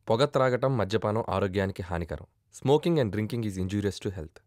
పొగ త్రాగటం మద్యపానం ఆరోగ్యానికి హానికరం smoking and drinking is injurious to health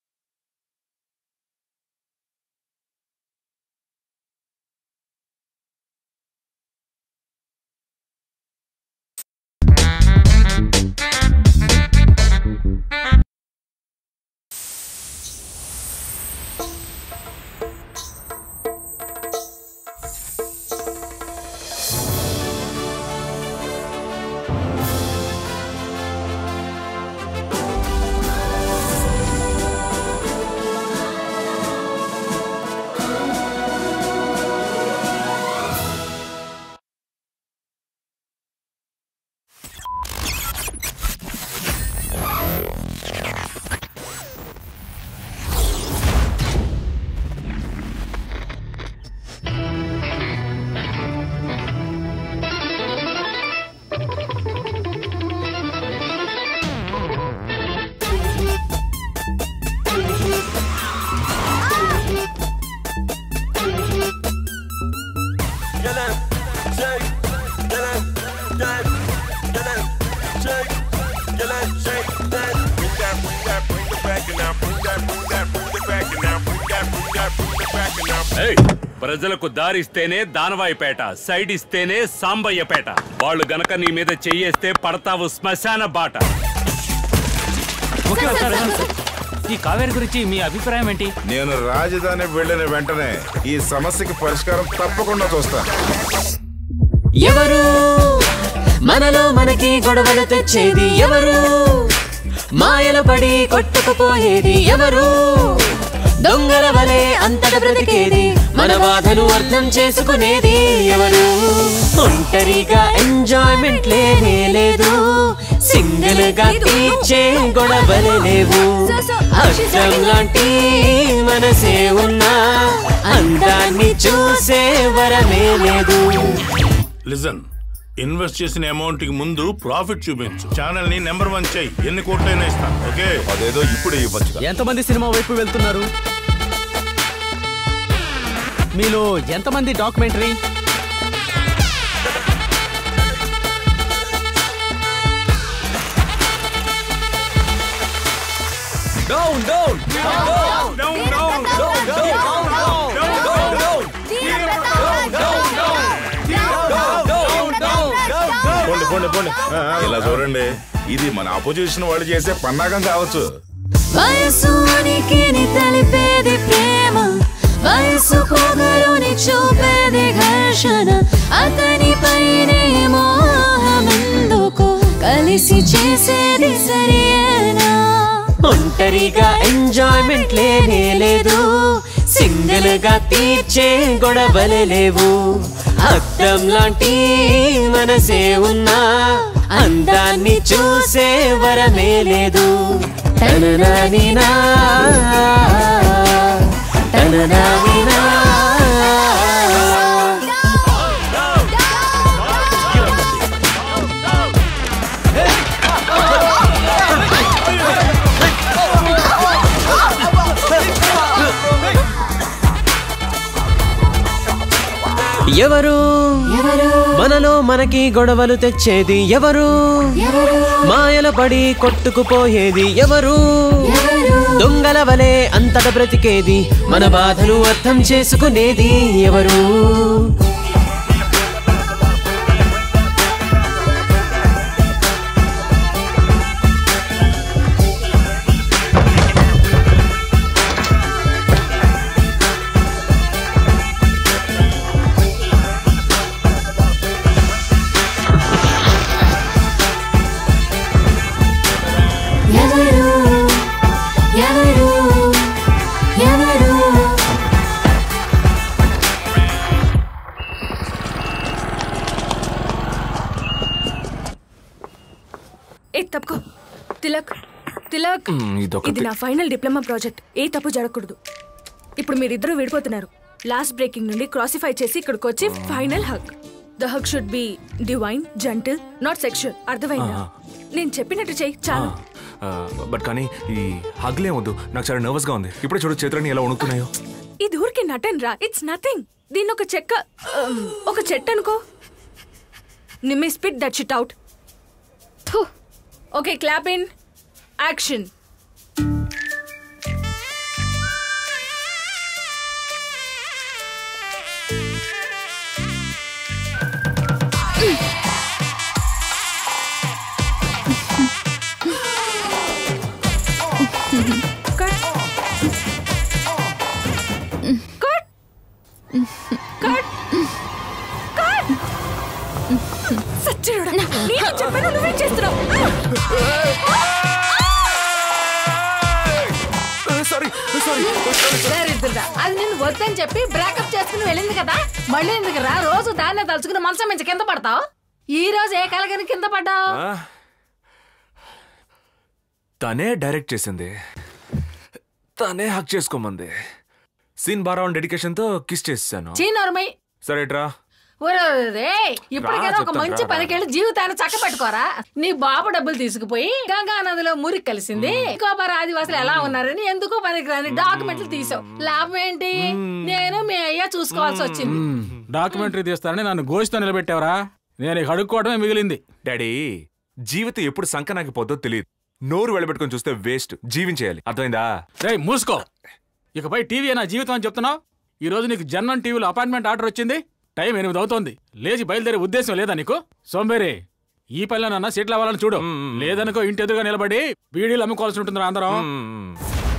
ఏయ్, ప్రజలకు దారిస్తేనే దానవాయిపేట సైడ్ ఇస్తేనే సాంబయ్యపేట వాళ్ళు గనక నీ మీద చెయ్యేస్తే పడతావు శ్మశాన బాట ఓకే సార్ ఈ కావేరి గురించి మీ అభిప్రాయం ఏంటి నేను రాజధాని వెళ్ళిన వెంటనే ఈ సమస్యకి పరిష్కారం తప్పకుండా చూస్తాను ఎవరు మనలో మనకి గొడవలు తెచ్చేది ఎవరు మాయల పడి కొట్టుకుపోయేది ఎవరు దొంగల వలె అంతట బ్రతికేది మన బాధను అర్థం చేసుకునేది ఎవరు ఒంటరిగా ఎంజాయ్మెంట్ లేనే లేదు సింగిల్ గా తీర్చే గొడవలు లేవు అర్థం లాంటి మనసే ఉన్నా అందాన్ని చూసే వరమే లేదు లిజన్ ఇన్వెస్ట్ చేసిన అమౌంట్ కి ముందు ప్రాఫిట్ చూపించు ఛానల్ ని నెంబర్ వన్ చేయి ఎన్ని కోట్లైనా ఇస్తాను ఓకే అదేదో ఇప్పుడు ఇవ్వచ్చు ఎంతమంది సినిమా వైపు వెళ్తున్నారు మీలో ఎంతమంది డాక్యుమెంటరీ డౌన్ డౌన్ పోండి పోండి పోండి ఆ, ఆ, ఇలా చూడండి ఇది మన అపోజిషన్ వాళ్ళు చేసే పన్నాగం కావచ్చు వయసునికి తెలిపేది ప్రేమ వయసు పొగరుని చూపేది ఘర్షణ అతని పైనే మోహమెందుకు కలిసి చేసేది సరియేనా ఒంటరిగా ఎంజాయ్మెంట్ లేనే లేదు సింగిల్ గా తీర్చే గొడవలు లేవు అద్దం లాంటి మనసే ఉన్నా అందాన్ని చూసే వరమే లేదు తననానినా తననానినా ఎవరు మనలో మనకి గొడవలు తెచ్చేది ఎవరు మాయల పడి కొట్టుకుపోయేది ఎవరు దొంగల వలె అంతట బ్రతికేది మన బాధను అర్థం చేసుకునేది ఎవరు ఎవరు ఎవరు ఎవరు ఏ తప్పుకో తిలక్ తిలక్ ఇదొకటి. ఇది నా ఫైనల్ డిప్లొమా ప్రాజెక్ట్ ఏ తప్పు జరగకూడదు ఇప్పుడు మీరిద్దరూ విడిపోతున్నారు లాస్ట్ బ్రేకింగ్ నుండి క్రాసిఫై చేసి ఇక్కడికి వచ్చి final hug the hug should be divine gentle not sexual అర్థమైందా నేను చెప్పినట్టు చెయ్యి చాలు బట్ కానీ ఈ హగ్లే వద్దు నాకు చాలా నర్వస్ గా ఉంది ఇప్పుడే చూడు చేతులన్నీ ఎలా వణుకుతున్నాయో ఇది ఊరికి నటన్ రా ఇట్స్ నథింగ్ దీన్ని ఒక చెక్క um, ఒక చెట్టు అనుకో నిమ్మే spit that shit out okay clap in action cut cut cut cut సచ్చినోడా నేను చెప్పాను నువ్వే చేస్తున్నావు సారీ సారీ దరిద్రుడా. అది నిన్ను వద్దని చెప్పి బ్రేకప్ చేసుకుని వెళ్ళింది కదా మళ్ళీ ఎందుకు రా రోజు దాన్నే తలుచుకుని మంచం మించి కింద పడతావు ఈ రోజు ఏ కలగని కింద పడ్డావు తనే డైరెక్ట్ చేసింది తనే హక్ చేసుకోమంది సీన్ బారా డెడికేషన్ తో కిస్ చేసాను చీనోర్మై సరేట్రా ఒరే ఇప్పటికైనా ఒక చెప్తాను, మంచి రా, రా. పనికెళ్ళి జీవితాన్ని చక్క పెట్టుకోరా నీ బాబు డబ్బులు తీసుకుపోయి గంగా నదిలో మురికి కలిసింది కోపర ఆదివాసులు ఎలా ఉన్నారని ఎందుకో పనికిరాని డాక్యుమెంట్లు తీసావు లాభం ఏంటి నేను మీ అయ్య చూసుకోవాల్సి వచ్చింది డాక్యుమెంటరీ తీస్తారని నన్ను గోషితో నిలబెట్టావరా నేను ఇక అడుక్కోవడమే మిగిలింది డాడీ జీవితం ఎప్పుడు సంకనాగిపోద్దో తెలియదు నోరు వెళ్ళబెట్టుకొని చూస్తే వేస్ట్ జీవించేయాలి అర్థమైందా రేయ్ మూసుకో ఇకపై టీవీ నా జీవితం అని చెప్తున్నావు ఈ రోజు నీకు జన్మన్ టీవీలో అపాయింట్మెంట్ ఆర్డర్ వచ్చింది టైం ఎనిమిది అవుతోంది లేచి బయలుదేరే ఉద్దేశం లేదా నీకు సోంబేరి ఈ పనిలోనన్నా సీట్లు అవ్వాలని చూడు లేదనుకో ఇంటి ఎదురుగా నిలబడి బీడీలు అమ్ముకోవాల్సి ఉంటుంది అందరం మ్మ్.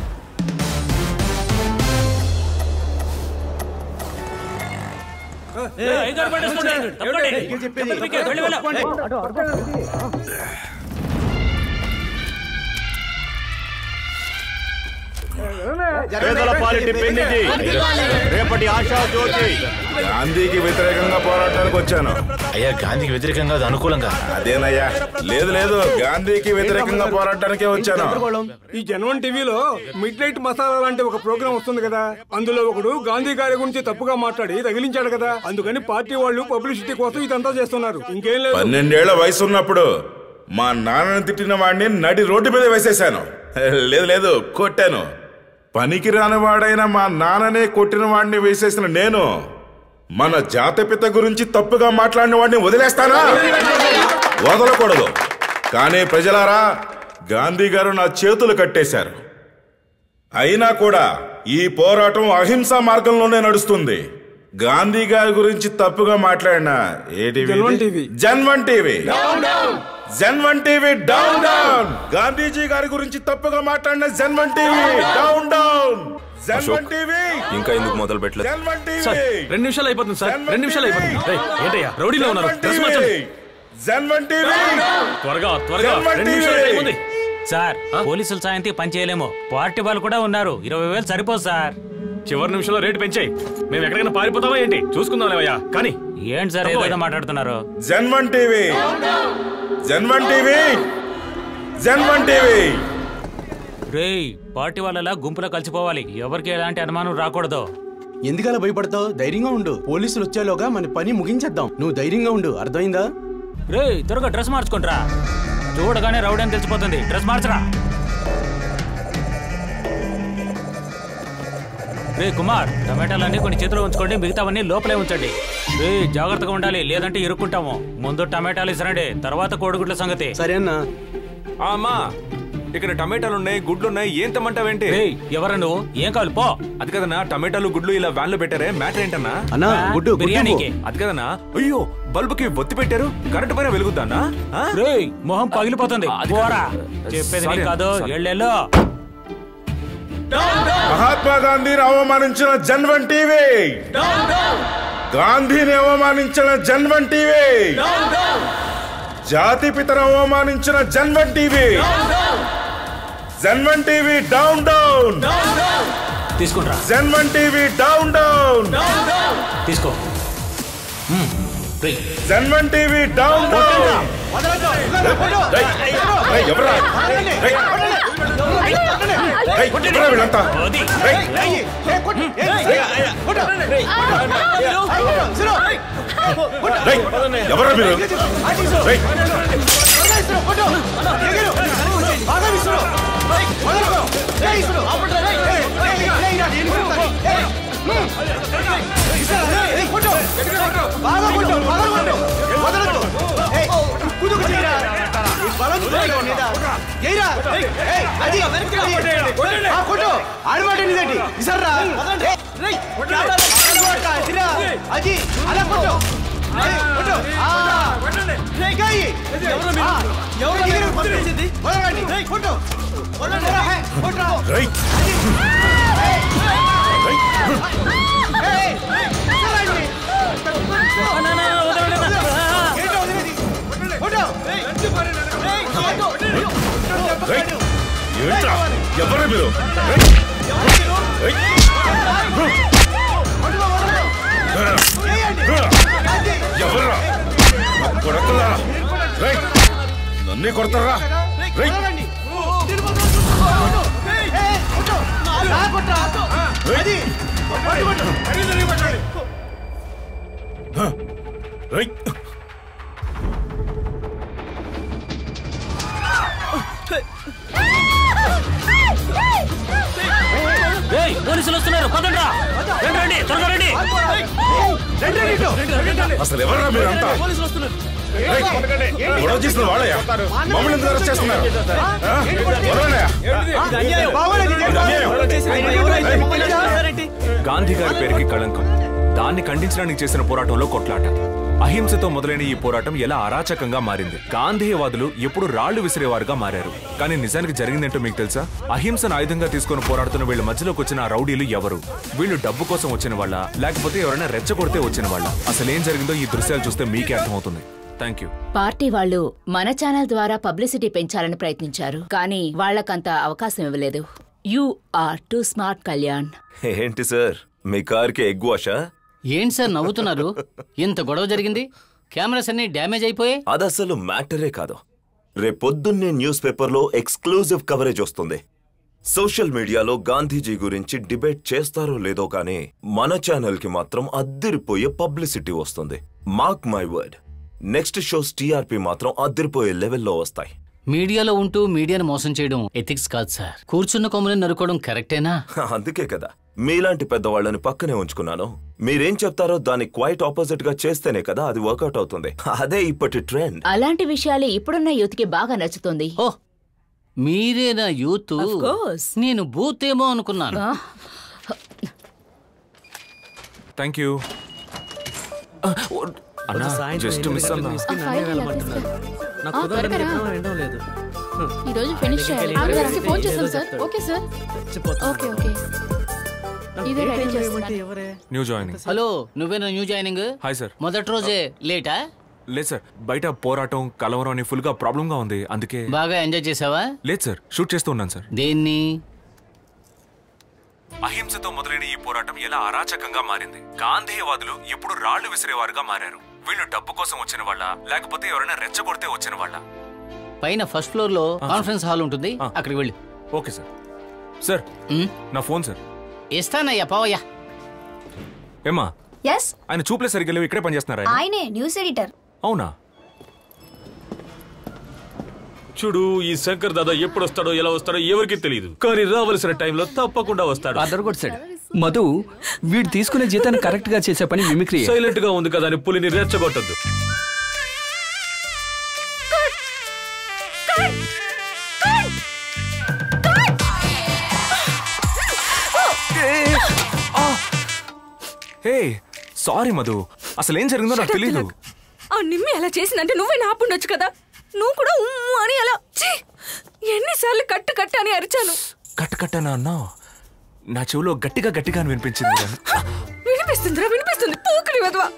పేదల పాలిటి పెన్నిది రేపటి ఆశా జ్యోతి గాంధీకి వ్యతిరేకంగా పోరాటానికి వచ్చాను అయ్యా గాంధీకి వ్యతిరేకంగా అది అనుకూలంగా అదేనయ్యా లేదు లేదు గాంధీకి వ్యతిరేకంగా పోరాటానికే వచ్చాను ఈ జనవన్ టీవీలో మిడ్ నైట్ మసాలా లాంటి ఒక ప్రోగ్రామ్ వస్తుంది కదా అందులో ఒకడు గాంధీ గారి గురించి తప్పుగా మాట్లాడి తగిలించాడు కదా అందుకని పార్టీ వాళ్ళు పబ్లిసిటీ కోసం ఇదంతా చేస్తున్నారు ఇంకేం లేదు పన్నెండేళ్ల వయసు ఉన్నప్పుడు మా నాన్నని తిట్టిన వాడిని నడి రోడ్డు మీద వేసేశాను లేదు లేదు కొట్టాను పనికి రాని వాడైన మా నాన్ననే కొట్టిన వాడిని వేసేసిన నేను మన జాతపిత గురించి తప్పుగా మాట్లాడిన వాడిని వదిలేస్తానా వదలకూడదు కానీ ప్రజలారా గాంధీ గారు నా చేతులు కట్టేశారు అయినా కూడా ఈ పోరాటం అహింసా మార్గంలోనే నడుస్తుంది గాంధీ గారి గురించి తప్పుగా మాట్లాడిన ఏటీవీ జన్వన్ టీవీ. జన్వన్ టీవీ జన్వన్ టీవీ డౌన్ డౌన్ గాంధీజీ గారి గురించి తప్పుగా మాట్లాడిన జన్వన్ టీవీ డౌన్ డౌన్ జన్వన్ టీవీ ఇంకా ఎందుకు మొదలు పెట్టలేదు జన్వన్ సార్ టీవీ రెండు నిమిషాలు అయిపోతుంది సార్ రెండు నిమిషాలు అయిపోతుంది రేయ్, ఏంటయ్యా రౌడీలో ఉన్నారు డ్రెస్ మార్చండి. జన్వన్ టీవీ త్వరగా త్వరగా జన్మన్ రెండు నిమిషాలు టీవీ. అయిపోతుంది సార్ పోలీసుల సాయంతో పని చేయలేము పార్టీ వాళ్ళు కూడా ఉన్నారు ఇరవై వేలు సరిపోదు సార్ చివరి నిమిషంలో రేటు పెంచాయి మేము ఎక్కడికైనా పారిపోతావా ఏంటి చూసుకుందాం లేవయ్యా కానీ ఏంటి సార్ ఏదైనా మాట్లాడుతున్నారు జన్మన్ టీవీ జన్మన్ టీవీ జన్మన్ టీవీ రేయ్ పార్టీ వాళ్ళలా గుంపులో కలిసిపోవాలి ఎవరికి ఎలాంటి అనుమానం రాకూడదు ఎందుకలా భయపడతావు ధైర్యంగా ఉండు పోలీసులు వచ్చేలోగా మన పని ముగించేద్దాం నువ్వు ధైర్యంగా ఉండు అర్థమైందా రేయ్ త్వరగా డ్రెస్ మార్చుకుంటారా చూడగానే రౌడీ అని తెలిసిపోతుంది డ్రెస్ మార్చరా రే కుమార్ టమాటాలన్నీ కొన్ని చేతిలో ఉంచుకోండి మిగతావన్నీ లోపలే ఉంచండి రే జాగ్రత్తగా ఉండాలి లేదంటే ఇరుక్కుంటాము ముందు టమాటాలు ఇసరండి తర్వాత కోడిగుడ్ల సంగతి సరే అన్నా ఆ, అమ్మా ఇక్కడ టమాటాలు ఉన్నాయి గుడ్లు ఉన్నాయి ఏం తెమ్మంటావేంటి రేయ్ ఎవరు నువ్వు ఏం కావాలి పో అది కదన్నా టమాటాలు గుడ్లు ఇలా వ్యాన్ లో పెట్టారే మ్యాటర్ ఏంటన్నా అన్నా గుడ్డు గుడ్డు బిర్యానీకి అది కదన్నా అయ్యో బల్బుకి ఒత్తి పెట్టారు కరెంట్ పైన వెలుగుతానా ఆ? రేయ్ మొహం పగిలిపోతుంది అది పోరా కాదు. చెప్పేది Sorry నీకు కాదు sorry. ఎళ్ళెళ్ళు మహాత్మా గాంధీని అవమానించిన జన్వన్ టీవీ గాంధీని అవమానించిన జన్వన్ టీవీ జాతి పితను అవమానించిన జన్వన్ టీవీ జన్వన్ టీవీ డౌన్ డౌన్ తీసుకుంట్రా జన్వన్ టీవీ డౌన్ డౌన్ తీసుకో మ్మ్. రేయ్ జన్వన్ టీవీ డౌన్ డౌన్ ఎవరా రేయ్, రేయ్, ఎవరా వీళ్ళంతా అది. రేయ్, రేయ్, ఎవరా మీరు రేయ్, ఏయ్రా. ఏయ్, ఏయ్, అది, అది. ఆ, కొట్టు. ఆడమాట నీదేంటి? ఇసర్రా. ఏయ్, రేయ్, ఆడమాట, ఇదిరా. అది, అలా కొట్టు. ఏయ్, కొట్టు. ఆ. రేయ్, గాయి. ఆ, ఎవరు మీరు పంపించింది? వదలండి. రేయ్, కొట్టు. వదలండి. హే, కొట్టురా. రేయ్. ఏయ్, ఏయ్, వదలండి. ఏంటో వదిలేది? కొట్టు. రేయ్, రేయ్, కొట్టు. రేయ్. ఏంట్రా ఎవరు మీరు రేయ్. రేయ్. ఎవర్రా నా కొడకలారా రేయ్ నన్నే కొడతారా రేయ్ హ. రేయ్ ఏయ్, పోలీసులు వస్తున్నారు పదండి రా. రండి రండి త్వరగా రండి అసలు ఎవర్రా మీరు అంతా రేయ్, గొడవ చేసిన వాళ్ళయ్యా మమ్మల్ని ఎందుకు అరెస్ట్ చేస్తున్నారు ఆ? వదలండియా. గాంధీ గారి పేరుకి కళంకం దాన్ని ఖండించడానికి చేసిన పోరాటంలో కొట్లాట అహింసతో మొదలైన ఈ పోరాటం ఎలా అరాచకంగా మారింది గాంధేయవాదులు ఎప్పుడు రాళ్లు విసిరేవారుగా మారారు కానీ నిజానికి జరిగిందేంటో మీకు తెలుసా అహింసను ఆయుధంగా తీసుకొని పోరాడుతున్న వీళ్ళ మధ్యలోకి వచ్చిన ఆ రౌడీలు ఎవరు వీళ్ళు డబ్బు కోసం వచ్చిన వాళ్ళ లేకపోతే ఎవరైనా రెచ్చగొడితే వచ్చిన వాళ్ళ అసలేం జరిగిందో ఈ దృశ్యాలు చూస్తే మీకే అర్థమవుతుంది థ్యాంక్ యూ పార్టీ వాళ్ళు మన ఛానల్ ద్వారా పబ్లిసిటీ పెంచాలని ప్రయత్నించారు కానీ వాళ్ళకంత అవకాశం ఇవ్వలేదు you are too smart Kalyan ఏంటి సార్ మీ కార్కి ఎగ్ వాషా ఏంటి సార్ నవ్వుతున్నారు ఇంత గొడవ జరిగింది కెమెరాస్ అన్ని డ్యామేజ్ అయిపోయాయి అది అసలు మ్యాటరే కాదు రేపొద్దున్నే న్యూస్ పేపర్లో ఎక్స్క్లూజివ్ కవరేజ్ వస్తుంది సోషల్ మీడియాలో గాంధీజీ గురించి డిబేట్ చేస్తారో లేదో కానీ మన ఛానల్ కి మాత్రం అద్దరిపోయే పబ్లిసిటీ వస్తుంది mark my word next shows TRP మాత్రం అద్దరిపోయే లెవెల్లో వస్తాయి మీడియాలో ఉంటూ మీడియాను మోసం చేయడం ఎథిక్స్ కాదు సార్ కూర్చున్న కొమ్మని నరుకోవడం కరెక్టేనా అందుకే కదా మీలాంటి పెద్దవాళ్ళని పక్కనే ఉంచుకున్నాను మీరేం చెప్తారో దాన్ని క్వైట్ ఆపోజిట్ గా చేస్తేనే కదా అది వర్కౌట్ అవుతుంది అదే ఇప్పటి ట్రెండ్ అలాంటి విషయాలు ఇప్పుడున్న యూత్ కి బాగా నచ్చుతుంది ఓ మీరేనా యూత్ Of course. నేను బూత్ ఏమో అనుకున్నాను థ్యాంక్ యూ అన్నా జస్ట్ మిస్ అన్నా ఈ రోజు ఫినిష్ చేయాలి ఆవిడకి ఫోన్ చేశాం sir okay sir okay okay ఇదే రెడీ చేస్తున్నాను న్యూ జాయినింగ్ హలో నువ్వేనా న్యూ జాయినింగ్ హాయ్ సార్ మొదటి రోజే లేటా లేదు సార్ బయట పోరాటం కలవరం అని ఫుల్ గా ప్రాబ్లం గా ఉంది అందుకే బాగా ఎంజాయ్ చేసావా లేదు సార్ షూట్ చేస్తూ ఉన్నాను సార్ దేన్ని అహింసతో మొదలైన ఈ పోరాటం ఎలా అరాచకంగా మారింది గాంధేయవాదులు ఎప్పుడు రాళ్లు విసిరేవారుగా మారారు వీళ్ళు డబ్బు కోసం వచ్చిన వాళ్ళ లేకపోతే ఎవరైనా రెచ్చగొడితే వచ్చిన వాళ్ళ పైన ఫస్ట్ ఫ్లోర్ లో కాన్ఫరెన్స్ హాల్ ఉంటుంది అక్కడికి వెళ్ళి ఓకే సార్ సార్ నా ఫోన్ సార్ ఇస్తానయ్యా పావయ్యా ఏమా ఎస్ ఆయన చూపులే సరిగ్గా లేవు ఇక్కడే పనిచేస్తున్నారా ఆయన? ఆయనే న్యూస్ ఎడిటర్ అవునా చూడు ఈ శంకర్ దాదా ఎప్పుడు వస్తాడో ఎలా వస్తాడో ఎవరికి తెలియదు కానీ రావలసిన టైంలో తప్పకుండా వస్తాడు అదరగొట్టాడు మధు వీడు తీసుకునే జీతాన్ని కరెక్ట్ గా చేసే పని మిమిక్రీ సైలెంట్ గా ఉంది కదా అని పులిని రెచ్చగొట్టద్దు హే సారీ మధు అసలు ఏం జరిగిందో నాకు తెలియదు ఆ నిమ్మి అలా చేసిందంటే నువ్వే ఆపుండొచ్చు కదా నువ్వు కూడా ఉమ్ము అని అలా ఛీ! ఎన్నిసార్లు కట్టు కట్టు అని అరిచాను కట్ట కట్టనా అన్నా నా చెవిలో గట్టిగా గట్టిగా అని వినిపించింది వినిపిస్తుందిరా వినిపిస్తుంది పూకుని వదవా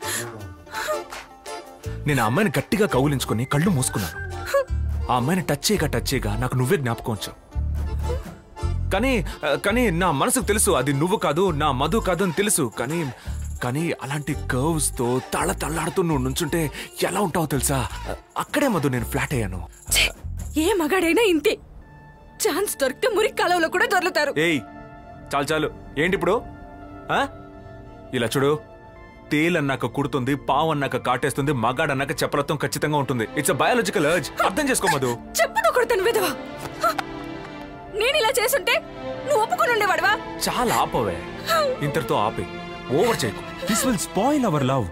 నేను ఆ అమ్మాయిని గట్టిగా కౌలించుకొని కళ్ళు మూసుకున్నాను ఆ అమ్మాయిని టచ్ చేయగా టచ్ చేయగా నాకు నువ్వే జ్ఞాపకం వచ్చావు కానీ ఆ, కానీ నా మనసుకు తెలుసు అది నువ్వు కాదు నా మధు కాదు అని తెలుసు కానీ కానీ అలాంటి కర్వ్స్ తో తళ తళ్ళాడుతూ నువ్వు నుంచుంటే ఎలా ఉంటావో తెలుసా అక్కడే మధు నేను ఫ్లాట్ అయ్యాను ఏ మగాడైనా ఇంతే ఛాన్స్ దొరికితే మురికి కాలంలో కూడా దొరుకుతారు ఏయ్ చాలు చాలు ఏంటి ఇప్పుడు ఆ? ఇలా చూడు తేలన్నాక కుడుతుంది పావు అన్నాక కాటేస్తుంది మగాడన్నాక చెప్పలత్వం ఖచ్చితంగా ఉంటుంది ఇట్స్ బయాలజికల్ అర్జ్ అర్థం చేసుకో మధు చెప్పుతో కొడతాను విధవా హ! నేను ఇలా చేసుంటే నువ్వు ఒప్పుకొని ఉండేవాడువా చాలా ఆపవే ఇంతటితో ఆపే ఓవర్ చేయకు this will spoil our love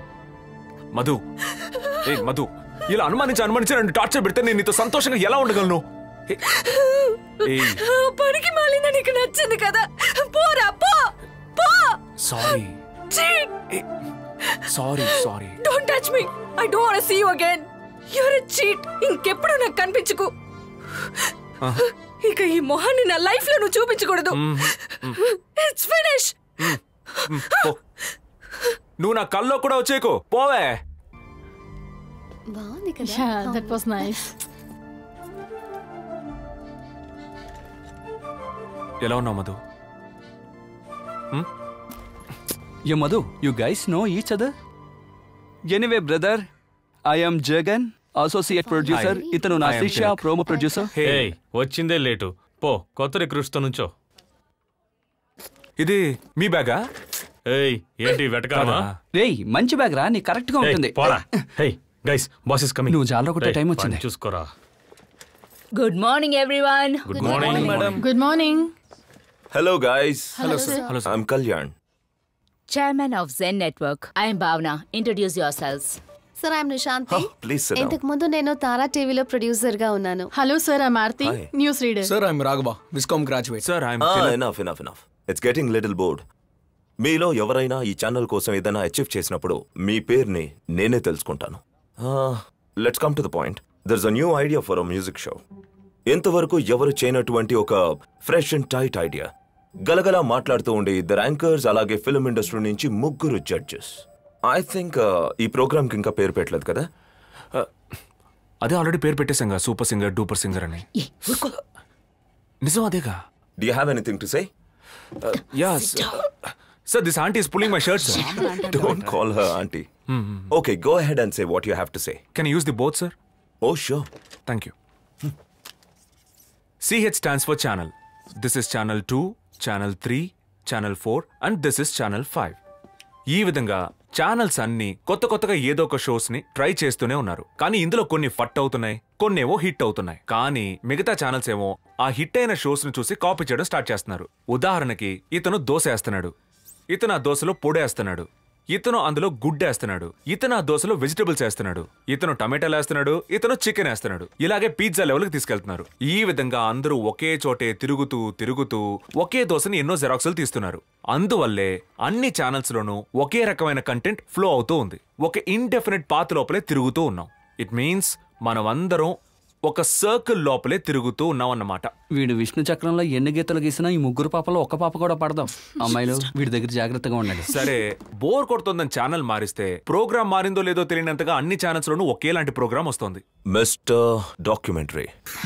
Madhu ఏ మధు ఇలా అనుమానించి అనుమానించి నన్ను టార్చర్ పెడితే నేను నీతో సంతోషంగా ఎలా ఉండగలను ఏయ్ పనికి మాలిందా నీకు నచ్చింది కదా పోరా పో పో sorry cheat sorry sorry don't touch me I don't want see you again you're a cheat ఇంకెప్పుడు నాకు కనిపించుకు ఇక ఈ మొహాన్ని నా లైఫ్ లో నువ్వు చూపించకూడదు ఇట్స్ ఫినిష్ నువ్వు నా కల్లో కూడా వచ్చేకు పోవే బాగుంది కదా Yeah, that was nice. ఎలా ఉన్నావు Madhu Yo, Madhu, you guys know each other? Anyway, brother, I am Jagan, associate producer. Hi. ఇతను నా I am శిష్య Tilak. ప్రోమో ప్రొడ్యూసర్ హే వచ్చిందే లేటు పో కొత్త రిక్రూట్స్ తో నుంచో ఇది మీ బ్యాగా ఏయ్ ఏంటి వెటకాలమా రేయ్ మంచి బ్యాగ్ రా నీ కరెక్ట్ గా ఏయ్, ఉంటుంది పోరా hey guys boss is coming నువ్వు జాలరా కొట్టే టైం వచ్చింది. చూసుకోరా good morning everyone good morning madam good morning hello guys Hello, sir. Hello, I'm Kalyan chairman of జెన్ network I'm Bhavana introduce yourself sir I'm Nishanti please ఇంతకు ముందు నేను తారా టీవీలో ప్రొడ్యూసర్ గా ఉన్నాను hello sir I Aarti Hi. News reader sir I'm Raghava viscom graduate sir enough enough enough it's getting little board మీలో ఎవరైనా ఈ ఛానల్ కోసం ఏదైనా అచీవ్ చేసినప్పుడు మీ పేరుని నేనే తెలుసుకుంటాను let's come to the point there's a new idea for a music show ఎంతవరకు ఎవరు చేయనటువంటి ఒక ఫ్రెష్ అండ్ టైట్ ఐడియా గలగలా మాట్లాడుతూ ఉండే ఇద్దరు యాంకర్స్ అలాగే ఫిల్మ్ ఇండస్ట్రీ నుంచి ముగ్గురు జడ్జెస్ ఐ థింక్ ఈ ప్రోగ్రామ్కి ఇంకా పేరు పెట్టలేదు కదా అదే ఆల్రెడీ పేరు పెట్టేసాం సూపర్ సింగర్ డూపర్ సింగర్ అని నిజం అదేగా do you have anything to say yeah sir this aunty is pulling my shirt sir don't call her aunty okay go ahead and say what you have to say can use the booth sir oh sure thank you CH stands for channel this is channel two channel three channel four and this is channel five ఈ విధంగా channels అన్ని కొత్త కొత్తగా ఏదో ఒక shows ని try చేస్తూనే ఉన్నారు కానీ ఇందులో కొన్ని ఫట్ అవుతున్నాయి కొన్నేవో హిట్ అవుతున్నాయి కానీ మిగతా ఛానల్స్ ఏమో ఆ హిట్ అయిన షోస్ ని చూసి కాపీ చేయడం స్టార్ట్ చేస్తున్నారు ఉదాహరణకి ఇతను దోశ వేస్తున్నాడు ఇతను ఆ దోశలో పొడేస్తున్నాడు ఇతను అందులో గుడ్డ వేస్తున్నాడు ఇతను ఆ దోశలో వెజిటబుల్స్ వేస్తున్నాడు ఇతను టమాటాలు వేస్తున్నాడు ఇతను చికెన్ వేస్తున్నాడు ఇలాగే పిజ్జా లెవెల్కి తీసుకెళ్తున్నారు ఈ విధంగా అందరూ ఒకే చోటే తిరుగుతూ తిరుగుతూ ఒకే దోశని ఎన్నో జెరాక్స్లు తీస్తున్నారు అందువల్లే అన్ని ఛానల్స్ లోనూ ఒకే రకమైన కంటెంట్ ఫ్లో అవుతూ ఉంది ఒక ఇండెఫినెట్ పాత్ లోపలే తిరుగుతూ ఉన్నాం ఇట్ మీన్స్ మనం అందరం ఒక సర్కిల్ లోపలే తిరుగుతూ ఉన్నాం అన్నమాట వీడు విష్ణు చక్రంలో ఎన్ని గీతలు గీసినా ఈ ముగ్గురు పాపలో ఒక్క పాప కూడా పడదాం అమ్మాయిలు వీడి దగ్గర జాగ్రత్తగా ఉండండి సరే బోర్ కొడుతుందని ఛానల్ మారిస్తే ప్రోగ్రామ్ మారిందో లేదో తెలియనంతగా అన్ని ఛానల్స్ లోనూ ఒకేలాంటి ప్రోగ్రామ్ వస్తుంది మిస్టర్ డాక్యుమెంటరీ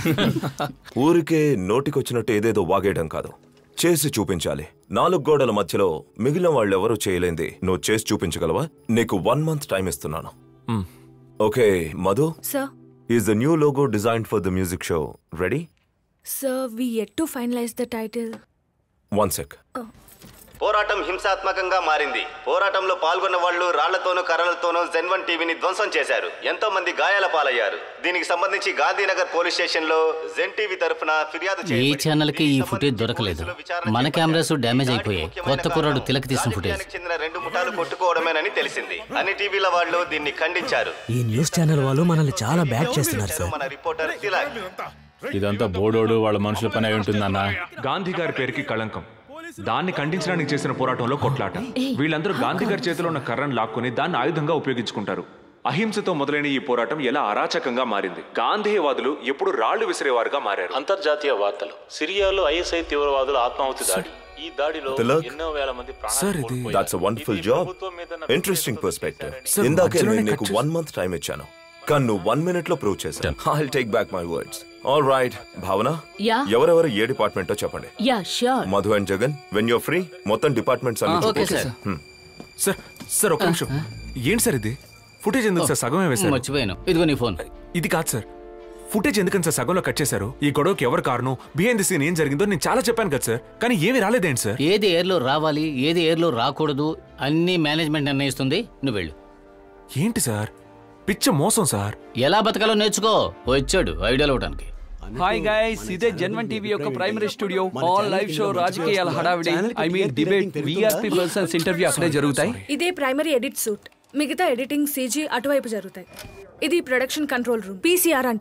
ఊరికే నోటికొచ్చినట్టు ఏదేదో వాగేయడం కాదు చేసి చూపించాలి నాలుగు గోడల మధ్యలో మిగిలిన వాళ్ళెవరూ చేయలేంది నువ్వు చేసి చూపించగలవా నీకు వన్ మంత్ టైం ఇస్తున్నాను okay Madhu sir is the new logo design for the music show ready sir we yet to finalize the title one sec పోరాటం హింసాత్మకంగా మారింది పోరాటంలో పాల్గొన్న వాళ్ళు రాళ్లతోనూ కర్రలతోనూ జెన్వన్ టీవీని ధ్వంసం చేశారు ఎంతో మంది గాయాల పాలయ్యారు దీనికి సంబంధించి గాంధీనగర్ పోలీస్ స్టేషన్ లో జెన్ టీవీ తరఫున ఫిర్యాదు ఏ చేయబడింది. ఛానల్ కి ఈ ఫుటేజ్ దొరకలేదు మన కెమెరాస్ డ్యామేజ్ అయిపోయాయి కొత్త కుర్రాడు తిలక్ తీసిన ఫుటేజ్ రాజకీయానికి చెందిన రెండు ముఠాలు కొట్టుకోవడమేనని తెలిసింది అన్ని టీవీల వాళ్ళు దీన్ని ఖండించారు ఈ న్యూస్ ఛానల్ వాళ్ళు మనల్ని చాలా బ్యాక్ చేస్తున్నారు సార్ మన రిపోర్టర్ తిలక్ ఇదంతా బోడోడు వాళ్ళ మనుషుల పని అయి ఉంటుందన్నా గాంధీ గారి పేరుకి కళంకం దాన్ని ఖండించడానికి చేసిన పోరాటంలో కొట్లాట వీళ్ళందరూ గాంధీ గారి చేతిలో ఉన్న కర్రను లాక్కుని దాన్ని ఆయుధంగా ఉపయోగించుకుంటారు అహింసతో మొదలైన ఈ పోరాటం ఎలా అరాచకంగా మారింది గాంధేయవాదులు ఎప్పుడు రాళ్లు విసిరేవారుగా మారారు అంతర్జాతీయ వార్తలు సిరియాలో ఐఎస్ఐ తీవ్రవాదుల ఆత్మాహుతి దాడి ఈ దాడిలో తిలక్ ఎన్నో వేల మంది సార్ ఇది that's wonderful job interesting perspective ఇందాకే నేను నీకు వన్ మంత్ టైం ఇచ్చాను కానీ నువ్వు వన్ మినిట్ లో ప్రూవ్ చేశాను I take back my words all right Bhavana yeah ఎవరెవరు ఏ డిపార్ట్మెంటో చెప్పండి yeah sure Madhu and Jagan when you're free మొత్తం డిపార్ట్మెంట్స్ అన్ని ఓకే, చూపించు. సార్. హ్మ్. సార్ సార్ ఒక నిమిషం ఏంటి సార్ ఇది ఫుటేజ్ ఎందుకు సార్ సగమే వేశారు మర్చిపోయాను ఇదిగో నీ ఫోన్ ఇది కాదు సార్ ఫుటేజ్ ఎందుకని సార్ సగంలో కట్ చేశారు ఈ గొడవకి ఎవరు కారణం బిహైండ్ ది సీన్ ఏం జరిగిందో నేను చాలా చెప్పాను కదా సార్ కానీ ఏమీ రాలేదేంటి సార్ ఏది ఎయిర్లో రావాలి ఏది ఎయిర్లో రాకూడదు అన్ని మేనేజ్మెంట్ నిర్ణయిస్తుంది నువ్వు వెళ్ళు ఏంటి సార్ పిచ్చ మోసం సార్ ఎలా బతకాలో నేర్చుకో వచ్చాడు ఐడియాలు ఇవ్వడానికి హాయ్ గైస్ ఇదే జన్మన్ టీవీ యొక్క primary studio all live show రాజకీయాల హడావిడి ఐ మీన్ డిబేట్ విఆర్పి పర్సన్స్ ఇంటర్వ్యూ అక్కడే జరుగుతాయి ఇదే ప్రైమరీ ఎడిట్ సూట్ మిగతా ఎడిటింగ్ సీజీ అటువైపు జరుగుతాయి ఇది ప్రొడక్షన్ కంట్రోల్ రూమ్ పీసీఆర్ అంటారు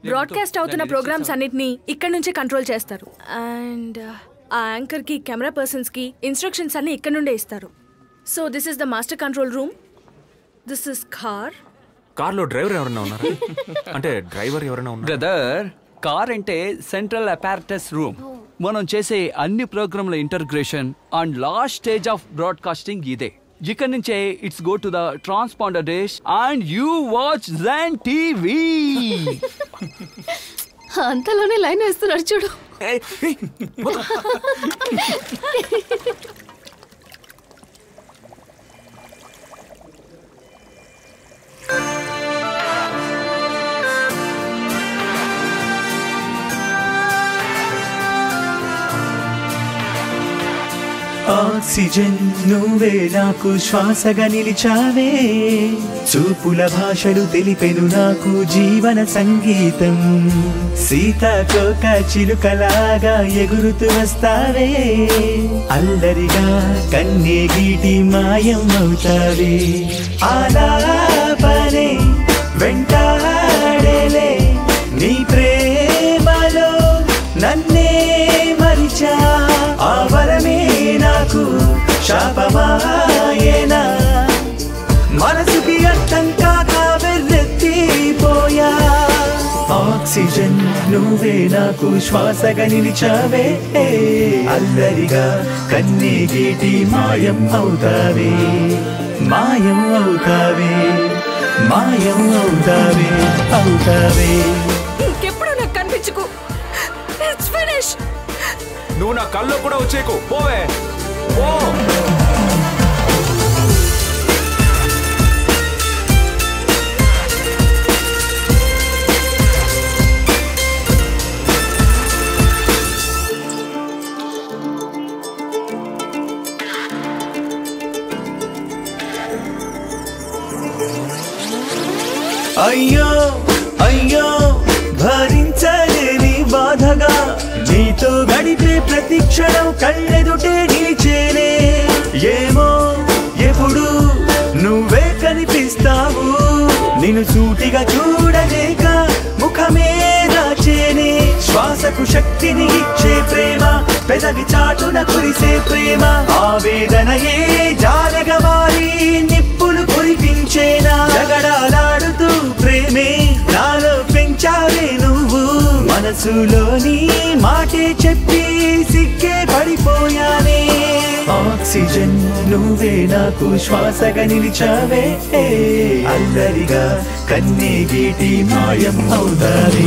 బ్రాడ్కాస్ట్ అవుతున్న ప్రోగ్రామ్స్ అన్నిటిని ఇక్కడ నుంచే కంట్రోల్ చేస్తారు అండ్ ఆ యాంకర్ కి కెమెరా పర్సన్స్ కి ఇన్స్ట్రక్షన్స్ అన్ని ఇక్కడ నుండే ఇస్తారు so this is the master control room this is car కార్లో డ్రైవర్ ఎవరైనా ఉన్నారా అంటే డ్రైవర్ ఎవరైనా ఉన్నారా బ్రదర్ కార్ అంటే సెంట్రల్ అపారటస్ రూమ్ మనం చేసే అన్ని ప్రోగ్రాంల integration and last stage of broadcasting ఇదే ఇక్కడ నుంచే it's go to the transponder dish and you watch జన్ టీవీ అంతలోనే లైన్ వేస్తున్నాడు చూడు ఆక్సిజన్ నువ్వే నాకు శ్వాసగా నిలిచావే చూపుల భాషలు తెలిపెను నాకు జీవన సంగీతం సీతాకోక చిలుకలాగా ఎగురుతూ వస్తావే అల్లరిగా కన్నే గీటి మాయం అవుతావే ఆలాపనే వెంటాడేలే నీ ప్రేమలో నన్నే మరిచా ఆ వరమే నాకు శాపమాయేనా మనసుకి అర్థం కాక వెర్రెత్తిపోయా ఆక్సిజన్ నువ్వే నాకు శ్వాసగా నిలిచావే అల్లరిగా కన్నీ గీటి మాయం అవుతావే మాయం అవుతావే మాయం అవుతావే అవుతావే ఇంకెప్పుడు నాకు కనిపించుకు ఇట్స్ ఫినిష్ నువ్వు నా కల్లో కూడా వచ్చేకు పోవే పో అయ్యో అయ్యో భరించలేని బాధగా నీతో గడిపే ప్రతి క్షణం కళ్ళెదుటే నిలిచేనే ఏమో ఎప్పుడు నువ్వే కనిపిస్తావు నిన్ను సూటిగా చూడలేక ముఖమే దాచేనే శ్వాసకు శక్తిని ఇచ్చే ప్రేమ పెదవి చాటున కురిసే ప్రేమ ఆవేదనయే జాలగా మారి నిప్పులు కురిపించేనా జగడాలాడుతూ ప్రేమే నాలో పెంచావే నువ్వు మనసులోని మాటే చెప్పి సిక్కే పడిపోయానే ఆక్సిజన్ నువ్వే నాకు శ్వాసగా నిలిచావే అల్లరిగా కన్నే గీటి మాయం అవుతావే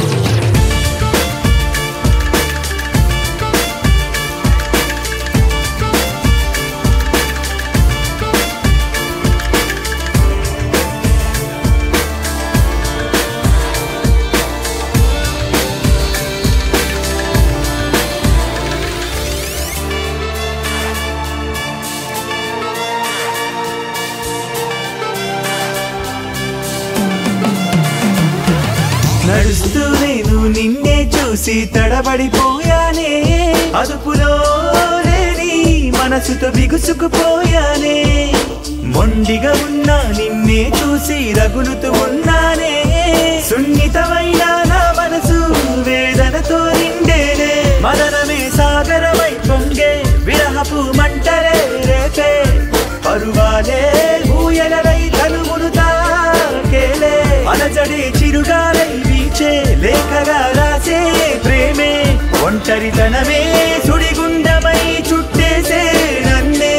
నడుస్తూ నేను నిన్నే చూసి తడబడిపోయానే అదుపులో లేని మనసుతో బిగుసుకుపోయానే మొండిగా ఉన్న నిన్నే చూసి రగులుతూ ఉన్నానే సున్నితమైన నా మనసు వేదనతో నిండేనే మదనమే సాగరమై పొంగే విరహపు మంటలే రేపే పరువాలే ఊయలై తనుమును తాకేలే అలజడే చిరుగాలై వీచే లేఖగా రాసే ప్రేమే ఒంటరితనమే సుడిగుండమై చుట్టేసే నన్నే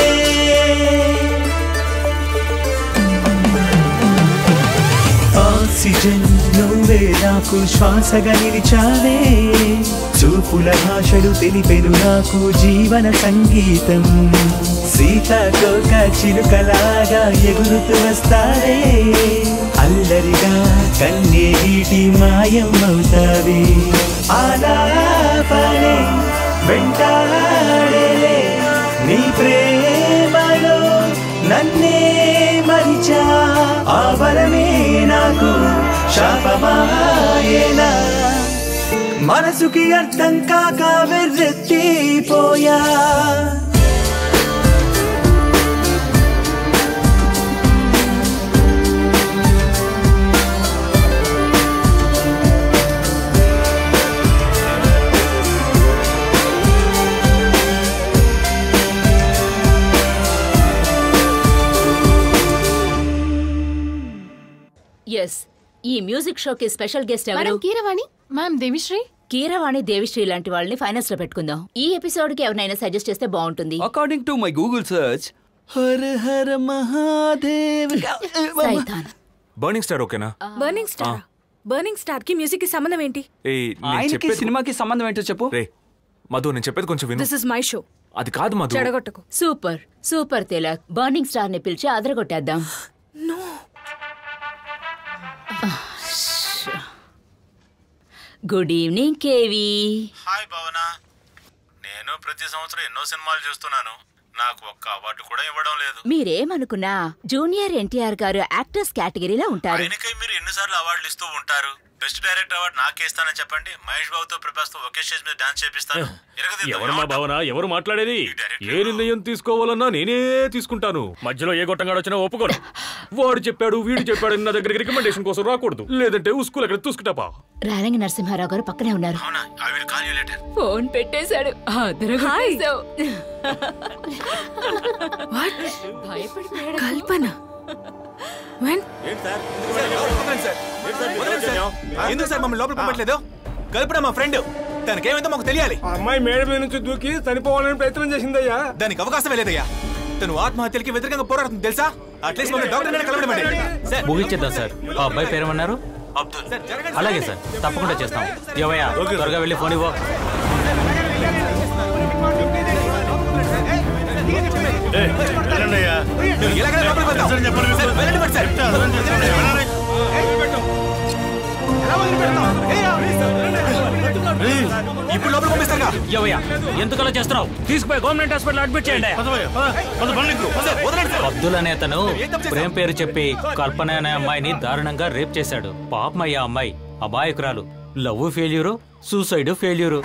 ఆక్సిజన్ నువ్వే నాకు శ్వాసగా నిలిచావే చూపుల భాషలు తెలిపెను నాకు జీవన సంగీతం సీతాకోక చిలుకలాగా ఎగురుతూ వస్తావే అల్లరిగా కన్నే గీటి మాయం అవుతావే ఆలాపనే వెంటాడేలే నీ ప్రేమలో నన్నే మరిచా ఆ వరమే నాకు శాపమాయేనా మనసుకి అర్థం కాక వెర్రెత్తిపోయా ఎస్ ఈ మ్యూజిక్ షోకి స్పెషల్ గెస్ట్ ఎవరు మేడం కీరవాణి మ్యామ్ దేవిశ్రీ కీరవాణి దేవిశ్రీ లాంటి వాళ్ళని ఫైనల్స్ లో పెట్టుకుందాం ఈ ఎపిసోడ్ కి ఎవరినైనా సజెస్ట్ చేస్తే బాగుంటుంది according to my Google search Hara Hara Mahadev burning star ఓకేనా బర్నింగ్ స్టార్ బర్నింగ్ స్టార్ కి మ్యూజిక్ కి సంబంధం ఏంటి ఏ నేను ఆయనకి చెప్పేది సినిమాకి సంబంధం ఏంటో చెప్పు రే మధు నేను చెప్పేది కొంచెం విను దిస్ ఇస్ మై షో అది కాదు మధు చెడగొట్టకు super super Tilak burning star ని పిలిచి అదరగొట్టేద్దాం good evening KV hi Bhavana నేను ప్రతి సంవత్సరం ఎన్నో సినిమాలు చూస్తున్నాను నాకు ఒక్క అవార్డు కూడా ఇవ్వడం లేదు మీరేమనుకున్నా జూనియర్ ఎన్టీఆర్ గారు యాక్టర్స్ కేటగిరీలో ఉంటారు ఆయనకై మీరు ఎన్నిసార్లు అవార్డులు ఇస్తూ ఉంటారు బెస్ట్ డైరెక్టర్ అవార్డు నాకే ఇస్తానని చెప్పండి మహేష్ బాబుతో ప్రభాస్ తో ఒకే స్టేజ్ మీద డాన్స్ చేపిస్తాను ఎరగదిద్దాం. ఎవరు మా భావన ఎవరు మాట్లాడేది ఏ నిర్ణయం తీసుకోవాలన్నా నేనే తీసుకుంటాను మధ్యలో ఏ గొట్టంగాడు వచ్చినా ఒప్పుకోను వాడు చెప్పాడు వీడు చెప్పాడు అని నా దగ్గరికి రికమెండేషన్ కోసం రాకూడదు లేదంటే ఉస్కూల్ ఎక్కడ చూసుకుంటాపా రాలంగి నరసింహారావు గారు పక్కనే ఉన్నారు I will call you later. Phone పెట్టేశాడు అదరగొట్టేశావు. కల్పన వెన్ ఎందుకు సార్ మమ్మల్ని లోపల పంపట్లేదు కల్పన మా ఫ్రెండ్ తనకేమైందో మాకు తెలియాలి అమ్మాయి మేడ మీద నుంచి దూకి చనిపోవాలని ప్రయత్నం చేసిందయ్యా దానికి అవకాశమే లేదయ్యా తను ఆత్మహత్యలకి వ్యతిరేకంగా పోరాడుతుంది తెలుసా అట్లీస్ట్ మమ్మల్ని డాక్టర్ కలవడమండి సార్ ముగించేద్దాం సార్ ఆ అబ్బాయి పేరేమన్నారు అలాగే సార్ తప్పకుండా చేస్తాం ఏవయ్యా త్వరగా వెళ్ళి ఫోన్ ఇవ్వ ఎలాగైనా లోపలికి వెళ్దాం. సార్, వెళ్ళండి మరి సార్. ఇప్పుడు లోపలికి పంపిస్తారుగా ఏవయ్యా ఎందుకలా చేస్తున్నావు తీసుకుపోయి గవర్నమెంట్ హాస్పిటల్ అడ్మిట్ చేయండి అబ్దుల్ అనే అతను ప్రేమ పేరు చెప్పి కల్పన అనే అమ్మాయిని దారుణంగా రేప్ చేశాడు పాపం అయ్యా అమ్మాయి అమాయకురాలు love failure suicide failure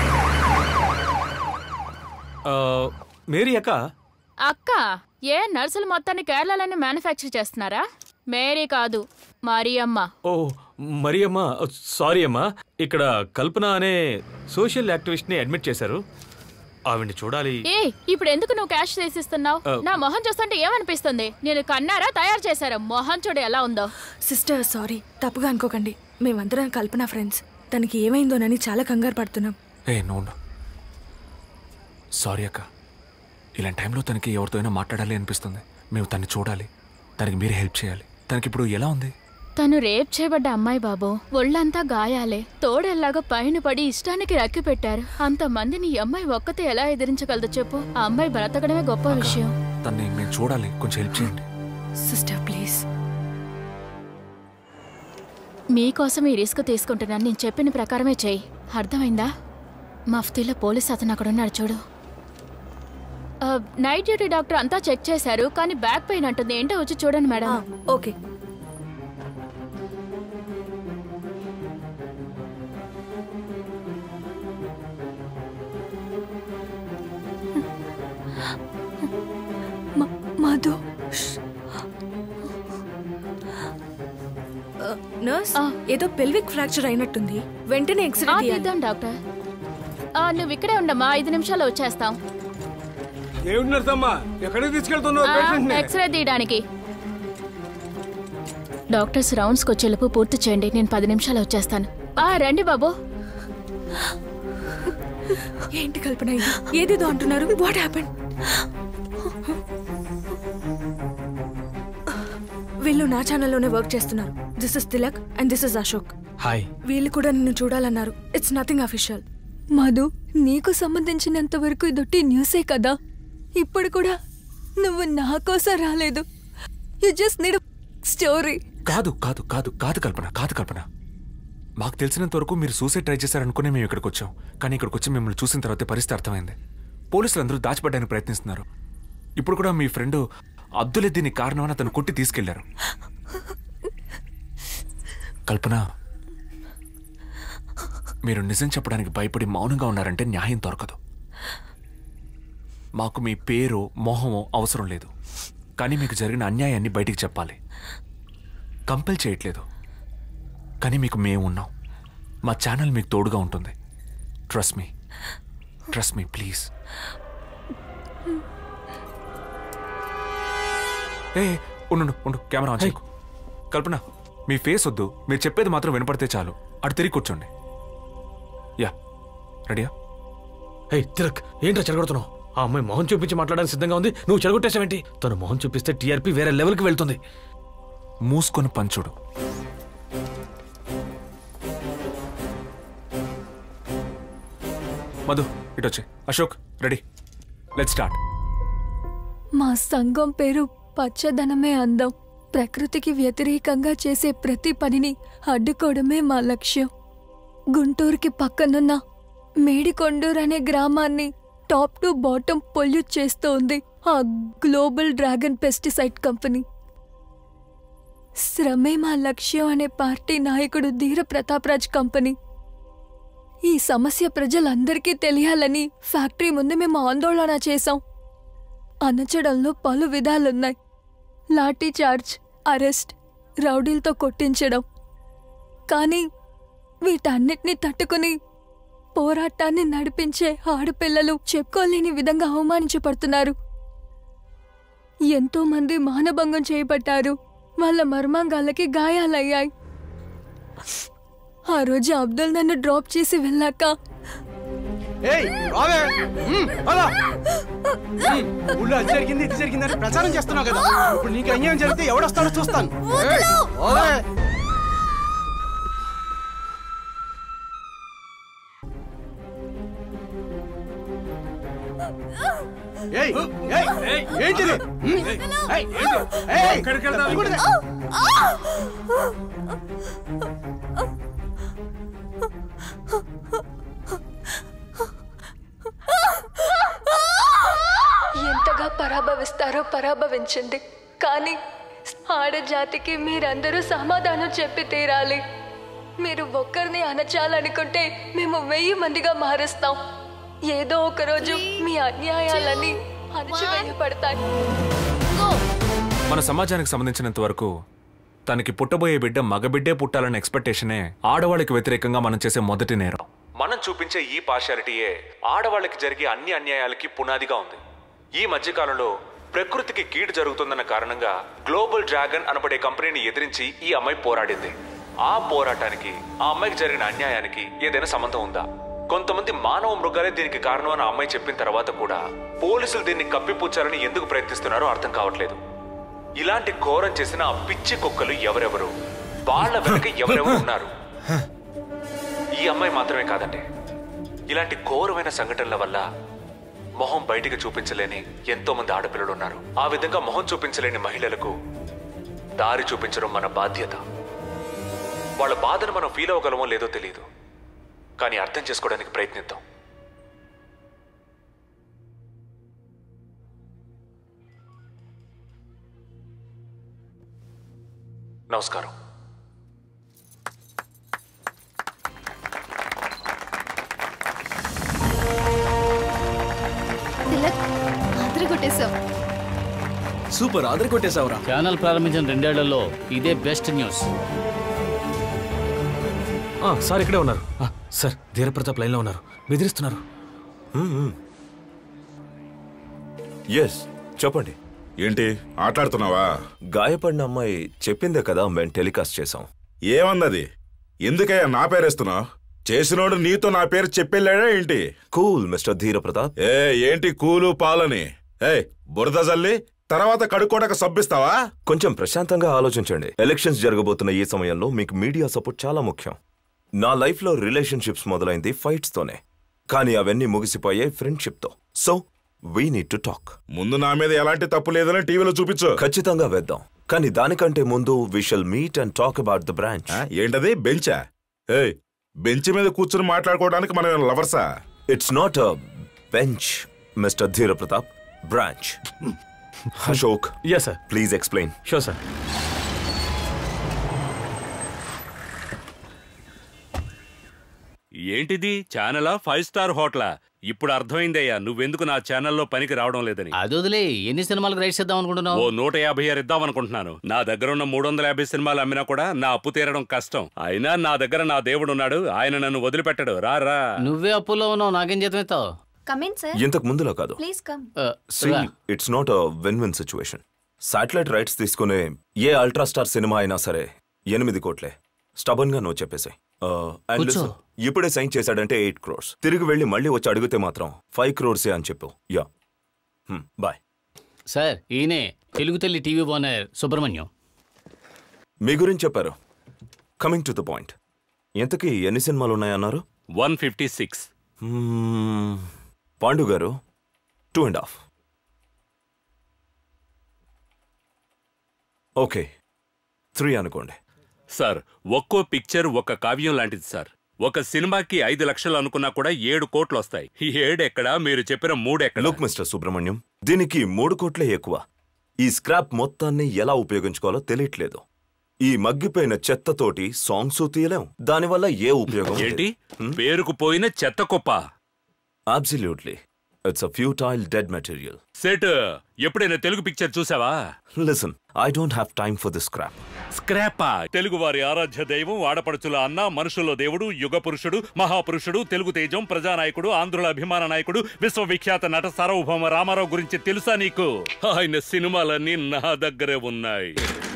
Mary అక్క అక్క ఏ నర్సులు మొత్తాన్ని కేరళలోనే మ్యానుఫ్యాక్చర్ చేస్తున్నారా మేరీ కాదు మరియమ్మ ఓ మరి అమ్మా సారీ అమ్మా ఇక్కడ కల్పన అనే సోషల్ యాక్టివిస్ట్ ని అడ్మిట్ చేశారు ఆవిడ్ని చూడాలి ఏ ఇప్పుడు ఎందుకు నువ్వు క్యాష్ తీసిస్తున్నావు ఆ. నా మొహం చూస్తుంటే ఏమనిపిస్తుంది నేను కన్నారా తయారు చేశారా మొహం చూడు ఎలా ఉందో సిస్టర్ సారీ తప్పుగా అనుకోకండి మేమందరం కల్పన ఫ్రెండ్స్ తనకి ఏమైందోనని చాలా కంగారు పడుతున్నాం ఏ నో సారీ అక్క ఇలాంటి టైంలో తనకి ఎవరితో అయినా మాట్లాడాలి అనిపిస్తుంది మేము తన్ని చూడాలి తనకి మీరే హెల్ప్ చేయాలి తనకి ఇప్పుడు ఎలా ఉంది తను రేప్ చేయబడ్డ అమ్మాయి బాబు ఒళ్ళంతా గాయాలే తోడెల్లాగా పైన పడి ఇష్టానికి రక్కి పెట్టారు అంతమందిని ఈ అమ్మాయి ఒక్కతే ఎలా ఎదిరించగలదు చెప్పు ఆ అమ్మాయి బ్రతకడమే గొప్ప విషయం తన్ని మేము చూడాలి కొంచెం హెల్ప్ చేయండి సిస్టర్ ప్లీజ్ మీకోసం ఈ రిస్క్ తీసుకుంటున్నాను నేను చెప్పిన ప్రకారమే చెయ్యి అర్థమైందా మఫ్తీలో పోలీస్ అతను అక్కడ ఉన్నాడు చూడు ఆ, నైట్ డ్యూటీ డాక్టర్ అంతా చెక్ చేశారు కానీ బ్యాక్ పెయిన్ అంటుంది ఏంటో వచ్చి చూడండి మేడం ఓకే మధు నర్స్ ఏదో పెల్విక్ ఫ్రాక్చర్ అయినట్టుంది వెంటనే ఎక్స్రే ఆ, తీయాలి తీద్దాం డాక్టర్ ఆ, నువ్వు ఇక్కడే ఉండమ్మా ఐదు నిమిషాల్లో వచ్చేస్తాం ఏమిటి నర్సమ్మా ఎక్కడికి తీసుకెళ్తున్నావు ఆ, పేషెంట్ ఎక్స్రే తీయడానికి డాక్టర్స్ రౌండ్స్కి వచ్చేలోపు పూర్తి చేయండి నేను పది నిమిషాలు వచ్చేస్తాను ఆ రండి బాబు ఏంటి కల్పన ఇది ఏదేదో అంటున్నారు వాట్ హ్యాపెన్ వీళ్ళు నా ఛానల్లోనే వర్క్ చేస్తున్నారు this is Tilak and this is Ashok hi వీళ్ళు కూడా నిన్ను చూడాలన్నారు ఇట్స్ నథింగ్ అఫీషియల్ మధు నీకు సంబంధించినంత వరకు ఇదొట్టి న్యూసే కదా ఇప్పుడు కూడా నువ్వు నా కోసం రాలేదు యు జస్ట్ నీడ్ స్టోరీ కాదు కాదు కాదు కాదు కల్పన కాదు కల్పన మాకు తెలిసినంత వరకు మీరు సూసైడ్ ట్రై చేశారనుకునే మేము ఇక్కడికి వచ్చాం కానీ ఇక్కడికి వచ్చి మిమ్మల్ని చూసిన తర్వాత పరిస్థితి అర్థమైంది పోలీసులు అందరూ దాచిపడడానికి ప్రయత్నిస్తున్నారు ఇప్పుడు కూడా మీ ఫ్రెండ్ అబ్దుల్ దీనికి కారణమని అతను కొట్టి తీసుకెళ్లారు కల్పన మీరు నిజం చెప్పడానికి భయపడి మౌనంగా ఉన్నారంటే న్యాయం దొరకదు మాకు మీ పేరు మొహమో అవసరం లేదు కానీ మీకు జరిగిన అన్యాయాన్ని బయటికి చెప్పాలి కంపెల్ చేయట్లేదు కానీ మీకు మేము ఉన్నాం మా ఛానల్ మీకు తోడుగా ఉంటుంది trust me trust me please ఏ ఉండు ఉండు కెమెరా ఆన్ చేయకు కల్పన మీ ఫేస్ వద్దు మీరు చెప్పేది మాత్రం వినపడితే చాలు అటు తిరిగి కూర్చోండి యా రెడీయా హే తిలక్ ఏంట్రా చెడగొడుతున్నావు ఆ అమ్మాయి మొహం చూపించి మాట్లాడడానికి సిద్ధంగా ఉంది నువ్వు చెడగొట్టేసావేంటి తను మొహం చూపిస్తే టీఆర్పీ వేరే లెవెల్కి వెళ్తుంది మూసుకొని పంచుడు మధు ఇటు వచ్చి అశోక్ రెడీ లెట్ స్టార్ట్ మా సంఘం పేరు పచ్చదనమే అందం ప్రకృతికి వ్యతిరేకంగా చేసే ప్రతి పనిని అడ్డుకోవడమే మా లక్ష్యం గుంటూరుకి పక్కనున్న మేడికొండూరు అనే గ్రామాన్ని టాప్ టు బాటం పొల్యూట్ చేస్తూ ఉంది ఆ గ్లోబల్ డ్రాగన్ పెస్టిసైడ్ కంపెనీ శ్రమే మా లక్ష్యం అనే పార్టీ నాయకుడు ధీర ప్రతాప్రాజ్ కంపెనీ ఈ సమస్య ప్రజలందరికీ తెలియాలని ఫ్యాక్టరీ ముందు మేము ఆందోళన చేశాం అనచడంలో పలు విధాలున్నాయి లాఠీ చార్జ్ అరెస్ట్ రౌడీలతో కొట్టించడం కానీ వీటన్నిటినీ తట్టుకుని పోరాటాన్ని నడిపించే ఆడపిల్లలు చెప్పుకోలేని విధంగా అవమానించబడుతున్నారు ఎంతో మంది మానభంగం చేయబడ్డారు వాళ్ళ మర్మాంగాలకి గాయాలయ్యాయి ఆ రోజు అబ్దుల్ నన్ను డ్రాప్ చేసి వెళ్ళాక ఏయ్ రావే మ్మ్, పద. మ్మ్, ఊళ్ళో అది జరిగింది ఇది జరిగిందని ప్రచారం చేస్తున్నావు కదా ఇప్పుడు నీకు అన్యాయం జరిగితే ఎవడొస్తాడో చూస్తాను ఏయ్, రావే. ఏయ్ ఏయ్ ఏంటిది మ్మ్? ఏయ్, ఏయ్, ఇవ్వకూడదు. ఎంతగా పరాభవిస్తారో పరాభవించండి కానీ ఆడజాతికి మీరందరూ సమాధానం చెప్పి తీరాలి మీరు ఒక్కరిని అనచాలనుకుంటే మేము వెయ్యి మందిగా మారుస్తాం ఏదో ఒక రోజు మీ అన్యాయాలని అణచివేయబడతాయి మన సమాజానికి సంబంధించినంత వరకు తనకి పుట్టబోయే బిడ్డ మగబిడ్డే పుట్టాలన్న ఎక్స్పెక్టేషనే ఆడవాళ్ళకి వ్యతిరేకంగా మనం చేసే మొదటి నేరం మనం చూపించే ఈ పార్షాలిటీయే ఆడవాళ్ళకి జరిగే అన్ని అన్యాయాలకి పునాదిగా ఉంది ఈ మధ్యకాలంలో ప్రకృతికి కీడు జరుగుతుందన్న కారణంగా గ్లోబల్ డ్రాగన్ అనబడే కంపెనీని ఎదిరించి ఈ అమ్మాయి పోరాడింది ఆ పోరాటానికి ఆ అమ్మాయికి జరిగిన అన్యాయానికి ఏదైనా సంబంధం ఉందా కొంతమంది మానవ మృగాలే దీనికి కారణం అని ఆ అమ్మాయి చెప్పిన తర్వాత కూడా పోలీసులు దీన్ని కప్పిపుచ్చాలని ఎందుకు ప్రయత్నిస్తున్నారో అర్థం కావట్లేదు ఇలాంటి ఘోరం చేసిన ఆ పిచ్చి కుక్కలు ఎవరెవరు వాళ్ళ వెనక ఎవరెవరు ఉన్నారు ఈ అమ్మాయి మాత్రమే కాదండి ఇలాంటి ఘోరమైన సంఘటనల వల్ల మొహం బయటికి చూపించలేని ఎంతో మంది ఆడపిల్లలు ఉన్నారు ఆ విధంగా మొహం చూపించలేని మహిళలకు దారి చూపించడం మన బాధ్యత వాళ్ళ బాధను మనం ఫీల్ అవ్వగలమో లేదో తెలియదు కానీ అర్థం చేసుకోవడానికి ప్రయత్నిద్దాం నమస్కారం తిలక్ అదరగొట్టేశావు సూపర్ ఆదరి కొట్టేశావురా ఛానల్ ప్రారంభించిన రెండేళ్లలో ఇదే బెస్ట్ న్యూస్ ఆ, సార్ ఇక్కడే ఉన్నారు ఆ, సార్ ధీరప్రతాప్ లైన్లో ఉన్నారు బెదిరిస్తున్నారు ఎస్ చెప్పండి ఏంటి ఆటాడుతున్నావా గాయపడిన అమ్మాయి చెప్పిందే కదా మేము టెలికాస్ట్ చేసాం ఏమన్నది ఎందుకయ్యా నా పేరేస్తున్నావు చేసినోడు నీతో నా పేరు చెప్పెళ్ళాడా ఏంటి కూల్ మిస్టర్ ధీర ప్రతాప్ ఏ ఏంటి కూలు పాలని ఏ బురద జల్లి తర్వాత కడుక్కోడక సబ్బిస్తావా కొంచెం ప్రశాంతంగా ఆలోచించండి ఎలక్షన్స్ జరగబోతున్న ఈ సమయంలో మీకు మీడియా సపోర్ట్ చాలా ముఖ్యం నా లైఫ్లో రిలేషన్షిప్స్ మొదలైంది ఫైట్స్ తోనే కానీ అవన్నీ ముగిసిపోయాయి ఫ్రెండ్షిప్ తో so we need to talk ముందు నా మీద ఎలాంటి తప్పు లేదని టీవీలో చూపించు ఖచ్చితంగా వేద్దాం కానీ దానికంటే ముందు we shall meet and talk about the branch ఏంటది బెంచా ఏయ్ బెంచ్ మీద కూర్చుని మాట్లాడుకోవడానికి మనం లవర్సా it's not a bench mister Dheera Pratap branch Ashok yes sir please explain sure sir ఏంటిది ఛానలా ఫైవ్ స్టార్ హోటలా ఇప్పుడు అర్థమైందయ్యా నువ్వెందుకు నా ఛానల్లో పనికి రావడం లేదని అది వదిలే ఎన్ని సినిమాలకు రైట్స్ ఇద్దాం అనుకుంటున్నావు ఓ నూట యాభై ఆరు ఇద్దాం అనుకుంటున్నాను నా దగ్గర ఉన్న మూడు వందల యాభై సినిమాలు అమ్మినా కూడా నా అప్పు తీరడం కష్టం అయినా నా దగ్గర నా దేవుడు ఉన్నాడు ఆయన నన్ను వదిలిపెట్టడు రా రా నువ్వే అప్పుల్లో ఉన్నావు నాకేం జీతం ఇస్తావు కమిన్ సార్ ఇంతకు ముందులా కాదు please come see it's not a win win situation satellite rights తీసుకునే ఏ అల్ట్రా స్టార్ సినిమా అయినా సరే ఎనిమిది కోట్లే స్టబన్ గా నువ్వు చెప్పేసాయి కూర్చో. ఇప్పుడే సైన్ చేశాడంటే ఎయిట్ క్రోర్స్ తిరిగి వెళ్ళి మళ్ళీ వచ్చి అడిగితే మాత్రం ఫైవ్ క్రోర్సే అని చెప్పు యా బాయ్ సార్ ఈయనే తెలుగు తల్లి టీవీ ఓనర్ సుబ్రహ్మణ్యం మీ గురించి చెప్పారు కమింగ్ టు ద పాయింట్ ఎంతకీ ఎన్ని సినిమాలు ఉన్నాయన్నారు వన్ ఫిఫ్టీ సిక్స్ పాండు గారు two and half okay three అనుకోండి సార్ ఒక్కో పిక్చర్ ఒక కావ్యం లాంటిది సార్ ఒక సినిమాకి ఐదు లక్షలు అనుకున్నా కూడా ఏడు కోట్లు వస్తాయి ఈ ఏడెక్కడా మీరు చెప్పిన మూడెక్కడ లుక్ మిస్టర్ సుబ్రహ్మణ్యం దీనికి మూడు కోట్లే ఎక్కువ ఈ స్క్రాప్ మొత్తాన్ని ఎలా ఉపయోగించుకోవాలో తెలియట్లేదు ఈ మగ్గిపోయిన చెత్తతోటి సాంగ్స్ తీయలేం దానివల్ల ఏ ఉపయోగం ఏంటి పేరుకుపోయిన చెత్త కుప్ప absolutely it's a futile dead material set ఎప్పుడైనా తెలుగు పిక్చర్ చూసావా listen I don't have time for this scrap స్క్రాపా తెలుగు వారి ఆరాధ్య దైవం ఆడపడుచుల అన్న మనుషుల దేవుడు యుగ పురుషుడు మహాపురుషుడు తెలుగు తేజం ప్రజానాయకుడు ఆంధ్రుల అభిమాన నాయకుడు విశ్వవిఖ్యాత నట సార్వభౌమ రామారావు గురించి తెలుసా నీకు ఆయన సినిమాలన్నీ నా దగ్గరే ఉన్నాయి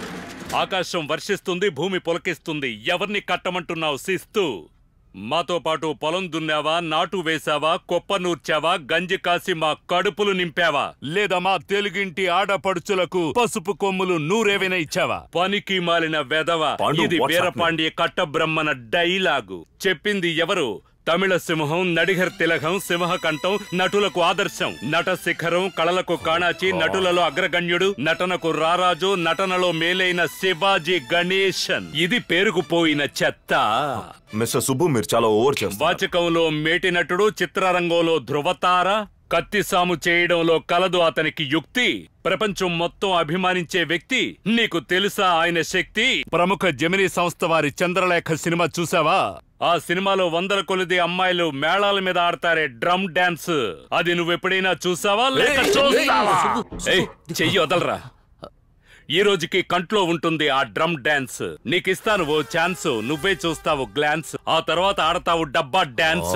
ఆకాశం వర్షిస్తుంది భూమి పొలకిస్తుంది ఎవరిని కట్టమంటున్నావు శిస్తు మాతో పాటు పొలం దున్నావా నాటు వేశావా కొప్ప నూర్చావా గంజి కాసి మా కడుపులు నింపావా లేదా మా తెలుగింటి ఆడపడుచులకు పసుపు కొమ్ములు నూరేవైనా ఇచ్చావా పనికి మాలిన వెదవ పాండు, ఇది what's వీరపాండ్య కట్టబ్రహ్మన డైలాగు చెప్పింది ఎవరు తమిళ సింహం నడిగర్ తిలకం సింహకంఠం నటులకు ఆదర్శం నట శిఖరం కళలకు కాణాచి నటులలో అగ్రగణ్యుడు నటనకు రారాజు నటనలో మేలైన శివాజీ గణేశన్ ఇది పేరుకుపోయిన చెత్త మిస్టర్ సుబ్బు మీరు చాలా ఓవర్ చేస్తారు వాచకంలో మేటి నటుడు చిత్రరంగంలో ధృవతార కత్తిసాము చేయడంలో కలదు అతనికి యుక్తి ప్రపంచం మొత్తం అభిమానించే వ్యక్తి నీకు తెలుసా ఆయన శక్తి ప్రముఖ జమినీ సంస్థ వారి చంద్రలేఖ సినిమా చూసావా ఆ సినిమాలో వందల కొలిది అమ్మాయిలు మేళాల మీద ఆడతారే డ్రమ్ డాన్స్ అది నువ్వెప్పుడైనా చూసావా లేక ఏయ్, చూస్తావా సుబ్బు, ఏయ్, చెయ్యి వదలరా ఈ రోజుకి కంట్లో ఉంటుంది ఆ డ్రమ్ డాన్స్ నీకిస్తాను ఓ ఛాన్స్ నువ్వే చూస్తావు గ్లాన్స్ ఆ తర్వాత ఆడతావు డబ్బా dance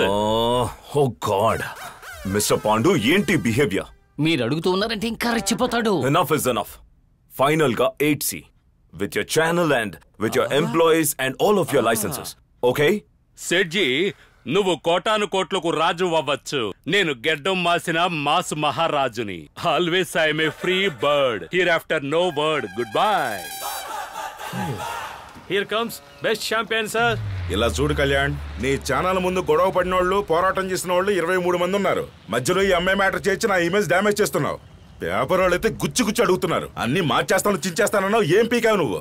oh god mister Pandu ఏంటి బిహేవియర్ మీరు అడుగుతూ ఉన్నారంటే ఇంకా రెచ్చిపోతాడు ఎనఫ్ ఇస్ ఎనఫ్ ఫైనల్ గా ఎయిట్ సి with your channel and with your employees and all of your licenses okay సెడ్జీ నువ్వు కోటాను కోట్లకు రాజు అవ్వచ్చు నేను గెడ్డం మాసిన మాస్ మహారాజుని always I'm a free bird here after no bird goodbye here comes best champion sir ఇలా చూడు కళ్యాణ్ నీ ఛానల్ ముందు గొడవ పడిన వాళ్ళు పోరాటం చేసిన వాళ్ళు ఇరవై మూడు మంది ఉన్నారు మధ్యలో ఈ అమ్మాయి మ్యాటర్ చేసి నా ఇమేజ్ డ్యామేజ్ చేస్తున్నావు పేపర్ వాళ్ళు అయితే గుచ్చి గుచ్చి అడుగుతున్నారు అన్ని మార్చేస్తాను చించేస్తానన్నావు ఏం పీకావు నువ్వు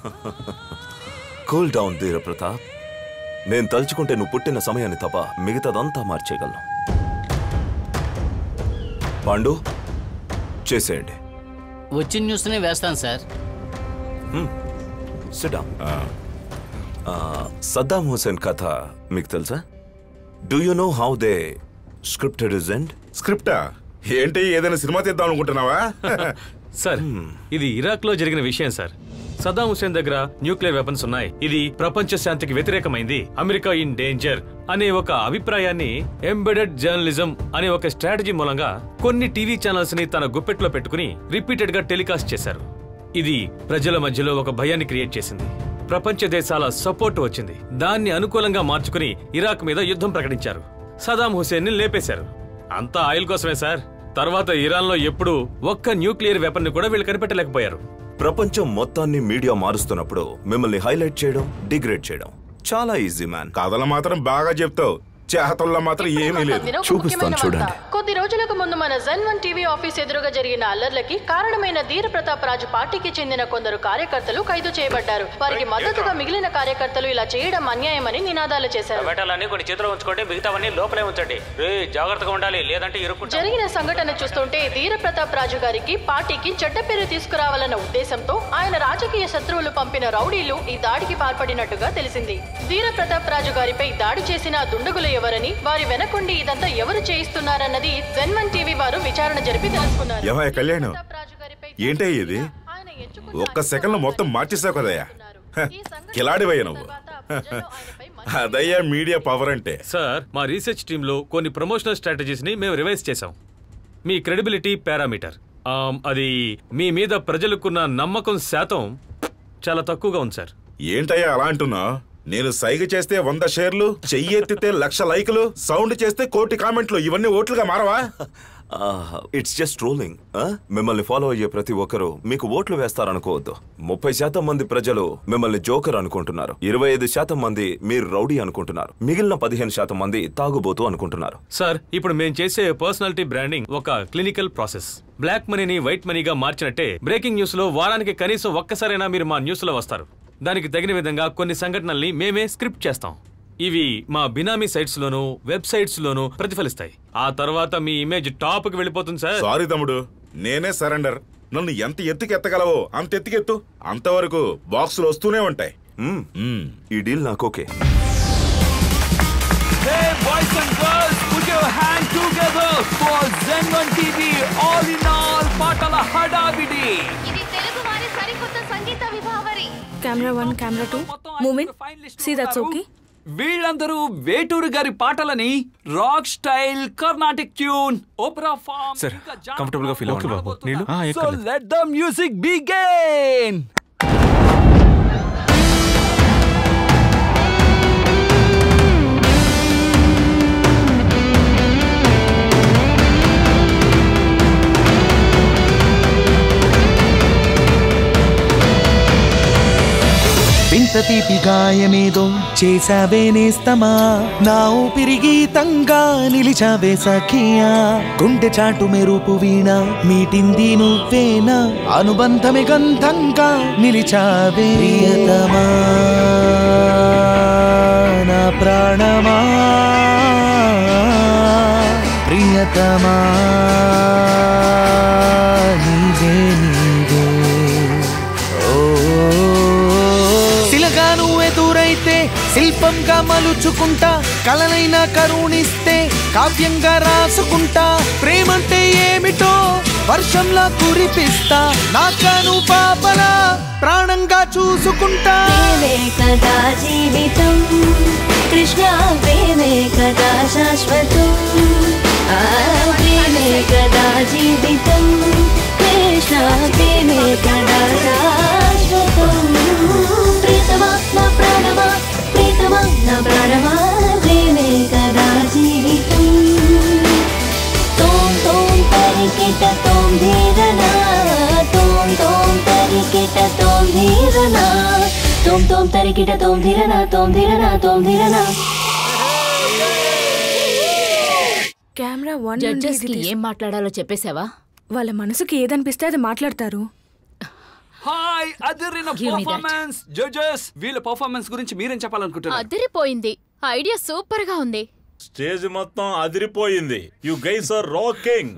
కూల్ డౌన్ ధీర ప్రతాప్ నేను తలుచుకుంటే నువ్వు పుట్టిన సమయాన్ని తప్ప మిగతాదంతా మార్చేయగలను పాండు చేసేయండి వచ్చిన న్యూస్నే వేస్తాను సార్ సిడా సద్దాం హుసేన్ కథ మీకు తెలుసా do you know how they scripted is end స్క్రిప్టా ఏంటి ఏదైనా సినిమా తీద్దాం అనుకుంటున్నావా సార్ ఇది ఇరాక్ లో జరిగిన విషయం సార్ సదాం హుసేన్ దగ్గర న్యూక్లియర్ వెపన్స్ ఉన్నాయి ఇది ప్రపంచ శాంతికి వ్యతిరేకమైంది అమెరికా ఇన్ డేంజర్ అనే ఒక అభిప్రాయాన్ని ఎంబెడెడ్ జర్నలిజం అనే ఒక స్ట్రాటజీ మూలంగా కొన్ని టీవీ ఛానల్స్ ని తన గుప్పెట్లో పెట్టుకుని రిపీటెడ్ గా టెలికాస్ట్ చేశారు ఇది ప్రజల మధ్యలో ఒక భయాన్ని క్రియేట్ చేసింది ప్రపంచ దేశాల సపోర్ట్ వచ్చింది దాన్ని అనుకూలంగా మార్చుకుని ఇరాక్ మీద యుద్ధం ప్రకటించారు సదాం హుసేన్ ని లేపేశారు అంతా ఆయిల్ కోసమే సార్ తర్వాత ఇరాన్ లో ఎప్పుడు ఒక్క న్యూక్లియర్ వెపన్ ని కూడా వీళ్ళు కనిపెట్టలేకపోయారు ప్రపంచం మొత్తాన్ని మీడియా మారుస్తున్నప్పుడు మిమ్మల్ని హైలైట్ చేయడం డిగ్రేడ్ చేయడం చాలా ఈజీ మ్యాన్ కథలు మాత్రం బాగా చెప్తావు చేతల్లో మాత్రం ఏమీ లేదు ఒక ముఖ్యమైన వార్త. కొద్ది రోజులకు ముందు మన జన్ వన్ టీవీ ఆఫీస్ ఎదురుగా జరిగిన అల్లర్లకి కారణమైన ధీర ప్రతాప్ రాజు పార్టీకి చెందిన కొందరు కార్యకర్తలు ఖైదు చేయబడ్డారు వారికి మద్దతుగా మిగిలిన కార్యకర్తలు ఇలా చేయడం అన్యాయమని నినాదాలు చేశారు టమాటాలన్నీ కొన్ని చేతిలో ఉంచుకోండి మిగతావన్నీ లోపలే ఉంచండి రే జాగ్రత్తగా ఉండాలి లేదంటే ఇరుక్కుంటాం జరిగిన సంఘటన చూస్తుంటే ధీర ప్రతాప్ రాజు గారికి పార్టీకి చెడ్డ పేరు తీసుకురావాలన్న ఉద్దేశంతో ఆయన రాజకీయ శత్రువులు పంపిన రౌడీలు ఈ దాడికి పాల్పడినట్టుగా తెలిసింది ధీర ప్రతాప్ రాజు గారిపై దాడి చేసిన ఆ దుండగులు ఎవరని వారి వెనకుండి ఇదంతా ఎవరు చేయిస్తున్నారన్నది జన్మన్ టీవీ వారు విచారణ జరిపి తెలుసుకున్నారు ఏమయ్య కళ్యాణ్ ఏంటే ఇది ఒక్క సెకండ్ మొత్తం మార్చేసావు కదయ్యా హ, కిలాడివయ్యా నువ్వు అదయ్యా మీడియా పవర్ అంటే సార్ మా రీసెర్చ్ టీంలో కొన్ని ప్రమోషనల్ స్ట్రాటజీస్ ని మేము రివైజ్ చేశాం మీ క్రెడిబిలిటీ పారామీటర్ అది మీ మీద ప్రజలకున్న నమ్మకం శాతం చాలా తక్కువగా ఉంది సార్ ఏంటయ్యా అలా అంటున్నా నేను సైగ చేస్తే వంద షేర్లు చెయ్యెత్తితే లక్ష లైకులు సౌండ్ చేస్తే కోటి కామెంట్లు ఇవన్నీ ఓట్లుగా మారవా ఇట్స్ జస్ట్ రోలింగ్ మిమ్మల్ని ఫాలో అయ్యే ప్రతి ఒక్కరూ మీకు ఓట్లు వేస్తారనుకోవద్దు ముప్పై శాతం మంది ప్రజలు మిమ్మల్ని జోకర్ అనుకుంటున్నారు ఇరవై ఐదు శాతం మంది మీరు రౌడీ అనుకుంటున్నారు మిగిలిన పదిహేను శాతం మంది తాగుబోతు అనుకుంటున్నారు సార్ ఇప్పుడు మేము చేసే పర్సనాలిటీ బ్రాండింగ్ ఒక క్లినికల్ ప్రాసెస్ బ్లాక్ మనీని వైట్ మనీగా మార్చినట్టే బ్రేకింగ్ న్యూస్ లో వారానికి కనీసం ఒక్కసారైనా మీరు మా న్యూస్ లో వస్తారు దానికి తగిన విధంగా కొన్ని సంఘటనల్ని మేమే స్క్రిప్ట్ చేస్తాం ఇవి మా బినామీ సైట్స్ లోను వెబ్సైట్స్ లోను ప్రతిఫలిస్తాయి ఆ తర్వాత మీ ఇమేజ్ టాప్ కి వెళ్ళిపోతుంది సార్ సారీ తమ్ముడు నేనే సరెండర్ నన్ను ఎంత ఎత్తుకి ఎత్తగలవో అంత ఎత్తుకెత్తు అంతవరకు బాక్సులు వస్తూనే ఉంటాయి ఈ డీల్ నాకు okay Hey boys and girls, put your hand together for Zen1 TV All in All పాటల హడావిడి ఇది తెలుగు వారి సరికొత్త సంగీత విభావరి camera one camera two moment see that's okay వీళ్ళందరూ వేటూరు గారి పాటలని rock style Carnatic tune opera form sir comfortable గా ఫీల్ అవ్వండి బాబు నీళ్ళు so let the music begin వింత తీపి గాయమేదో చేసావే నేస్తమా నా ఊపిరి గీతంగా నిలిచావే సఖియా గుండె చాటు మెరుపు వీణ మీటింది నువ్వేనా అనుబంధమే గంధంగా నిలిచావే ప్రియతమా నా ప్రాణమా ప్రియతమా నీవే నీవే ఓ శిలగా నువ్వు ఎదురైతే శిల్పంగా మలుచుకుంటా కలనైనా కరుణిస్తే కావ్యంగా రాసుకుంటా ప్రేమంటే ఏమిటో వర్షంలా కురిపిస్తా నాకను పాపలా ప్రాణంగా చూసుకుంటా ప్రేమే కదా జీవితం కృష్ణ ప్రేమే కదా శాశ్వతం ఆ ప్రేమే కదా జీవితం కృష్ణ ప్రేమే కదా శాశ్వతం ప్రీతమా నా ప్రాణమా ప్రీతమా నా ప్రాణమా ప్రేమే కదా జీవితం తోం తోం తరికిట తోం ధీరనా తోం తోం తరికిట తోం ధీరనా తోం తోం తరికిట తోం ధీరనా తోం ధీరనా తోం ధీరనా కెమెరా వన్ జడ్జెస్ కి ఏం మాట్లాడాలో చెప్పేశావా వాళ్ళ మనసుకి ఏదనిపిస్తే అది మాట్లాడతారు హాయ్ అదిరిన Give me that. Performance judges వీళ్ళ పర్ఫార్మెన్స్ గురించి మీరేం చెప్పాలనుకుంటున్నారు అదిరిపోయింది ఐడియా సూపర్ గా ఉంది స్టేజ్ మొత్తం అదిరిపోయింది యు గైస్ ఆర్ రాకింగ్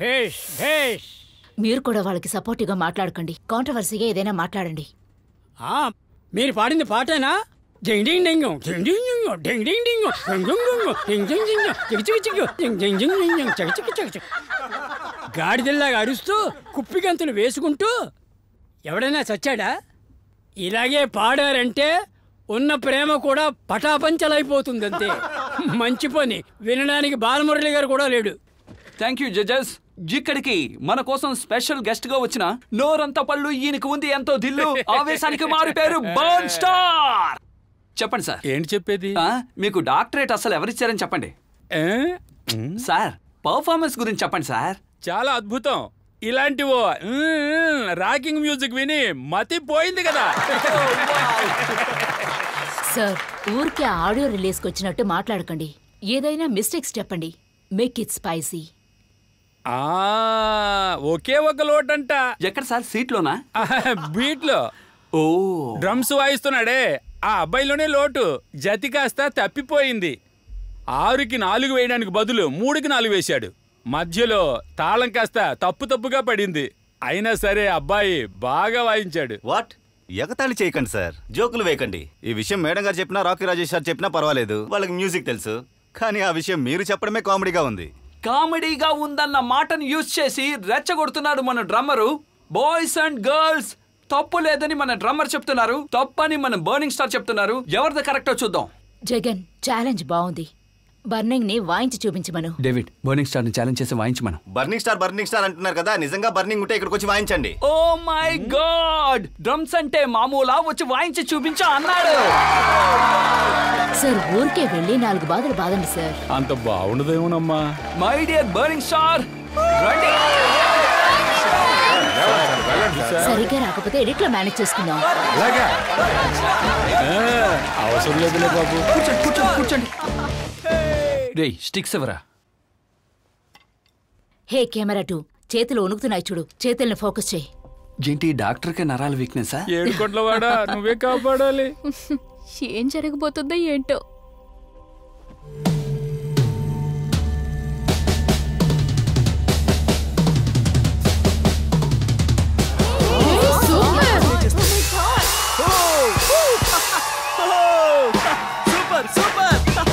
మీరు కూడా వాళ్ళకి సపోర్టివ్ గా మాట్లాడకండి కాంట్రవర్సీగా ఏదైనా మాట్లాడండి ఆ, మీరు పాడింది పాటేనా డింగ్ డింగ్ డింగ్ డింగ్ డింగ్ డింగ్ డింగ్ డింగ్ డింగ్ డింగ్ డింగ్ డింగ్ డింగ్ డింగ్ డింగ్ చికి చికి చికి డింగ్ డింగ్ డింగ్ డింగ్ డింగ్ చికి చికి చికి చికి గాడిదల్లాగా అరుస్తూ కుప్పి గంతులు వేసుకుంటూ ఎవడైనా చచ్చాడా ఇలాగే పాడారంటే ఉన్న ప్రేమ కూడా పటాపంచలైపోతుంది అంతే మంచి పని వినడానికి బాలమురళి గారు కూడా లేడు థ్యాంక్ యూ జడ్జెస్ ఇక్కడికి మన కోసం స్పెషల్ గెస్ట్ గా వచ్చిన నోరంత పళ్ళు ఈయనకు ఉంది ఎంతో దిల్లు ఆవేశానికి మారు పేరు బర్న్ స్టార్ చెప్పండి సార్ ఏంటి చెప్పేది మీకు డాక్టరేట్ అసలు ఎవరిచ్చారని చెప్పండి సార్ పర్ఫార్మెన్స్ గురించి చెప్పండి సార్ చాలా అద్భుతం ఇలాంటి ఓ రాకింగ్ మ్యూజిక్ విని మతి పోయింది కదా సార్ ఊరికే ఆడియో రిలీజ్కి వచ్చినట్టు మాట్లాడకండి ఏదైనా మిస్టేక్స్ చెప్పండి మేక్ ఇట్ స్పైసీ ఆ ఒకే ఒక లోటంట ఎక్కడ సార్ సీట్లోనా బీట్లో ఓ డ్రమ్స్ వాయిస్తున్నాడే ఆ అబ్బాయిలోనే లోటు జతి కాస్త తప్పిపోయింది ఆరుకి నాలుగు వేయడానికి బదులు మూడుకి నాలుగు వేశాడు మధ్యలో తాళం కాస్త తప్పు తప్పుగా పడింది అయినా సరే అబ్బాయి బాగా వాయించాడు వాట్ ఎగతాళి చేయకండి సార్ జోకులు వేయకండి ఈ విషయం మేడం గారు చెప్పినా రాకీ రాజేష్ సార్ చెప్పినా పర్వాలేదు వాళ్ళకి మ్యూజిక్ తెలుసు కానీ ఆ విషయం మీరు చెప్పడమే కామెడీగా ఉంది కామెడీగా ఉందన్న మాటను యూజ్ చేసి రెచ్చగొడుతున్నాడు మన డ్రమ్మరు బాయ్స్ అండ్ గర్ల్స్ తప్పు లేదని మన డ్రమ్మర్ చెప్తున్నారు తప్పని మన బర్నింగ్ స్టార్ చెప్తున్నారు ఎవరిది కరెక్టో చూద్దాం జగన్ ఛాలెంజ్ బాగుంది బర్నింగ్ ని వాయించి చూపించమను డేవిడ్ బర్నింగ్ స్టార్ ని ఛాలెంజ్ చేసి వాయించమను బర్నింగ్ స్టార్ బర్నింగ్ స్టార్ అంటున్నారు కదా నిజంగా బర్నింగ్ ఉంటే ఇక్కడికి వచ్చి వాయించండి ఓ మై గాడ్ డ్రమ్స్ అంటే మామూలా వచ్చి వాయించి చూపించా అన్నాడు సార్ ఊరికే వెళ్ళి నాలుగు బాధలు బాదండి సార్ అంత బాగుండదేమోనమ్మా మై డియర్ బర్నింగ్ స్టార్ రండి సరిగ్గా రాకపోతే ఎడిట్ లో మేనేజ్ చేసుకుందాం అవసరం లేదులే బాబు కూర్చోండి కూర్చోండి కూర్చోండి రే స్టిక్స్ ఎవరా హే కెమెరా టూ చేతులు వణుకుతున్నాయి చూడు చేతుల్ని ఫోకస్ చేయి ఏంటి డాక్టర్కే నరాల వీక్నెస్ ఏడు కోట్ల వాడా నువ్వే కాపాడాలి ఏం జరగబోతుందో ఏంటో సూపర్ సూపర్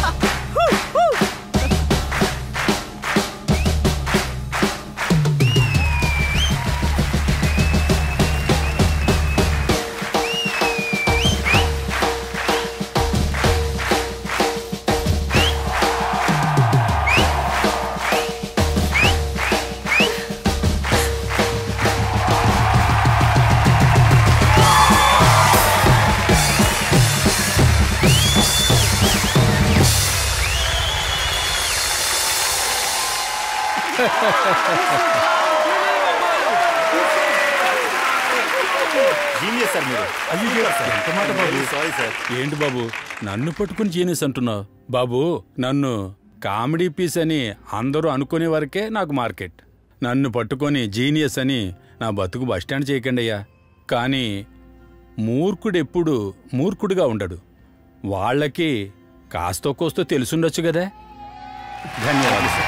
జీనియస్ సార్ మీరు ఎంత మాట బాబు సారీ సార్ ఏంటి బాబు నన్ను పట్టుకుని జీనియస్ అంటున్నావు బాబు నన్ను కామెడీ పీస్ అని అందరూ అనుకునే వరకే నాకు మార్కెట్ నన్ను పట్టుకొని జీనియస్ అని నా బతుకు బస్టాండ్ చేయకండి అయ్యా కానీ మూర్ఖుడెప్పుడు మూర్ఖుడిగా ఉండడు వాళ్ళకి కాస్తో కోస్తో తెలుసుండొచ్చు కదా ధన్యవాదాలు సార్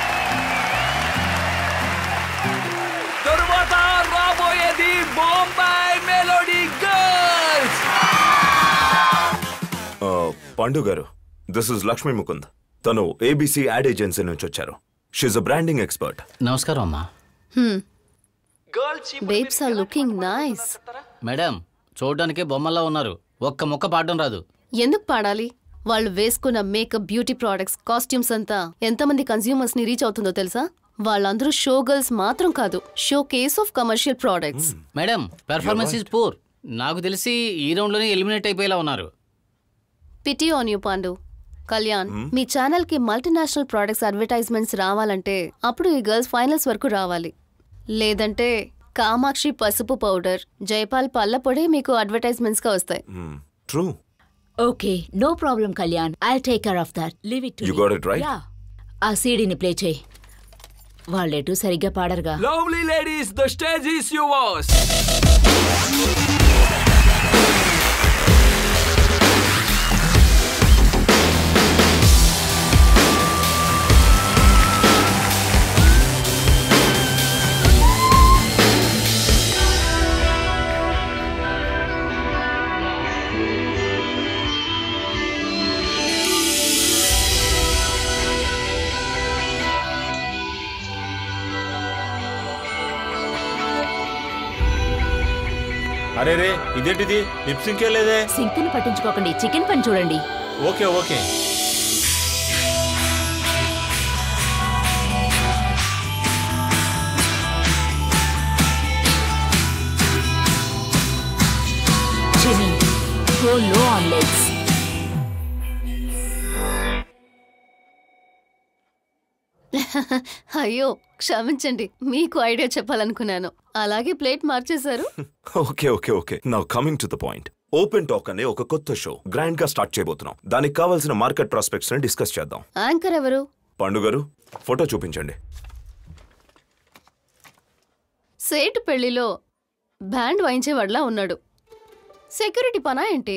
తరువాత రాబోయేది బొంబాయి మెలోడీ గర్ల్స్ ఆ, పండు గారు దిస్ ఇస్ లక్ష్మీ ముకుంద్ తను ఏబీసీ యాడ్ ఏజెన్సీ నుంచి వచ్చారు షీఈ్ అ బ్రాండింగ్ ఎక్స్పర్ట్ నమస్కారం అమ్మా babes are looking nice madam చూడడానికి బొమ్మల్లా ఉన్నారు ఒక్క ముక్క పాడడం రాదు ఎందుకు పాడాలి వాళ్ళు వేసుకున్న మేకప్ బ్యూటీ ప్రోడక్ట్స్ కాస్ట్యూమ్స్ అంతా ఎంతమంది కన్స్యూమర్స్ ని రీచ్ అవుతుందో తెలుసా వాళ్ళందరూ షో గర్ల్స్ మాత్రం కాదు showcase of commercial products madam performance is poor నాకు తెలిసి ఈ రౌండ్లోనే ఎలిమినేట్ అయిపోయేలా ఉన్నారు pity on you Pandu Kalyan మీ ఛానల్ కి మల్టీనేషనల్ ప్రోడక్ట్స్ అడ్వర్టైజ్మెంట్స్ రావాలంటే అప్పుడు ఈ గర్ల్స్ ఫైనల్స్ వరకు రావాలి లేదంటే కామాక్షి పసుపు పౌడర్ జైపాల్ పళ్ళ పొడి మీకు అడ్వర్టైజ్మెంట్స్ గా వస్తాయి true okay no problem Kalyan I take care of that leave it You got it right. ఆ సీడీని ప్లే చేయి వాళ్ళెటు సరిగ్గా పాడరుగా lovely ladies the stage is yours అరే రే ఇదేంటిది లిప్సింకే లేదే సింక్ ని పట్టించుకోకండి చికెన్ పని చూడండి okay okay Jimmy, go low on legs. అయ్యో క్షమించండి మీకు ఐడియా చెప్పాలనుకున్నాను అలాగే ప్లేట్ మార్చేశారు ఓకే ఓకే ఓకే నా coming to the point open talk అనే ఒక కొత్త షో గ్రాండ్ గా స్టార్ట్ చేయబోతున్నాం దానికి కావాల్సిన మార్కెట్ ప్రాస్పెక్ట్స్ ని డిస్కస్ చేద్దాం యాంకర్ ఎవరు పండు గారు ఫోటో చూపించండి సేటు పెళ్లిలో బ్యాండ్ వాయించేవాడ్లా ఉన్నాడు సెక్యూరిటీ పనా ఏంటి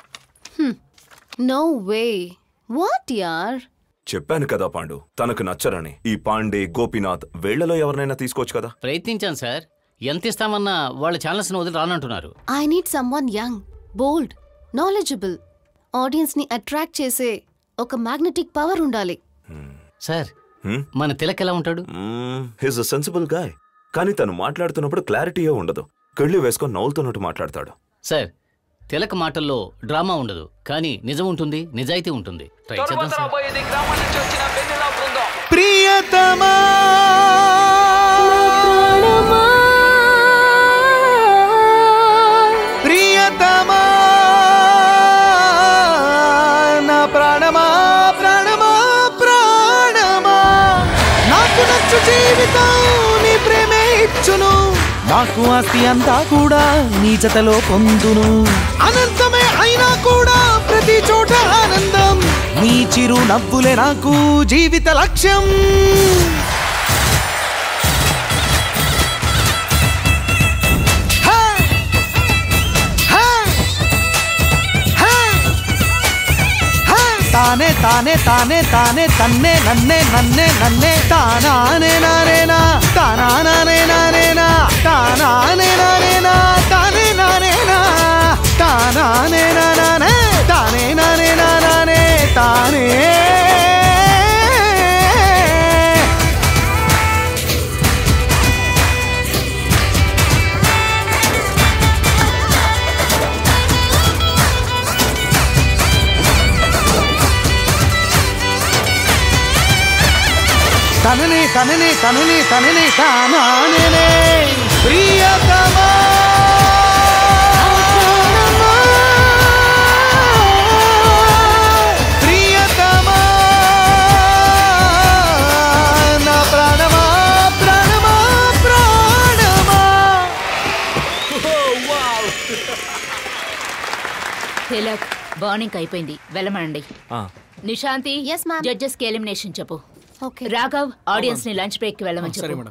నో వే వాట్ యార్ చెప్పాను కదా పాండు తనకు నచ్చరని ఈ పాండే గోపీనాథ్ వీళ్లలో ఎవరినైనా తీసుకోవచ్చు కదా ప్రయత్నించాను సార్ ఎంత ఇస్తామన్నా వాళ్ళ ఛానల్స్ని వదిలి రానంటున్నారు I need someone young bold knowledgeable audience ని అట్రాక్ట్ చేసే ఒక మ్యాగ్నెటిక్ పవర్ ఉండాలి సార్ మన తిలక్ ఎలా ఉంటాడు హిజ్ అ సెన్సిబుల్ గాయ్ కానీ తను మాట్లాడుతున్నప్పుడు క్లారిటీయే ఉండదు కళ్ళు వేసుకొని నవ్వుతున్నట్టు మాట్లాడతాడు సార్ తిలక్ మాటల్లో డ్రామా ఉండదు కానీ నిజం ఉంటుంది నిజాయితీ ఉంటుంది ట్రై చేద్దాం సార్ ప్రియతమా ప్రియతమా నా ప్రాణమా ప్రాణమా ప్రాణమా నాకు నచ్చు జీవితం నీ ప్రేమే ఇచ్చును నాకు ఆస్తి అంతా కూడా నీ జతలో పొందును అనంతమే అయినా కూడా ప్రతి చోట ఆనందం నీ చిరు నవ్వులే నాకు జీవిత లక్ష్యం హా! హా! హా! హా! తానే తానే తానే తానే తన్నే నన్నే నన్నే నన్నే తానానే నానేనా తానానే నానేనా తానానే నానేనా తానే నానేనా తానానే నానే తానే నానే నానే తానే తనని తనని తనని తనని తానానే ప్రియతమా ప్రియతమా నా ప్రాణమా ప్రాణమా ప్రాణమా తిలక్ బర్నింగ్ అయిపోయింది వెళ్ళమనండి నిశాంతి జడ్జెస్ కి ఎలిమినేషన్ చెప్పు రాఘవ్ ఆడియన్స్ ని లంచ్ బ్రేక్ కి వెళ్ళమని చెప్పు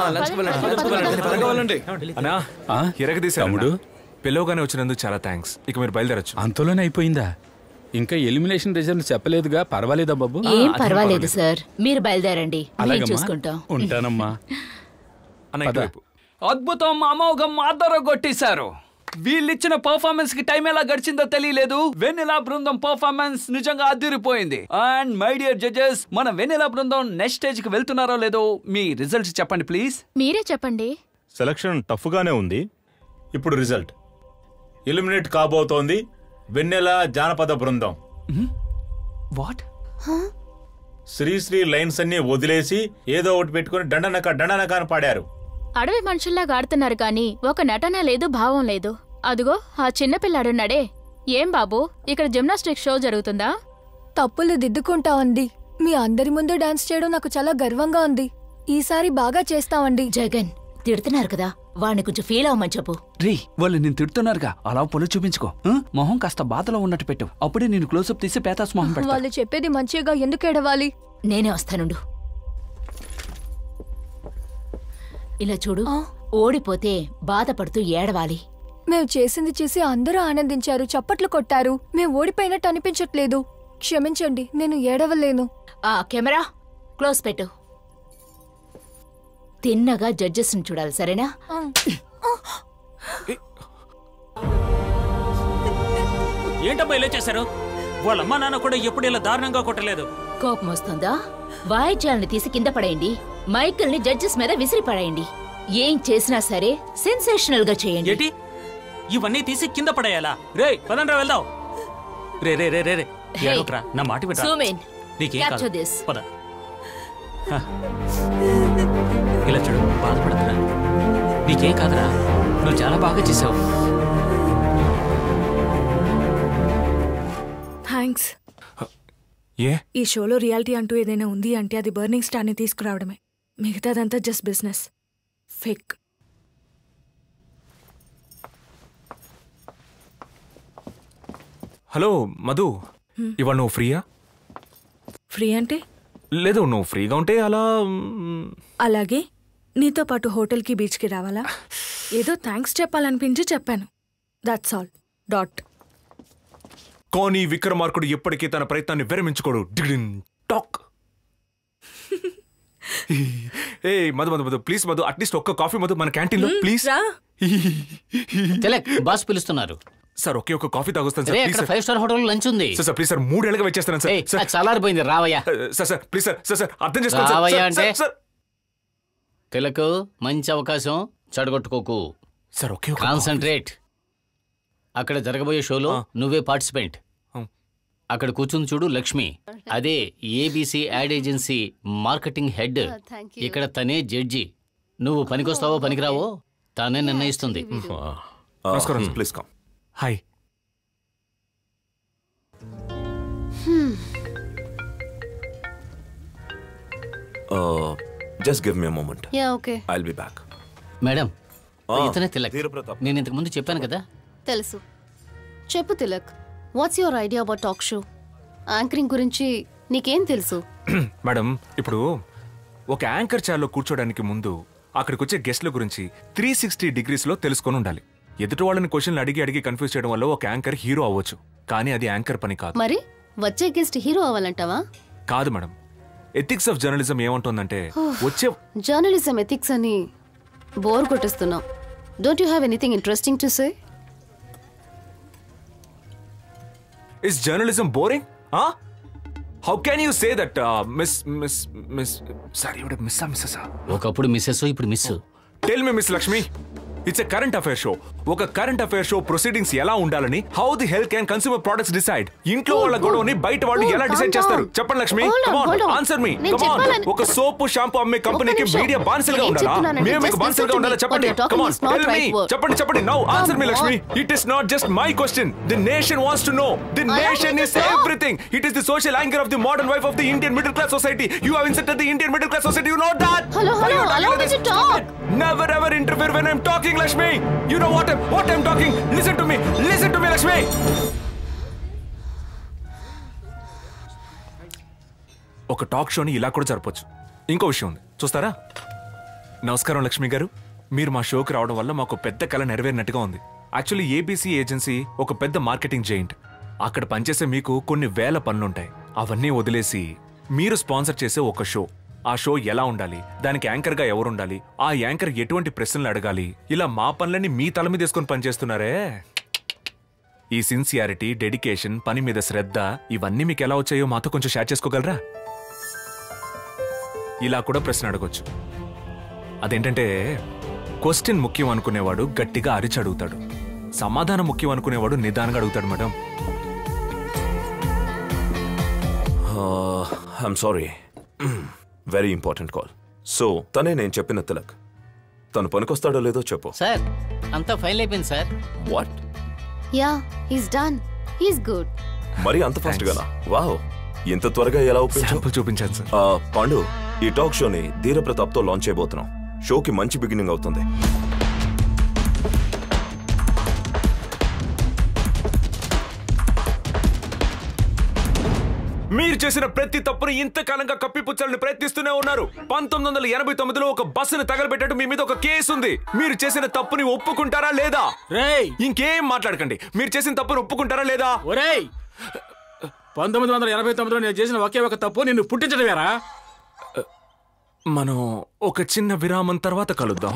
అనా ఎరగదీసా తమ్ముడు పిలవగానే వచ్చినందుకు చాలా థ్యాంక్స్ ఇక మీరు బయలుదేరచ్చు అంతలోనే అయిపోయిందా ఇంకా ఎలిమినేషన్ రిజల్ట్ చెప్పలేదుగా పర్వాలేదా బాబు ఏం పర్వాలేదు సార్ మీరు బయలుదేరండి మేము అలాగమ్మా. చూసుకుంటాం ఉంటానమ్మా పద. అద్భుతం అమోఘం ఆధార కొట్టేశారు వీళ్ళిచ్చిన పర్ఫార్మెన్స్ కి టైం ఎలా గడిచిందో తెలియలేదు వెన్నెలా బృందం పర్ఫార్మెన్స్ నిజంగా అదిరిపోయింది అండ్ మై డియర్ జడ్జెస్ మన వెన్నెలా బృందం నెక్స్ట్ స్టేజ్ కి వెళ్తున్నారో లేదో మీ రిజల్ట్స్ చెప్పండి ప్లీజ్ మీరే చెప్పండి సెలక్షన్ టఫ్గానే ఉంది ఇప్పుడు రిజల్ట్ ఎలిమినేట్ కాబోతోంది వెన్నెల జానపద బృందం వాట్ శ్రీశ్రీ లైన్స్ అన్ని వదిలేసి ఏదో ఒకటి పెట్టుకుని దండనక దండనక అని పాడారు అడవి మనుషుల్లాగా ఆడుతున్నారు కానీ ఒక నటన లేదు భావం లేదు అదిగో ఆ చిన్న పిల్లాడున్నాడే ఏం బాబు ఇక్కడ జిమ్నాస్టిక్ షో జరుగుతుందా తప్పులు దిద్దుకుంటామండి మీ అందరి ముందు డాన్స్ చేయడం నాకు చాలా గర్వంగా ఉంది ఈసారి బాగా చేస్తామండి జగన్ తిడుతున్నారు కదా వాడిని కొంచెం ఫీల్ అవ్వమని చెప్పు రే వాళ్ళు నేను తిడుతున్నారుగా అలా పొలు చూపించుకో ఆ? మొహం కాస్త బాధలో ఉన్నట్టు పెట్టు అప్పుడే నేను క్లోజప్ తీసి పేతాస్ మొహం పెడతా వాళ్ళు చెప్పేది మంచిగా ఎందుకు ఎడవాలి నేనే వస్తానుండు ఇలా చూడు ఓడిపోతే బాధపడుతూ ఏడవాలి మేము చేసింది చూసి అందరూ ఆనందించారు చప్పట్లు కొట్టారు మేము ఓడిపోయినట్టు అనిపించట్లేదు క్షమించండి నేను ఏడవలేను ఆ కెమెరా క్లోజ్ పెట్టు తిన్నగా జడ్జెస్ ని చూడాలి సరేనా ఏంటమ్మా ఇలా చేశారు వాళ్ళ అమ్మా నాన్న కూడా ఎప్పుడు ఇలా దారుణంగా కొట్టలేదు కోపం వస్తుందా వాయిద్యాలను తీసి కింద పడేయండి మైకిల్ని జడ్జెస్ మీద విసిరి పడేయండి ఏం చేసినా సరే సెన్సేషనల్ గా చేయండి ఏంటి ఇవన్నీ తీసి కింద పడేయాలా రే పదండ్రా వెళ్దాం రే రే రే రే రే Hey, ఏడవకురా, నా మాట వినరా zoom in. నీకేం Capture కాదు this. పద హ. ఇలా చూడు బాధపడుతురా నీకేం కాదురా నువ్వు చాలా బాగా చేసావు థ్యాంక్స్ ఏ ఈ షోలో రియాలిటీ అంటూ ఏదైనా ఉంది అంటే అది బర్నింగ్ స్టార్ని తీసుకురావడమే మిగతాదంతా just business fake hello Madhu Hmm. ఇవాళ నువ్వు ఫ్రీయా ఫ్రీ అంటే లేదు నువ్వు ఫ్రీగా ఉంటే అలా మ్, అలాగే నీతో పాటు హోటల్కి బీచ్కి రావాలా ఏదో థ్యాంక్స్ చెప్పాలనిపించి చెప్పాను దట్స్ ఆల్ డాట్ కానీ విక్రమార్కుడు ఎప్పటికీ తన ప్రయత్నాన్ని విరమించుకోడు డిడిన్ టాక్ ఏ మధు మధు మధు ప్లీజ్ మధు అట్లీస్ట్ ఒక్క కాఫీ మధు మన క్యాంటీన్ లో ప్లీజ్ తిలక్ బాస్ పిలుస్తున్నారు సార్ ఒకే ఒక కాఫీ తాగొస్తాను రే సార్ అక్కడ please five star hotel lunch ఉంది సార్ సార్ ప్లీజ్ సార్ మూడేళ్ళగా వచ్చేస్తాను సార్ ఏయ్, సార్ నాకు చల్లారిపోయింది రావయ్యా sir sir please sir sir sir అర్థం చేసుకోండి సార్, రావయ్యా సార్, అంటే సార్, సార్ తిలక్ మంచి అవకాశం చెడగొట్టుకోకు సార్ ఓకే కాన్సన్ట్రేట్ అక్కడ జరగబోయే షోలో నువ్వే పార్టిసిపెంట్ అక్కడ కూర్చుంది చూడు లక్ష్మి అదే ABC ad agency marketing head ఇక్కడ తనే జడ్జి నువ్వు పనికొస్తావో పనికిరావో తానే నిర్ణయిస్తుంది నమస్కారం Hmm. Please come hi just give me moment yeah okay I'll be back madam ఆ, ఇతనే తిలక్ ధీరప్రతాప్. నేను ఇంతకు ముందు చెప్పాను కదా తెలుసు చెప్పు Tilak what's your idea about talk show anchoring గురించి నీకేం తెలుసు మేడం ఇప్పుడు ఒక యాంకర్ చైర్లో కూర్చోడానికి ముందు అక్కడికి వచ్చే గెస్ట్ల గురించి త్రీ సిక్స్టీ డిగ్రీస్లో తెలుసుకొని ఉండాలి ఎదుటి వాళ్ళని క్వశ్చన్లు అడిగి అడిగి కన్ఫ్యూజ్ చేయడం వల్ల ఒక యాంకర్ హీరో అవ్వచ్చు కానీ అది యాంకర్ పని కాదు మరి వచ్చే గెస్ట్ హీరో అవ్వాలంటావా కాదు మేడం ఎథిక్స్ ఆఫ్ జర్నలిజం ఏమంటుందంటే వచ్చే జర్నలిజం ఎథిక్స్ అని బోర్ కొట్టేస్తున్నాం don't you have anything interesting to say is journalism boring how can you say that miss miss miss sorry miss Mrs ఒకప్పుడు మిస్సెస్ ఇప్పుడు miss tell me miss Lakshmi it's a current affair show ఒక current affair show proceedings ఎలా ఉండాలని how the health can consumer products decide ఇంట్లో వాళ్ళ గొడవని బయట వాళ్ళు Cool, ఎలా calm డిసైడ్ చేస్తారు down. చెప్పండి Lakshmi Hold on, hold on. Answer me నేను చెప్పాలని- ఒక సోపు షాంపూ అమ్మే కంపెనీకి నిమిషం. మీడియా బాన్సలుగా నేను ఉండాలా చెప్తున్నానండి. మేము మీకు Just బాన్సలుగా listen to ఉండాలా me. చెప్పండి What you're talking Come on, is not tell me. right word. చెప్పండి చెప్పండి now answer me Come Lakshmi on. It is not just my question the nation wants to know the Allow me nation to is talk. Everything it is the social anchor of the modern wife of the Indian middle class society you have insulted the Indian middle class society you know that Hello, hello, allow me to talk. Never ever interfere when I'm talking, Lakshmi. You know what I'm what I'm talking. Listen to me. Listen to me, Lakshmi. ఒక talk షోని ఇలా కూడా జరపొచ్చు ఇంకో విషయం ఉంది చూస్తారా నమస్కారం లక్ష్మి గారు మీరు మా షోకి రావడం వల్ల మాకు పెద్ద కళ నెరవేరినట్టుగా ఉంది యాక్చువల్లీ ఏబీసీ ఏజెన్సీ ఒక పెద్ద మార్కెటింగ్ జైంట్ అక్కడ పనిచేసే మీకు కొన్ని వేల పనులుంటాయి అవన్నీ వదిలేసి మీరు స్పాన్సర్ చేసే ఒక షో ఆ షో ఎలా ఉండాలి దానికి యాంకర్ గా ఎవరు ఉండాలి ఆ యాంకర్ ఎటువంటి ప్రశ్నలు అడగాలి ఇలా మా పనులన్నీ మీ తల మీద తీసుకొని పనిచేస్తున్నారే ఈ సిన్సియారిటీ డెడికేషన్ పని మీద శ్రద్ధ ఇవన్నీ మీకు ఎలా వచ్చాయో మాతో కొంచెం షేర్ చేసుకోగలరా ఇలా కూడా ప్రశ్న అడగొచ్చు అదేంటంటే క్వశ్చన్ ముఖ్యం అనుకునేవాడు గట్టిగా అరిచి అడుగుతాడు సమాధానం ముఖ్యం అనుకునేవాడు నిదానంగా అడుగుతాడు madam I'm sorry very important call so తనే నేను చెప్పిన తిలక్ తను పనికొస్తాడో లేదో చెప్పు సార్ అంతా ఫైల్ అయిపోయింది sir what yeah he's done he's good మరి అంత ఫాస్ట్ గానా వావ్ ఇంత త్వరగా ఎలా ఒప్పించావు చూపించాను సార్ పాండు ఈ టాక్ షోని ధీరప్రతాప్ తో లాంచ్ చేయబోతున్నాం షోకి మంచి బిగినింగ్ అవుతుంది మీరు చేసిన ప్రతి తప్పుని ఇంతకాలంగా కప్పిపుచ్చాలని ప్రయత్నిస్తూనే ఉన్నారు పంతొమ్మిది వందల ఎనభై తొమ్మిదిలో ఒక బస్సును తగలబెట్టట్టు మీ మీద ఒక కేసు ఉంది మీరు చేసిన తప్పుని ఒప్పుకుంటారా లేదా రేయ్ ఇంకేం మాట్లాడకండి మీరు చేసిన తప్పుని ఒప్పుకుంటారా లేదా ఒరేయ్ పంతొమ్మిది వందల ఎనభై తొమ్మిదిలో నేను చేసిన ఒకే ఒక తప్పు నిన్ను పుట్టించడమేరా మనం ఒక చిన్న విరామం తర్వాత కలుద్దాం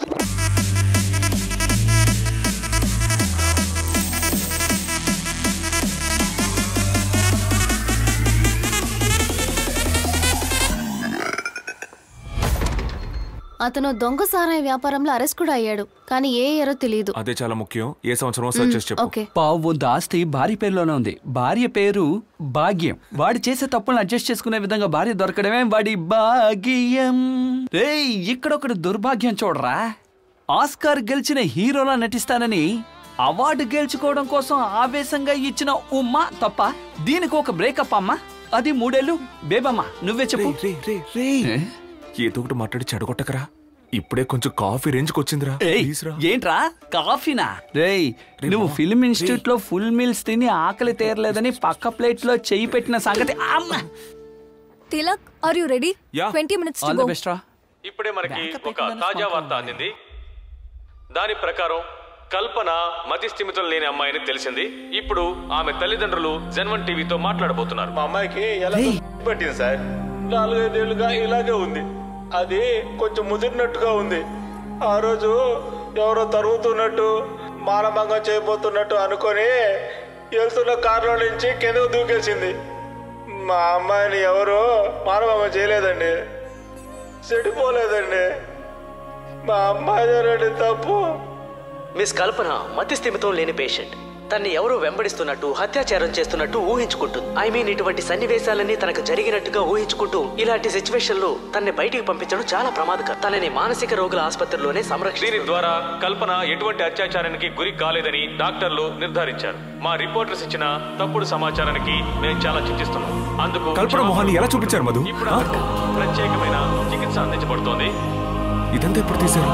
అతను దొంగ సారాయి వ్యాపారంలో అరెస్ట్ కూడా అయ్యాడు కానీ ఏ ఇయరో తెలియదు అదే చాలా ముఖ్యం ఏ సంవత్సరం సర్చ్ చేసి చెప్పు ఓకే పావు వంతు ఆస్తి భార్య పేరులోనే ఉంది భార్య పేరు భాగ్యం వాడు చేసే తప్పులను అడ్జస్ట్ చేసుకునే విధంగా భార్య దొరకడమే వాడి భాగ్యం రేయ్ ఇక్కడొకటి దుర్భాగ్యం చూడరా ఆస్కార్ గెలిచిన హీరోలా నటిస్తానని అవార్డు గెలుచుకోవడం కోసం ఆవేశంగా ఇచ్చిన ఉమ్మా తప్ప దీనికి ఒక బ్రేకప్ అమ్మా అది మూడేళ్ళు బేబమ్మా నువ్వే చెప్పు ఏ? ఏదో ఒకటి మాట్లాడి చెడగొట్టకరా ఇప్పుడే కొంచెం కాఫీ రేంజ్కి వచ్చిందిరా ఏయ్, ప్లీజ్ రా ఏంట్రా కాఫీనా రేయ్ నువ్వు ఫిల్మ్ ఇన్స్టిట్యూట్ లో ఫుల్ మీల్స్ తిని ఆకలి తీరలేదని పక్క ప్లేట్ లో చెయ్యి పెట్టిన సంగతి అమ్మ Tilak are you ready Yeah. Twenty minutes all the best రా ఇప్పుడే మనకి ఒక తాజా వార్త అందింది దాని ప్రకారం కల్పన మతి స్థిమితం లేని అమ్మాయిని తెలిసింది ఇప్పుడు ఆమె తల్లిదండ్రులు జన్వన్ టీవీతో మాట్లాడబోతున్నారు మా అమ్మాయికి ఎలా పట్టింది సార్ నాలుగైదేళ్లుగా ఇలాగే ఉంది అది కొంచెం ముదిరినట్టుగా ఉంది ఆ రోజు ఎవరో తరుగుతున్నట్టు మానభంగం చేయబోతున్నట్టు అనుకొని వెళ్తున్న కారులో నుంచి కిందకు దూకేసింది మా అమ్మాయిని ఎవరు మానభంగం చేయలేదండి చెడిపోలేదండి మా అమ్మాయి తప్పు మిస్ కల్పన మతి స్థిమితం లేని పేషెంట్ తన్ని ఎవరో వెంబడిస్తున్నట్టు అత్యాచారం చేస్తున్నట్టు ఊహించుకుంటుంది ఐ మీన్ ఇటువంటి సన్నివేశాలన్నీ తనకు జరిగినట్టుగా ఊహించుకుంటూ ఇలాంటి సిచ్యువేషన్ లో తన్ని బయటికి పంపించడం చాలా ప్రమాదకరం తనని మానసిక రోగుల ఆసుపత్రిలోనే సంరక్షణ దీని ద్వారా కల్పన ఎటువంటి అత్యాచారానికి గురి కాలేదని డాక్టర్లు నిర్ధారించారు మా రిపోర్టర్స్ ఇచ్చిన తప్పుడు సమాచారానికి మేము చాలా చింతిస్తున్నాం అందుకు కల్పన మొహాన్ని ఎలా చూపించారు మధు ఇప్పుడు ఆమెకు ప్రత్యేకమైన చికిత్స అందించబడుతోంది ఇదంతా ఎప్పుడు తీశారు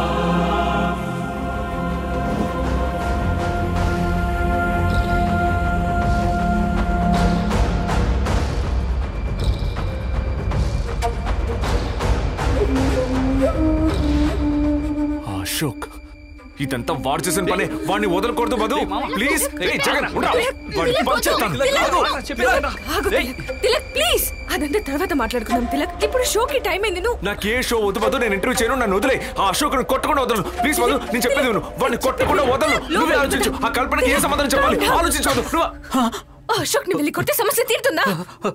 అశోక్ ఇదంతా వాడు చేసిన పనే వాడిని వదలకూడదు మధు ప్లీజ్ ఏయ్, జగన్ ఉండరా? వాడిని పంచేస్తాను. మధు, ఆగు, తిలక్. తిలక్ ప్లీజ్ అదంతా తర్వాత మాట్లాడుకుందాం తిలక్ ఇప్పుడు షోకి టైం అయింది నువ్వు నాకు ఏ షో వద్దు మధు నేను ఇంటర్వ్యూ చేయను నన్ను వదిలే ఆ అశోక్ కొట్టకుండా వదలను ప్లీజ్ మధు నేను చెప్పేది విను వాడిని కొట్టకుండా వదలను నువ్వే ఆలోచించు ఆ కల్పనకి ఏ సమాధానం చెప్పాలి ఆలోచించు మధు నువ్వు ఆ అశోక్ ని వెళ్ళి కొడితే సమస్య తీరుతుందా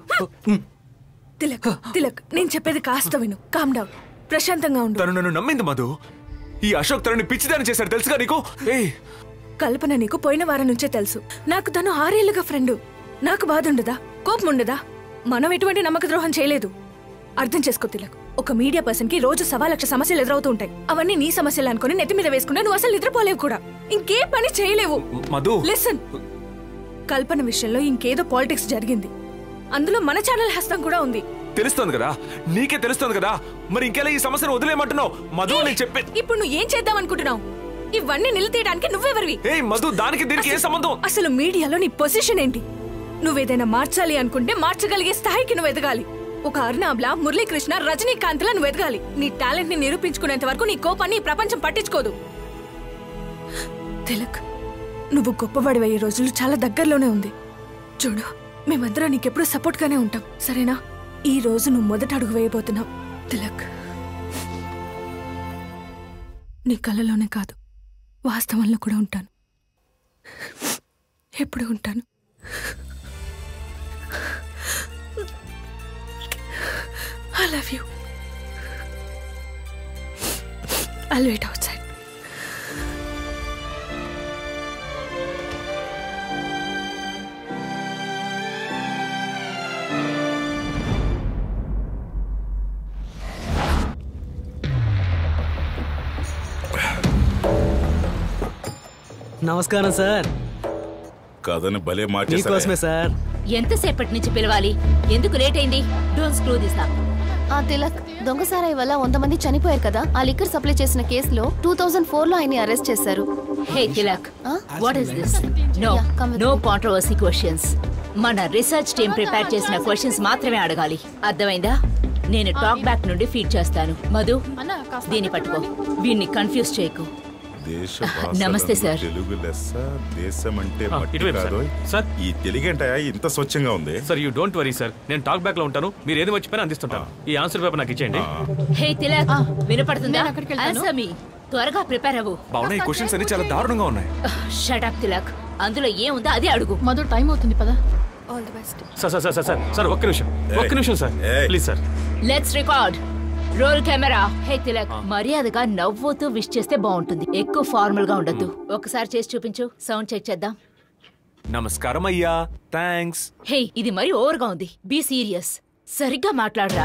తిలక్ తిలక్ నేను చెప్పేది కాస్త విను కామ్ డౌన్ ప్రశాంతంగా ఉండు తను నన్ను నమ్మింది మధు ఈ అశోక్ తనని పిచ్చిదాన్ని చేశాడు తెలుసుగా నీకు ఏయ్ కల్పన నీకు పోయిన వారం నుంచే తెలుసు నాకు తను ఆరేళ్లుగా ఫ్రెండు నాకు బాధ ఉండదా కోపం ఉండదా మనం ఎటువంటి నమ్మక ద్రోహం చేయలేదు అర్థం చేసుకో తిలక్ ఒక మీడియా పర్సన్ కి రోజు సవా లక్ష సమస్యలు ఎదురవుతూ ఉంటాయి అవన్నీ నీ సమస్యలు అనుకుని నెత్తి మీద వేసుకున్నా నువ్వు అసలు నిద్రపోలేవు కూడా ఇంకే పని చేయలేవు మధు లిసన్ కల్పన విషయంలో ఇంకేదో పాలిటిక్స్ జరిగింది అందులో మన ఛానల్ హస్తం కూడా ఉంది తెలుస్తోంది కదా నీకే తెలుస్తోంది కదా మరి ఇంకెలా ఈ సమస్యను వదిలేయమంటున్నావు మధు నేను చెప్పే ఇప్పుడు నువ్వు ఏం చేద్దాం అనుకుంటున్నావు ఇవన్నీ నిలతీయడానికి నువ్వెవరివి ఏయ్ మధు దానికి దీనికి ఏ సంబంధం అసలు మీడియాలో నీ పొజిషన్ ఏంటి నువ్వేదైనా మార్చాలి అనుకుంటే మార్చగలిగే స్థాయికి నువ్వు ఎదగాలి ఒక అర్నాబ్లా మురళీకృష్ణ రజనీకాంత్లా నువ్వు ఎదగాలి నీ టాలెంట్ ని నిరూపించుకునేంత వరకు నీ కోపాన్ని ఈ ప్రపంచం పట్టించుకోదు తిలక్ నువ్వు గొప్పవాడివయ్యే రోజులు చాలా దగ్గరలోనే ఉంది చూడు మేమందరం నీకెప్పుడు సపోర్ట్ గానే ఉంటాం సరేనా ఈ రోజు నువ్వు మొదట అడుగు వేయబోతున్నావు తిలక్ నీ కళ్ళలోనే కాదు వాస్తవంలో కూడా ఉంటాను ఎప్పుడు ఉంటాను I love you I wait outside నమస్కారం సార్ కథని భలే మీకోసమే మార్చేసా సార్ ఎంతసేపటి నుంచి పిలవాలి ఎందుకు లేట్ అయింది డోంట్ స్క్రూ దిస్ అప్ ఆ తిలక్ దొంగసారాయి వల్ల వంద మంది చనిపోయారు కదా ఆ లిక్కర్ సప్లై చేసిన కేసులో టూ థౌజండ్ ఫోర్ లో ఆయన్ని అరెస్ట్ చేశారు hey Tilak what is this no no controversy questions మన రీసెర్చ్ టీం ప్రిపేర్ చేసిన క్వశ్చన్స్ మాత్రమే అడగాలి అర్థమైందా నేను టాక్ బ్యాక్ నుండి ఫీడ్ చేస్తాను మధు దీన్ని పట్టుకో వీన్ని కన్ఫ్యూజ్ చేయకు దేశ నమస్తే, భాషలందు సార్. తెలుగు లెస్స దేశం అంటే ఆ, మట్టి ఇటువైపు, సార్. కాదు సార్. ఈ తెలుగంటాయా ఇంత స్వచ్ఛంగా ఉంది sir you don't worry sir నేను టాక్ బ్యాక్ లో ఉంటాను మీరు ఏది మర్చిపోయినా అందిస్తుంటాను ఈ ఆన్సర్ పేపర్ నాకు ఇచ్చేయండి హే తిలక్ వినపడుతుందా ఆన్సర్ మీ త్వరగా ప్రిపేర్ అవ్వు బాగున్నా ఈ క్వశ్చన్స్ అన్ని చాలా దారుణంగా ఉన్నాయి షట్ అప్ తిలక్ అందులో ఏముందో అదే అడుగు మొదటి టైం అవుతుంది పదా all the best sir sir sir sir sir ఒక్క నిమిషం ఒక్క నిమిషం sir please sir let's record roll camera hey Tilak మర్యాదగా నవ్వుతూ విష్ చేస్తే బాగుంటుంది ఎక్కువ ఫార్మల్ గా ఉండద్దు ఒకసారి చేసి చూపించు సౌండ్ చెక్ చేద్దాం నమస్కారం అయ్యా థ్యాంక్స్ హే ఇది మరీ ఓవర్ గా ఉంది బీ సీరియస్ సరిగ్గా మాట్లాడరా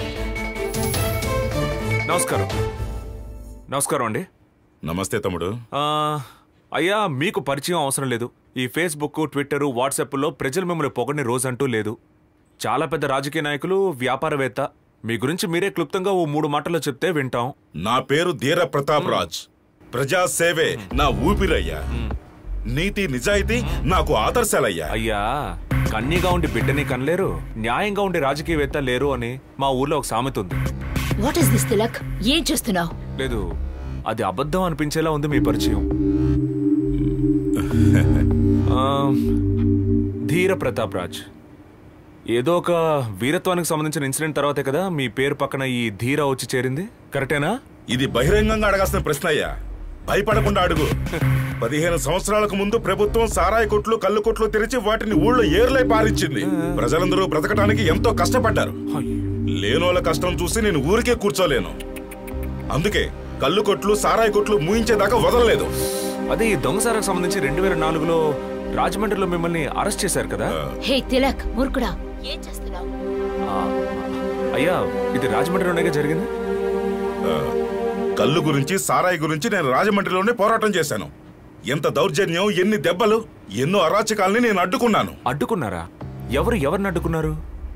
నమస్కారం నమస్కారం అండి నమస్తే తమ్ముడు ఆ, అయ్యా మీకు పరిచయం అవసరం లేదు ఈ ఫేస్బుక్ ట్విట్టర్ వాట్సాప్లో ప్రజలు మిమ్మల్ని పొగడిన రోజు అంటూ లేదు చాలా పెద్ద రాజకీయ నాయకులు వ్యాపారవేత్త మీ గురించి మీరే క్లుప్తంగా ఓ మూడు మాటల్లో చెప్తే వింటాం నా పేరు ధీర ప్రతాప్ రాజ్ ప్రజా సేవే నా ఊపిరయ్యా నీతి నిజాయితీ నాకు ఆదర్శాలయ్యా అయ్యా కన్నీగా ఉండి బిడ్డని కనలేరు న్యాయంగా ఉండే రాజకీయవేత్త లేరు అని మా ఊర్లో ఒక సామెత ఉంది వాట్ ఇస్ దిస్ తిలక్ ఏం చేస్తున్నావు లేదు అది అబద్ధం అనిపించేలా ఉంది మీ పరిచయం ఆ, ధీర ప్రతాప్ రాజ్ ఏదో ఒక వీరత్వానికి సంబంధించిన ఇన్సిడెంట్ తర్వాతే కదా మీ పేరు పక్కన ఈ ధీర వచ్చి చేరింది కరెక్టేనా ఇది బహిరంగంగా అడగాల్సిన ప్రశ్న అయ్యా భయపడకుండా అడుగు పదిహేను సంవత్సరాలకు ముందు ప్రభుత్వం సారాయి కొట్లు కళ్ళు కొట్లు తెరిచి వాటిని ఊళ్ళో ఏర్లై పారించింది ప్రజలందరూ బ్రతకడానికి ఎంతో కష్టపడ్డారు లేనోళ్ళ కష్టం చూసి నేను ఊరికే కూర్చోలేను అందుకే కళ్ళు కొట్లు సారాయి కొట్లు మూయించేదాకా వదలలేదు అదే ఈ దొంగసారకు సంబంధించి రెండు వేల నాలుగులో రాజమండ్రిలో మిమ్మల్ని అరెస్ట్ చేశారు కదా హే తిలక్ మూర్ఖుడా ఏం చేస్తున్నావు ఆ, అయ్యా ఇది రాజమండ్రిలోనే జరిగింది కళ్ళు గురించి సారాయి గురించి నేను రాజమండ్రిలోనే పోరాటం చేశాను ఎంత దౌర్జన్యం ఎన్ని దెబ్బలు ఎన్నో అరాచకాల్ని నేను అడ్డుకున్నాను అడ్డుకున్నారా ఎవరు ఎవరిని అడ్డుకున్నారు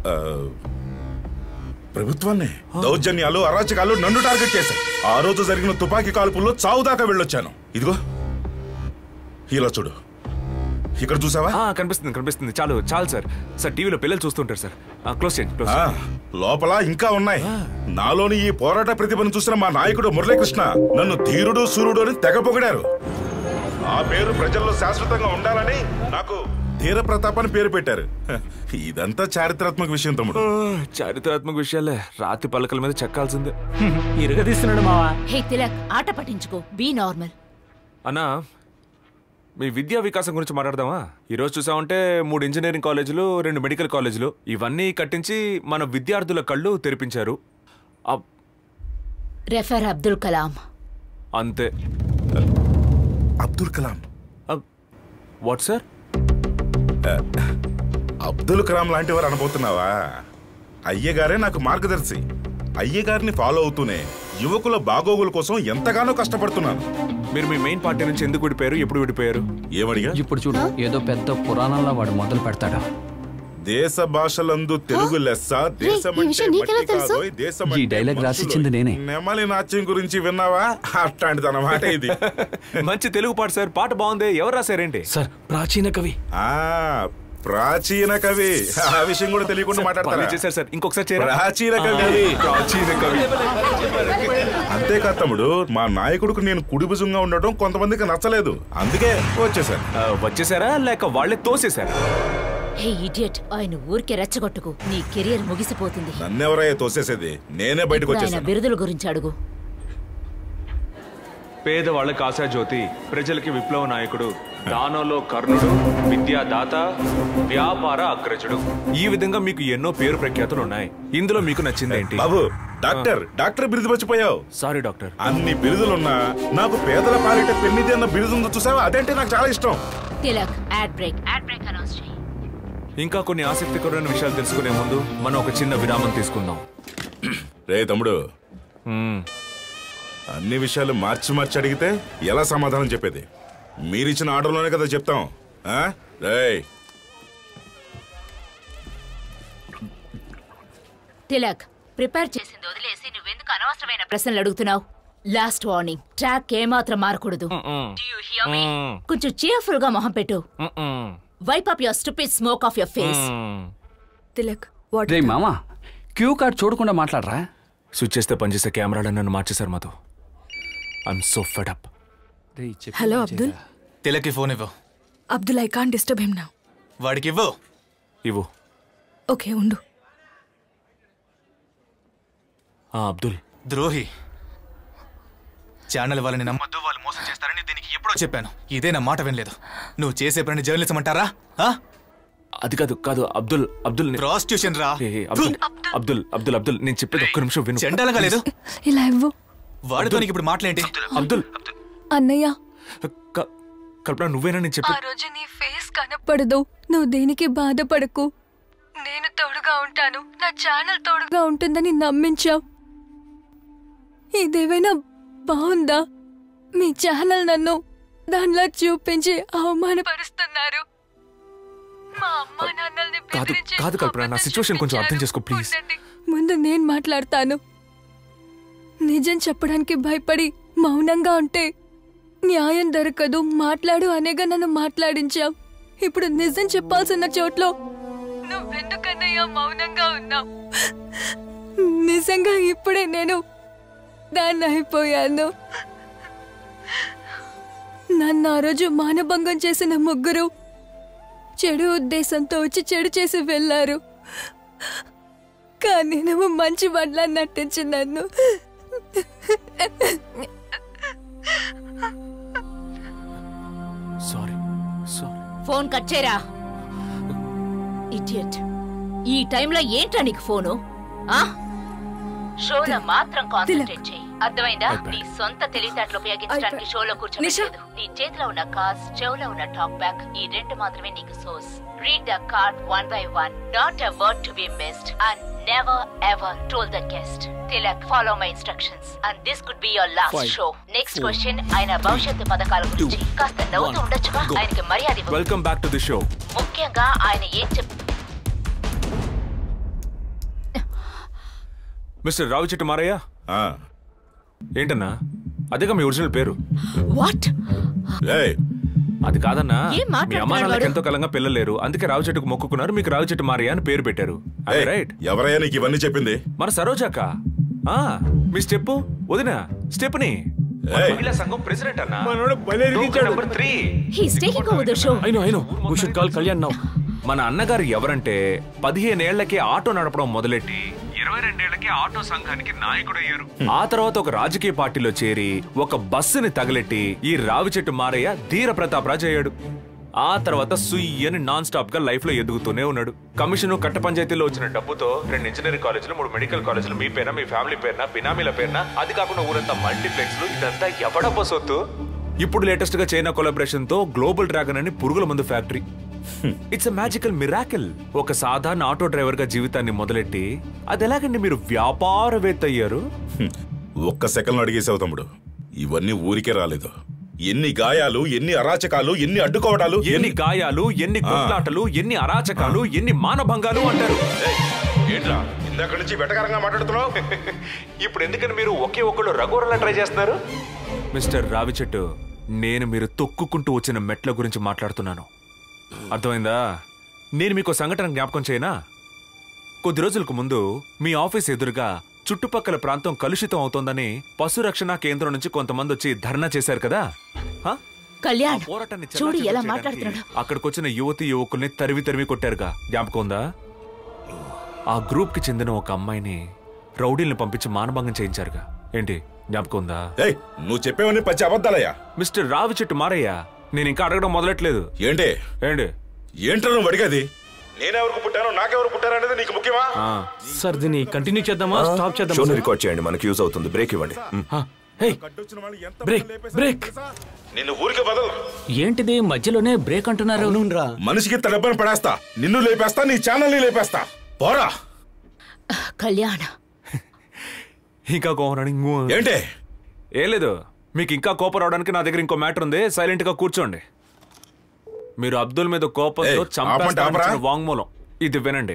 ప్రభుత్వాన్ని దౌర్జన్యాలు అరాచకాలు నన్ను టార్గెట్ చేశాయి ఆ రోజు జరిగిన తుపాకీ కాల్పుల్లో చావు దాకా వెళ్ళొచ్చాను ఇదిగో ఇలా చూడు ఇక్కడ చూసావా ఆ, కనిపిస్తుంది కనిపిస్తుంది చాలు చాలు సార్ సార్ టీవీలో పిల్లలు చూస్తుంటారు సార్ ఆ, క్లోజ్ చేయండి క్లోజ్ ఆ, చేయండి. లోపల ఇంకా ఉన్నాయి నాలోని ఈ పోరాట ప్రతిభను చూసిన మా నాయకుడు మురళీకృష్ణ నన్ను ధీరుడు సూర్యుడు అని తెగ పొగిడారు ఆ పేరు ప్రజల్లో శాశ్వతంగా ఉండాలని నాకు ధీర ప్రతాప్ అని పేరు పెట్టారు హ, ఇదంతా చారిత్రాత్మక విషయం తమ్ముడు ఆ, చారిత్రాత్మక విషయాలే రాతి పలకల మీద చెక్కాల్సిందే ఇరగదీస్తున్నాడు మావా హే తిలక్ ఆట పట్టించుకో బీ నార్మల్ అన్నా మీ విద్యా వికాసం గురించి మాట్లాడదామా ఈ రోజు చూసామంటే మూడు ఇంజనీరింగ్ కాలేజీలు రెండు మెడికల్ కాలేజీలు ఇవన్నీ కట్టించి మన విద్యార్థుల కళ్ళు తెరిపించారు అబ్- రెఫర్ అబ్దుల్ కలాం అంతే అబ్దుల్ కలాం వాట్ సార్ అబ్దుల్ కలాం లాంటి వారు అనబోతున్నావా అయ్యగారే నాకు మార్గదర్శి అయ్యగారిని ఫాలో అవుతూనే యువకుల బాగోగుల కోసం ఎంతగానో కష్టపడుతున్నాను మీరు మీ మెయిన్ పార్టీ నుంచి ఎందుకు విడిపోయారు ఎప్పుడు విడిపోయారు ఏమడిగా ఇప్పుడు చూడు ఏదో పెద్ద పురాణంలో వాడు మొదలు పెడతాడు దేశ భాషలందు తెలుగు లెస్స ఈ దేశమంటే విషయం నీకెలా మట్టి తెలుసు? కాదోయ్, దేశమంటే ఈ డైలాగ్ మనుషులోయ్. రాసిచ్చింది నేనే. నెమలి నాట్యం గురించి విన్నావా అట్లాంటిది అన్నమాట ఇది మంచి తెలుగు పాట సార్ పాట బాగుంది ఎవరు రాశారేంటి సార్ ప్రాచీన కవి ఆ ప్రాచీన కవి ఆ విషయం కూడా తెలియకుండా మాట్లాడతారా పర్లేదు చేశారు సార్ ఇంకొకసారి చేయరా? ప్రాచీన కవి ఆ, ప్రాచీన కవి అంతేకాదు తమ్ముడు మా నాయకుడికి నేను కుడి భుజంగా ఉండటం కొంతమందికి నచ్చలేదు అందుకే వచ్చేసాను ఆ, వచ్చేసారా లేక వాళ్ళే తోసేశారా హే ఇడియట్ ఆయన ఊరికే రెచ్చగొట్టుకు నీ కెరియర్ ముగిసిపోతుంది నన్నెవరయ్యా తోసేసేది నేనే బయటకు ఇప్పుడు ఆయన వచ్చేసాను బిరుదుల గురించి అడుగు పేదవాళ్ళకి ఆశాజ్యోతి ప్రజలకి విప్లవ నాయకుడు దానంలో కర్ణుడు విద్యాదాత వ్యాపార అగ్రజుడు ఈ విధంగా మీకు ఎన్నో పేరు ప్రఖ్యాతులు ఉన్నాయి ఇందులో మీకు నచ్చింది ఏంటి బాబు డాక్టర్ డాక్టర్ బిరుదు మర్చిపోయావు సారీ డాక్టర్ అన్ని బిరుదులున్నా నాకు పేదల పాలిట పెన్నిది అన్న బిరుదు ఉందో చూసావా అదంటే నాకు చాలా ఇష్టం Tilak ad break ad break announce చేయి ఇంకా కొన్ని ఆసక్తికరమైన విషయాలు తెలుసుకునే ముందు మనం ఒక చిన్న విరామం తీసుకుందాం రే తమ్ముడు అన్ని విషయాలు మార్చి మార్చి అడిగితే ఎలా సమాధానం చెప్పేది మీరిచ్చిన ఆర్డర్లోనే కదా చెప్తాం ఆ? రేయ్ తిలక్ ప్రిపేర్ చేసింది వదిలేసి నువ్వెందుకు అనవసరమైన ప్రశ్నలు అడుగుతున్నావు లాస్ట్ వార్నింగ్ ట్రాక్ ఏమాత్రం మారకూడదు Do you hear me? కొంచెం cheerful గా మొహం పెట్టు wipe up your stupid smoke off your face Tilak రే మామా క్యూ కార్డ్ చూడకుండా మాట్లాడరా స్విచ్ చేస్తే పనిచేసే కెమెరాలను నన్ను మార్చేశారు మాతో I'm so fed up hello Abdul తిలకి ఫోన్ ఇవ్వు Abdul I can disturb him now వాడికి ఇవ్వు ఇవ్వు ఓకే ఉండు ఆ, అబ్దుల్ ద్రోహి ఛానల్ వాళ్ళని నమ్మొద్దు వాళ్ళు మోసం చేస్తారని దీనికి ఎప్పుడో చెప్పాను ఇదే నా మాట వినలేదు నువ్వు చేసే పని జర్నలిజం అంటారా ఆ? అది కాదు కాదు అబ్దుల్ అబ్దుల్ ని- ప్రాస్టిట్యూషన్ రా ఏ, ఏ, అబ్దుల్ అబ్దుల్ అబ్దుల్ అబ్దుల్ నేను చెప్పేది ఒక్క నిమిషం విను చెండాలంగా లేదు ఇలా ఇవ్వు వాడితో నీకు ఇప్పుడు మాట్లాడేంటి అబ్దుల్ అన్నయ్య క- కల్పన నువ్వేనా నేను ఆ చెప్పి రోజు నీ ఫేస్ కనపడదు నువ్వు దేనికి బాధపడకు నేను తోడుగా ఉంటాను నా ఛానల్ తోడుగా ఉంటుందని నమ్మించావు ఇదేమైనా బాగుందా మీ ఛానల్ నన్ను దానిలా చూపించి అవమానపరుస్తున్నారు మా అమ్మా నాన్నల్ని కాదు బెదిరించి కాదు కల్పన నా సిచ్యువేషన్ కొంచెం అర్థం చేసుకో ప్లీజ్ ముందు నేను మాట్లాడతాను నిజం చెప్పడానికి భయపడి మౌనంగా ఉంటే న్యాయం దొరకదు మాట్లాడు అనేగా నన్ను మాట్లాడించావు ఇప్పుడు నిజం చెప్పాల్సిన చోట్లో నువ్వెందుకన్నయ్యా మౌనంగా ఉన్నావు నిజంగా ఇప్పుడే నేను దాన్ని అయిపోయాను నన్ను ఆ రోజు మానభంగం చేసిన ముగ్గురు చెడు ఉద్దేశంతో వచ్చి చెడు చేసి వెళ్ళారు కానీ నువ్వు మంచి బండ్లా నటించి నన్ను సారీ సారీ ఫోన్ కట్ చేయరా ఇడియట్ ఈ టైంలో ఏంట్రా నీకు ఫోను ఆ షోలో మాత్రం కాన్సన్ట్రేట్ చేయి అర్థమైందా నీ సొంత తెలివితేటలు ఉపయోగించడానికి షోలో కూర్చోలేదు నీ చేతిలో ఉన్న కార్డ్స్ చెవులో ఉన్న టాక్ బ్యాక్ ఈ రెండు మాత్రమే నీకు source read the card one by one not a word to be missed and never ever told the guest Tilak follow my instructions and this could be your last Five, show next four, question ఆయన భవిష్యత్తు పథకాల గురించి కాస్త నవ్వుతూ one, ఉండొచ్చుగా go. ఆయనకి మర్యాద ఇవ్వు. Welcome back to the show ముఖ్యంగా ఆయన ఏం చెప్ మిస్టర్ రావు చెట్టు మారయ్య ఏంటన్నా అదేగా మీ ఒరిజినల్ పేరు వాట్ అది కాదన్నా ఏం మీ మాట్లాడుతున్నాడు అమ్మా నాన్నకి వాడు? ఎంతో కాలంగా పిల్లలు లేరు అందుకే రావు చెట్టుకు మొక్కుకున్నారు మీకు రావు చెట్టు మారయ్య అని పేరు పెట్టారు రైట్ ఎవరయ్యా నీకు ఇవన్నీ చెప్పింది మన సరోజాక ఆ మీ స్టెప్ వదినా స్టెప్ని మన మహిళా సంఘం ప్రెసిడెంట్ అన్నా number three he's taking over the show I know I know we should call Kalyan now మన అన్నగారు ఎవరంటే పదిహేనేళ్లకే ఆటో నడపడం మొదలెట్టి ఇరవై రెండేళ్లకే ఆటో సంఘానికి నాయకుడయ్యారు ఆ తర్వాత ఒక రాజకీయ పార్టీలో చేరి ఒక బస్సుని తగలెట్టి ఈ రావి చెట్టు మారయ్య ధీర ప్రతాప్ రాజు అయ్యాడు ఆ తర్వాత సుయ్యని నాన్ స్టాప్ గా లైఫ్ లో ఎదుగుతూనే ఉన్నాడు కమిషన్ కట్ట పంచాయతీలో వచ్చిన డబ్బుతో రెండు ఇంజనీరింగ్ కాలేజీలు మూడు మెడికల్ కాలేజీలు మీ పేరున మీ ఫ్యామిలీ పేరున బినామీల పేరున అది కాకుండా ఊరంతా మల్టీప్లెక్స్లు ఇదంతా ఎవడబ్బ సొత్తు ఇప్పుడు లేటెస్ట్ గా చైనా కొలాబరేషన్ తో గ్లోబల్ డ్రాగన్ అని పురుగుల మందు factory it's a magical miracle ఒక సాధారణ ఆటో డ్రైవర్ గా జీవితాన్ని మొదలెట్టి అది ఎలాగండి మీరు వ్యాపారవేత్త అయ్యారు ఒక్క సెకండ్ అడిగేసావు తమ్ముడు ఇవన్నీ ఊరికే రాలేదు ఎన్ని గాయాలు ఎన్ని అరాచకాలు ఎన్ని అడ్డుకోవడాలు ఎన్ని గాయాలు ఎన్ని కొట్లాటలు ఎన్ని అరాచకాలు ఎన్ని మానభంగాలు అంటారు ఏంట్రా ఇందాక నుంచి వెటకారంగా మాట్లాడుతున్నావు ఇప్పుడు ఎందుకని మీరు ఒకే ఒక్కడు రఘువరలా ట్రై చేస్తున్నారు మిస్టర్ రావిచెట్టు నేను మీరు తొక్కుకుంటూ వచ్చిన మెట్ల గురించి మాట్లాడుతున్నాను అర్థమైందా నేను మీకు సంఘటన జ్ఞాపకం చేయనా కొద్ది రోజులకు ముందు మీ ఆఫీస్ ఎదురుగా చుట్టుపక్కల ప్రాంతం కలుషితం అవుతోందని పశు రక్షణ కేంద్రం నుంచి కొంతమంది వచ్చి ధర్నా చేశారు కదా హ? కళ్యాణ్ ఆ పోరాటాన్ని చూడు చెల్లాచెదరు ఎలా చేయడానికి మాట్లాడుతున్నాడు అక్కడికొచ్చిన యువతి యువకుల్ని తరివి తరివి కొట్టారుగా జ్ఞాపకం ఉందా ఆ గ్రూప్ కి చెందిన ఒక అమ్మాయిని రౌడీల్ని పంపించి మానభంగం చేయించారుగా ఏంటి జ్ఞాపకం ఉందా నువ్వు చెప్పేవన్నీ పచ్చి అబద్ధాలయ్యా మిస్టర్ రావి చెట్టు మారయ్యా నేను ఇంకా అడగడం మొదలెట్లేదు ఏంటి ఏంటి ఏంట్రా నువ్వు అడిగేది నేనెవరికి పుట్టాను నాకెవరు పుట్టారనేది నీకు ముఖ్యమా సార్ దీన్ని కంటిన్యూ చేద్దామా స్టాప్ చేద్దామా షోని సార్? రికార్డ్ చేయండి మనకి యూజ్ అవుతుంది బ్రేక్ ఇవ్వండి మ్. బ్రేక్ బ్రేక్ నిన్ను ఊరికి బదలు ఏంటిది మధ్యలోనే బ్రేక్ అంటున్నారు మనిషికి తడబ్బని పడేస్తా నిన్ను లేపేస్తా నీ ఛానల్ని లేపేస్తా పోరా కళ్యాణ్ ఇంకా కోపరానికి ఏంటి ఏం లేదు మీకు ఇంకా కోపం రావడానికి నా దగ్గర ఇంకో మ్యాటర్ ఉంది సైలెంట్ గా కూర్చోండి మీరు అబ్దుల్ మీద కోపంతో ఏయ్, ఆపండి, చంపేస్తానని ఆపరా. ఇచ్చిన వాంగ్మూలం ఇది వినండి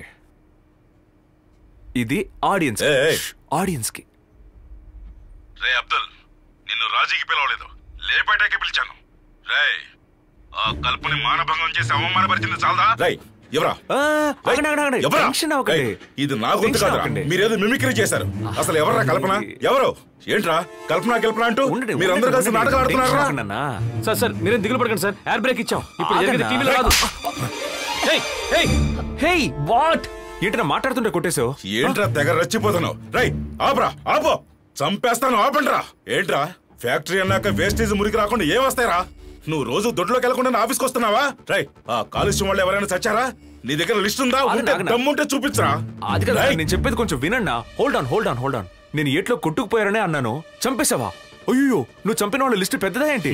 ఇది ఆడియన్స్ ఆడియన్స్ కి రే అబ్దుల్ నిన్ను రాజీకి పిలవలేదు లేపేటాకి పిలిచాను రే ఆ కల్పుని మానభంగం చేసి అవమానపరిచింది చాలదా రై ఎవరా ఆగండి, ఆగండి, ఆగండి. ఎవరా? టెన్షన్ అవ్వకండి. ఏయ్, ఇది నా గుర్తు టెన్షన్ కాదురా అవ్వకండి. మీరేదో మిమిక్రీ చేశారు అసలు ఎవర్రా కల్పన ఎవరు ఏంట్రా కల్పన కల్పన అంటూ మీరందరూ కలిసి నాటకం ఆడుతున్నారా సార్ సార్ మీరేం దిగులు పడకండి సార్ ఎయిర్ బ్రేక్ ఇచ్చాం ఇప్పుడు జరిగేది ఆగన్నా. టీవీలో కాదు హే వాట్ ఏంటన్నా మాట్లాడుతుంటే కొట్టేసావు ఏంట్రా తెగ రచ్చిపోతున్నావు రై ఆపరా ఆపో చంపేస్తాను ఆపండ్రా ఏంట్రా ఫ్యాక్టరీ అన్నాక వేస్టేజ్ మురికి రాకుండా ఏం వస్తాయిరా నువ్వు రోజు దొడ్లోకి వెళ్లకుండా నా ఆఫీస్కి వస్తున్నావా రై ఆ కాలుష్యం వాళ్ళు ఎవరైనా చచ్చారా నీ దగ్గర లిస్ట్ ఉందా ఆగండి, ఉంటే ఆగండి. దమ్ముంటే చూపించరా అది కదా రేయ్, నేను చెప్పేది కొంచెం వినన్నా hold on hold on hold on నేను ఏట్లో కొట్టుకుపోయారనే అన్నాను చంపేశావా అయ్యో నువ్వు చంపిన వాళ్ళ లిస్ట్ పెద్దదా ఏంటి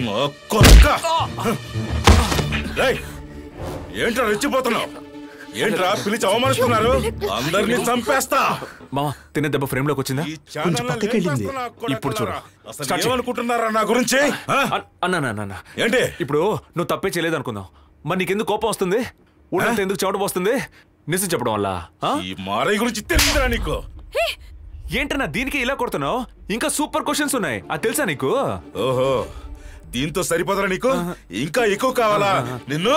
రేయ్, ఏంట్రా రెచ్చిపోతున్నావు ఏంట్రా పిలిచి అవమానిస్తున్నారు అందరినీ చంపేస్తా మామ తినే దెబ్బ ఫ్రేమ్ లోకి వచ్చిందా కొంచెం పక్కకి వెళ్ళింది ఇప్పుడు చూడు అసలు స్టార్ట్ చేయి. ఏమనుకుంటున్నారా నా గురించి ఆ? అన్- అన్నా అన్నా, అన్నా ఏంటి ఇప్పుడు నువ్వు తప్పే చేయలేదు అనుకుందాం మరి నీకెందుకు కోపం వస్తుంది ఊళ్ళంతా ఎందుకు చెవట పోస్తుంది నిజం చెప్పడం వల్ల ఈ మారయ్య గురించి తెలియదురా నీకు ఏంటన్నా దీనికి ఇలా కొడుతున్నావు ఇంకా సూపర్ క్వశ్చన్స్ ఉన్నాయి అది తెలుసా నీకు ఓహో దీంతో సరిపోదరా నీకు ఇంకా ఎక్కువ కావాలా నిన్ను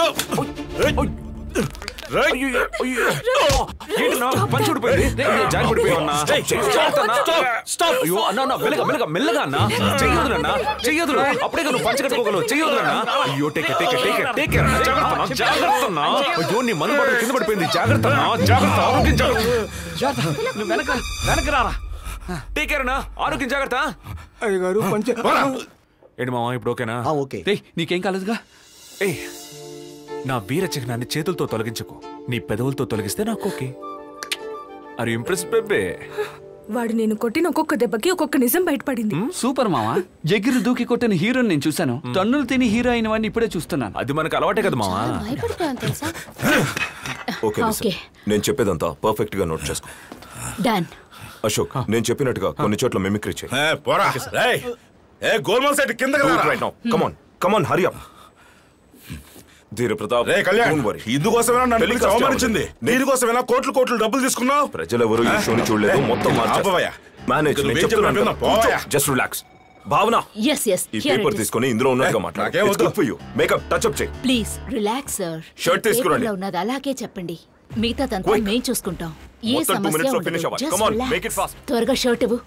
రేయ్. ఏంటన్నా పంచి ఊడిపోయింది జారి పడిపోయావన్నా Hey, stop, stop, stop. అయ్యో అన్న అన్న మెల్లగా మెల్లగా మెల్లగా అన్న చెయ్యొద్దు అన్న చెయ్యొద్దు అప్పుడే నువ్వు పంచ కట్టుకోగలవు చెయ్యొద్దు అన్న అయ్యో take take take take care అన్న జాగ్రత్త అన్న, జాగ్రత్త అన్న అయ్యో నీ మందు బాటలు కింద పడిపోయింది జాగ్రత్త అన్న జాగ్రత్త ఆరోగ్యం జాగ్రత్త నువ్వు వెనక వెనక రారా టేక్ కేర్ అన్న ఆరోగ్యం జాగ్రత్త అయ్యగారు పంచ ఏంటి మామ ఇప్పుడు ఓకేనా ఓకే నీకేం కాలేదుగా ఏ నా వీర చిహ్నాన్ని చేతులతో తొలగించకు నీ పెదవులతో తొలగిస్తే నాకు ఓకే ఆర్ ఇంప్రెస్ బెబ్బే వాడు నేను కొట్టిన ఒక్కొక్క దెబ్బకి ఒక్కొక్క నిజం బయటపడింది సూపర్ మావా ఎగిరి దూకి కొట్టిన హీరోని నేను చూశాను టన్నులు తిని హీరో అయిన వాడిని ఇప్పుడే చూస్తున్నాను అది మనకు అలవాటే కదా మావా భయపడిపోయాను తెలుసా ఓకే లిసన్. ఓకే. నేను చెప్పేదంతా పర్ఫెక్ట్ గా నోట్ చేసుకో డన్ అశోక్ నేను చెప్పినట్టుగా కొన్ని చోట్ల మిమిక్రీ చేయి పోరా రేయ్, ఏ గోల్మాల్ సెట్ కిందకి రారా. Come on come on hurry up Dheera Pratap రే కళ్యాణ్ don't worry. ఇందుకోసమేనా నన్ను పిలిచి Telecast అవమానించింది దీనికోసమేనా కోట్లు కోట్లు డబ్బులు తీసుకున్నావు ప్రజలెవరూ ఈ షోని చూడలేదు మొత్తం ఆపవయ్యా. మేనేజ్ నువ్వేం చెప్పినా విన్నా, పోవయ్యా. Just relax Bhavana yes yes ఈ పేపర్ తీసుకొని ఇందులో ఉన్నట్టుగా మాట్లాడు It's good for you. Makeup, touch up చేయి ప్లీజ్ రిలాక్స్ సార్ Shirt తీసుకురండి. ఉన్నది అలాగే చెప్పండి మిగతాదంతా మేం చూసుకుంటాం ఏ మొత్తం two సమస్య minutes లో ఉండదు. finish అవ్వాలి. Just Come on, relax. make it fast. త్వరగా షర్ట్ ఇవ్వు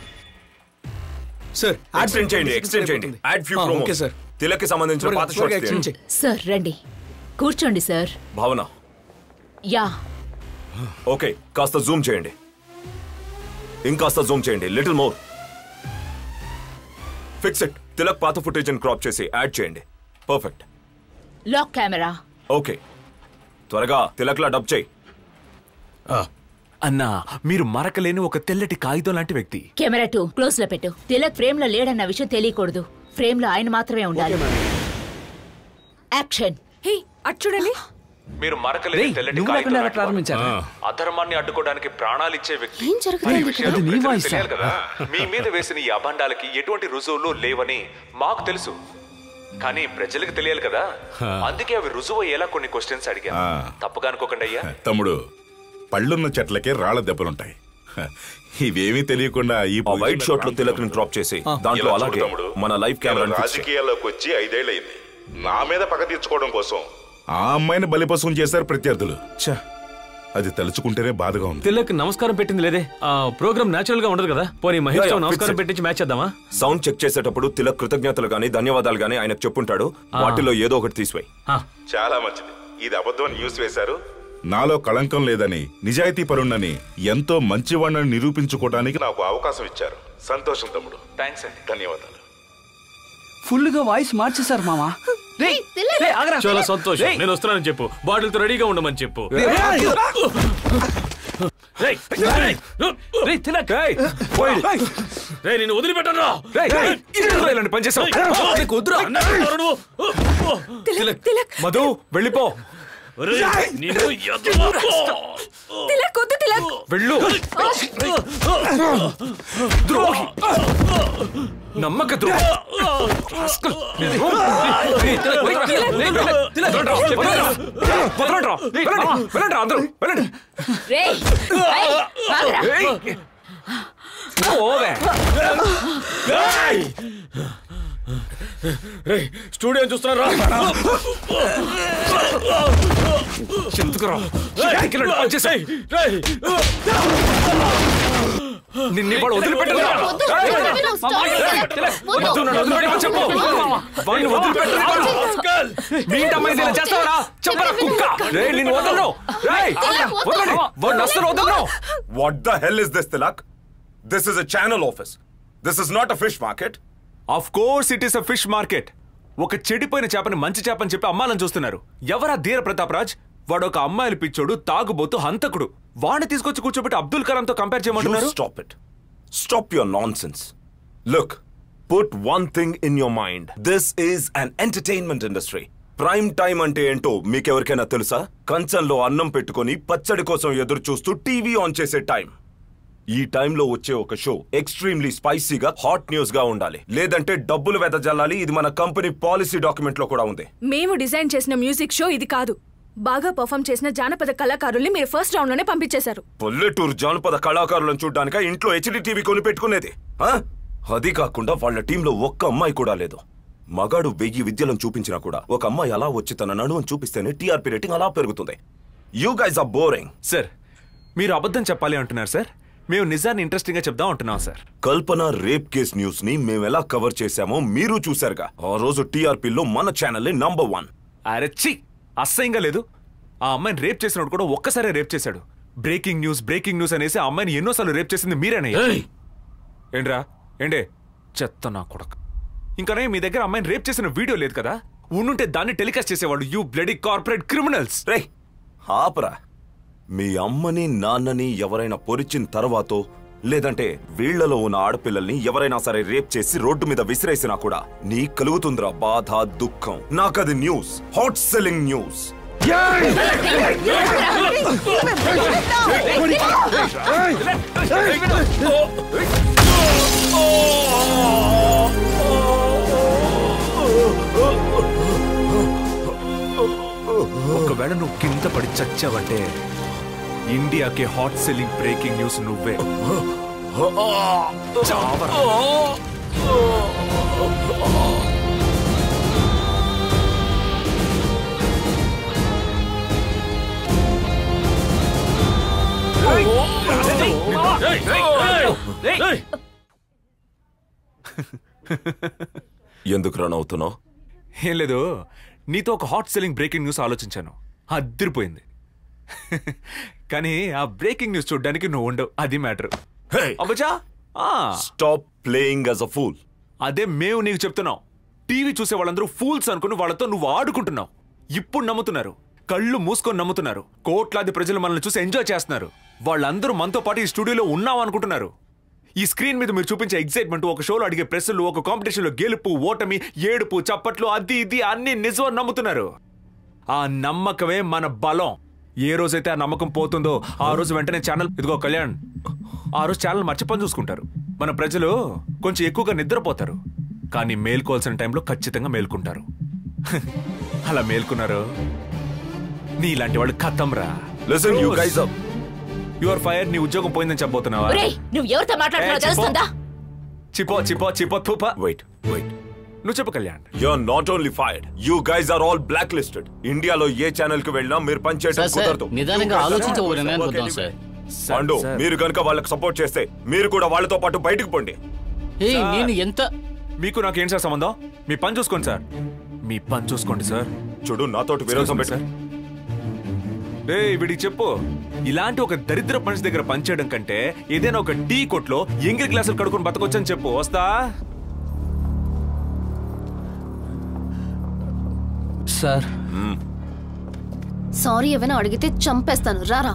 సార్ ఎక్స్టెండ్ చేయండి ఎక్స్టెండ్ చేయండి యాడ్ ఫ్యూ ఆ, ప్రోమో okay, sir. తిలక్కి సంబంధించిన త్వరగా, పాత త్వరగా షాట్స్ exchange సార్ రండి కూర్చోండి సార్ భావన యా ఓకే కాస్త జూమ్ చేయండి ఇంకాస్త జూమ్ చేయండి little more fix it Tilak పాత ఫుటేజ్ క్రాప్ చేసి యాడ్ చేయండి పర్ఫెక్ట్ లాక్ కెమెరా ఓకే త్వరగా తిలక్లా డబ్ చేయి అన్నా మీరు మరకలేని ఒక తెల్లటి కాగితం లాంటి వ్యక్తి కెమెరా టూ క్లోజ్ లో పెట్టు తిలక్ ఫ్రేమ్ లో లేడన్న విషయం తెలియకూడదు ఫ్రేమ్ లో ఆయన మాత్రమే ఉండాలి యాక్షన్ హే అటు చూడండి మీరు మరకలేని రేయ్, తెల్లటి నువ్వు కాగితం లేకుండా లాంటి ప్రారంభించారా? వారు. అధర్మాన్ని అడ్డుకోవడానికి ప్రాణాలు ఇచ్చే వ్యక్తి ఏం జరుగుతుంది ఈ ఇక్కడ? విషయాలు అది నీ ప్రజలకు వాయిసా? తెలియాలి కదా మీ మీద వేసిన ఈ అభండాలకి ఎటువంటి రుజువులు లేవని మాకు తెలుసు కానీ ప్రజలకు తెలియాలి కదా అందుకే అవి రుజువు అయ్యేలా కొన్ని క్వశ్చన్స్ అడిగాను ఆ. తప్పుగా అనుకోకండి అయ్యా తమ్ముడు పళ్ళున్న చెట్లకే రాళ్ల దెబ్బలుంటాయి హ, ఇవేమీ తెలియకుండా ఈ ఆ వైట్ షాట్ లో తిలక్ ని డ్రాప్ చేసి దాంట్లో ఇలా అలాగే చూడు తమ్ముడు. మన లైఫ్ నేను కెమెరా రాజకీయాల్లోకి వచ్చి ఐదేళ్లయింది నా మీద పగ తీర్చుకోవడం కోసం ఆ అమ్మాయిని బలిపశువుని చేశారు ప్రత్యర్థులు ఛ, అది తలుచుకుంటేనే బాధగా ఉంది తిలక్ నమస్కారం పెట్టింది లేదే ఆ ప్రోగ్రామ్ నేచురల్ గా ఉండదు కదా పోనీ మహేష్ Yeah, తో yeah, నమస్కారం fix it. పెట్టించి మ్యాచ్ చేద్దామా సౌండ్ చెక్ చేసేటప్పుడు తిలక్ కృతజ్ఞతలు గానీ ధన్యవాదాలు గానీ ఆయనకు చెప్పుంటాడు ఆ. వాటిలో ఏదో ఒకటి తీసివేయి చాలా మంచిది ఇది అబద్ధం న్యూస్ వేశారు నాలో కళంకం లేదని నిజాయితీ పరుణ్ణని ఎంతో మంచివాణ్ణని నిరూపించుకోవడానికి నాకు అవకాశం ఇచ్చారు సంతోషం తమ్ముడు థ్యాంక్స్ అండి ధన్యవాదాలు ఫుల్ గా వాయిస్ మార్చేశారు మామా రేయ్, రేయ్, ఆగరా. చాలా సంతోషం రేయ్. నేను వస్తున్నానని చెప్పు బాటిల్ తో రెడీగా ఉండమని చెప్పు రేయ్, రేయ్, రేయ్, రేయ్, తిలక్ రేయ్, నిన్ను వదిలిపెట్టను రేయ్, రేయ్, ఎందుకు ఇలాంటి పని చేసావు? నీకు వద్దురా? తిలక్ తిలక్ మధు వెళ్ళిపో నిన్ను ఎదవ. తిలక్ వద్దు తిలక్ వెళ్ళు ద్రోహి నమ్మక ద్రోహి రాస్కల్. రేయ్, తిలక్, వదలరా. రేయ్, తిలక్, వదలరా, వదలరా. వదలరా. వెళ్ళండి, వెళ్ళండి అందరూ వెళ్ళండి రేయ్ రేయ్, ఆగరా. ఏయ్. పోవే. రేయ్, స్టూడియో చూస్తున్నారా ఎందుకురా? షాట్కి వెళ్ళండి, పని చేసేయ్. నిన్ను ఇవాళ వదిలిపెట్టను రా. వద్దు, ఏయ్, వద్దు, వద్దు, stop. ఏయ్, వద్దు. వద్దు, నన్ను వదిలిపెట్టమని చెప్పు. వాడిని వదిలిపెట్టను ఇవాళ. మీ ఇంటి అమ్మాయిని ఇలా చేస్తావరా చెప్పరా కుక్క రేయ్ నిన్ను వదలను రేయ్ వదలండి వాడిని అస్సలు వదలను what the hell is this Tilak this is a channel office this is not a fish market of course it is a fish market ఒక చెడిపోయిన చేపని మంచి చేపని చెప్పి అమ్మాలని చూస్తున్నారు ఎవరా ధీర ప్రతాప్ రాజ్ వాడు ఒక అమ్మాయిలు పిచ్చోడు తాగుబోతు హంతకుడు వాడిని తీసుకొచ్చి కూర్చోబెట్టి అబ్దుల్ కలాం తో కంపేర్ చేయమంటున్నారు stop it stop your nonsense look put one thing in your mind this is an entertainment industry prime time అంటే ఏంటో మీకెవరికైనా తెలుసా కంచంలో అన్నం పెట్టుకొని పచ్చడి కోసం ఎదురు చూస్తూ టీవీ ఆన్ చేసే టైం ఈ టైంలో వచ్చే ఒక షో ఎక్స్ట్రీమ్లీ స్పైసీగా హాట్ న్యూస్ గా ఉండాలి లేదంటే డబ్బులు వెదజల్లాలి ఇది మన కంపెనీ పాలసీ డాక్యుమెంట్ లో కూడా ఉంది మేము డిజైన్ చేసిన మ్యూజిక్ షో ఇది కాదు బాగా పర్ఫామ్ చేసిన జానపద కళాకారుల్ని మీరు ఫస్ట్ రౌండ్ లోనే పంపించేశారు పల్లెటూరు జానపద కళాకారులను చూడ్డానిక ఇంట్లో హెచ్డి టీవీ కొని పెట్టుకునేది ఆ? అది కాకుండా వాళ్ళ టీంలో ఒక్క అమ్మాయి కూడా లేదు మగాడు వెయ్యి విద్యలను చూపించినా కూడా ఒక అమ్మాయి అలా వచ్చి తన నడుమని చూపిస్తేనే టీఆర్పీ రేటింగ్ అలా పెరుగుతుంది you guys are boring sir మీరు అబద్ధం చెప్పాలి అంటున్నారు సార్ మేము నిజాన్ని ఇంట్రెస్టింగ్ గా చెప్దాం అంటున్నాం sir Kalpana rape case news ని మేము ఎలా కవర్ చేశామో మీరు చూశారుగా ఆ రోజు టీఆర్పీలో మన ఛానల్ నంబర్ వన్ అరే ఛీ అసహ్యంగా లేదు ఆ అమ్మాయిని రేప్ చేసినప్పుడు కూడా ఒక్కసారే రేప్ చేశాడు బ్రేకింగ్ న్యూస్ బ్రేకింగ్ న్యూస్ అనేసి ఆ అమ్మాయిని ఎన్నోసార్లు రేప్ చేసింది మీరేనయ్యా ఏంట్రా ఏంటే చెత్త నా కొడక ఇంకానే మీ దగ్గర అమ్మాయిని రేప్ చేసిన వీడియో లేదు కదా ఉండుంటే దాన్ని టెలికాస్ట్ చేసేవాళ్ళు యూ బ్లడీ కార్పొరేట్ క్రిమినల్స్ రే ఆపరా మీ అమ్మని నాన్నని ఎవరైనా పొరిచిన తర్వాతో లేదంటే వీళ్లలో ఉన్న ఆడపిల్లల్ని ఎవరైనా సరే రేప్ చేసి రోడ్డు మీద విసిరేసినా కూడా నీ కలుగుతుందిరా బాధ దుఃఖం నాకది న్యూస్ హాట్ సెల్లింగ్ న్యూస్ ఒకవేళ నువ్వు కింద పడి చచ్చావంటే ఇండియాకి హాట్ సెల్లింగ్ బ్రేకింగ్ న్యూస్ నువ్వే చావరా. ఎందుకు రన్ అవుతున్నావు ఏం లేదు నీతో ఒక హాట్ సెల్లింగ్ బ్రేకింగ్ న్యూస్ ఆలోచించాను అద్దరిపోయింది కానీ ఆ బ్రేకింగ్ న్యూస్ చూడడానికి నువ్వు ఉండవు అది మ్యాటర్ అబ్బచా stop playing as a fool అదే మేము నీకు చెప్తున్నాం టీవీ చూసే వాళ్ళందరూ ఫూల్స్ అనుకుని వాళ్ళతో నువ్వు ఆడుకుంటున్నావు ఇప్పుడు నమ్ముతున్నారు కళ్ళు మూసుకొని నమ్ముతున్నారు కోట్లాది ప్రజలు మనల్ని చూసి ఎంజాయ్ చేస్తున్నారు వాళ్ళందరూ మనతో పాటు ఈ స్టూడియోలో ఉన్నాం అనుకుంటున్నారు ఈ స్క్రీన్ మీద మీరు చూపించే ఎక్సైట్మెంట్ ఒక షోలో అడిగే ప్రశ్నలు ఒక కాంపిటీషన్లో గెలుపు ఓటమి ఏడుపు చప్పట్లు అది ఇది అన్ని నిజం నమ్ముతున్నారు ఆ నమ్మకమే మన బలం ఏ రోజైతే ఆ నమ్మకం పోతుందో ఆ రోజు వెంటనే ఛానల్ ఇదిగో కళ్యాణ్ ఆ రోజు ఛానల్ మర్చిపోని చూసుకుంటారు మన ప్రజలు కొంచెం ఎక్కువగా నిద్రపోతారు కానీ మేల్కోవాల్సిన టైంలో ఖచ్చితంగా మేల్కుంటారు అలా మేల్కున్నారు నీలాంటి వాళ్ళు ఖతం రా Listen, you guys are- you're fire నీ ఉద్యోగం పోయిందని చెప్పబోతున్నావా ఒరేయ్ నువ్వు ఎవరితో మాట్లాడుతున్నావు ఏ, చెప్పు. తెలుస్తుందా చిపో చిపో చిపో తుప వెయిట్ వెయిట్ నువ్వు చెప్పు Kalyan you're not only fired you guys are all blacklisted ఇండియాలో ఏ ఛానల్ కి వెళ్ళినా మీరు పనిచేయడం సార్, సార్, కుదరదు నిదానంగా You guys are ఆలోచించి not ఓ going to నిర్ణయానికి work వద్దాం, anywhere. సార్. పాండు సార్. మీరు కనుక వాళ్ళకి సపోర్ట్ చేస్తే మీరు కూడా వాళ్ళతో పాటు బయటకు పోండి ఏయ్, నేను ఎంత మీకు నాకు ఏం సార్ సంబంధం మీ పని చూసుకోండి సార్ మీ పని చూసుకోండి సార్ చూడు నాతోటి విరోధం పెట్టు సార్ రే వీడికి చెప్పు ఇలాంటి ఒక దరిద్ర మనిషి దగ్గర పనిచేయడం కంటే ఏదైనా ఒక టీ కొట్లో ఎంగిల్ గ్లాసులు కడుకొని బతకొచ్చని చెప్పు వస్తా సార్ సారీ ఏమైనా అడిగితే చంపేస్తాను రారా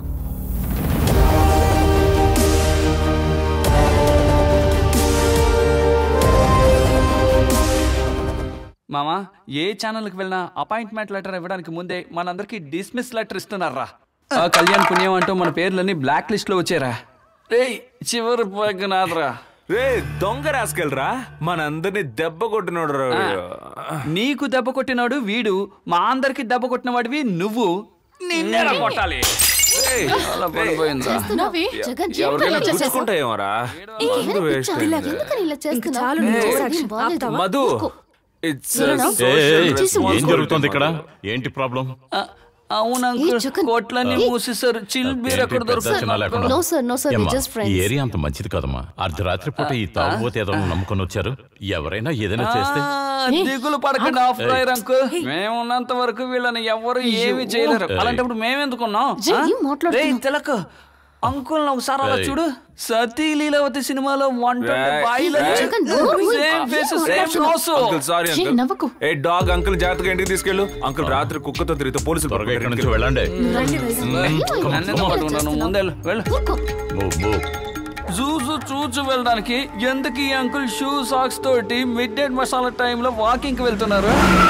మామా ఏ ఛానల్కి వెళ్ళినా అపాయింట్మెంట్ లెటర్ ఇవ్వడానికి ముందే మనందరికి డిస్మిస్ లెటర్ ఇస్తున్నారా ఆ కళ్యాణ్ పుణ్యం అంటూ మన పేర్లన్నీ బ్లాక్ లిస్ట్ లో వచ్చారా రే చివరి పగ్గనాథరా రే దొంగ రాసుకెళ్ళరా మనందరినీ దెబ్బ కొట్టినోడు రా వీడు. నీకు దెబ్బ కొట్టినాడు వీడు మా అందరికి దెబ్బ కొట్టిన వాడివి నువ్వు నిన్నేరా కొట్టాలి ఏయ్, అలా పడిపోయిందా చేస్తున్నావే? జగన్, ఏంటి ఎవరికైనా ఇలా చేసేసావ్? గుచ్చుకుంటాయేమోరా మందు waste ఇలా అయింది. ఎందుకని ఇలా చేస్తున్నావ్? చాలు నీ ఏయ్, ఓవరాక్షన్. బాలేదా? మధు ఊరుకో. ఇట్స్ ఏం జరుగుతుంది ఇక్కడ ఏంటి ప్రాబ్లం అవును అంకుల్ కోట్లన్నీ మూసేశారు చిల్ బీర్ ఎక్కడ దొరుకుతుంది No, sir, no, sir, we're ఏమ్మా, just friends. ఈ ఏరియా అంత మంచిది కదమ్మా అర్ధరాత్రి పూట ఈ తాగుబోతే ఏదో నమ్ముకొని వచ్చారు ఎవరైనా ఏదైనా చేస్తే ఆ, దిగులు పడకండి ఆఫ్ ఫైర్ అంకుల్ మేము ఉన్నంత వరకు వీళ్ళని ఎవరు ఏమి చేయలేరు ఏయ్. అలాంటిప్పుడు మేమెందుకున్నాం జై, ఏం మాట్లాడుతున్నావ్? రేయ్, తిలక్ అంకుల్ ఒకసారి అలా ఏయ్. చూడు సతీ లీలావతి సినిమాలో వన్ ఏయ్, ఏయ్. Same face same nose uncle sorry uncle a dog uncle జాగ్రత్తగా ఇంటికి తీసుకెళ్ళు అంకుల్ రాత్రి కుక్కతో తిరిగితే పోలీసులు త్వరగా ఇక్కడ నుంచి వెళ్ళండి నన్నెందుకు పట్టుకున్నాను ముందే వెళ్ళు మూవ్ మూవ్ జూజు చూచు వెళ్ళడానికి ఎందుకు ఈ అంకుల్ షూ సాక్స్ తోటి మిడ్ నైట్ మసాలా టైంలో వాకింగ్ కి వెళ్తున్నారు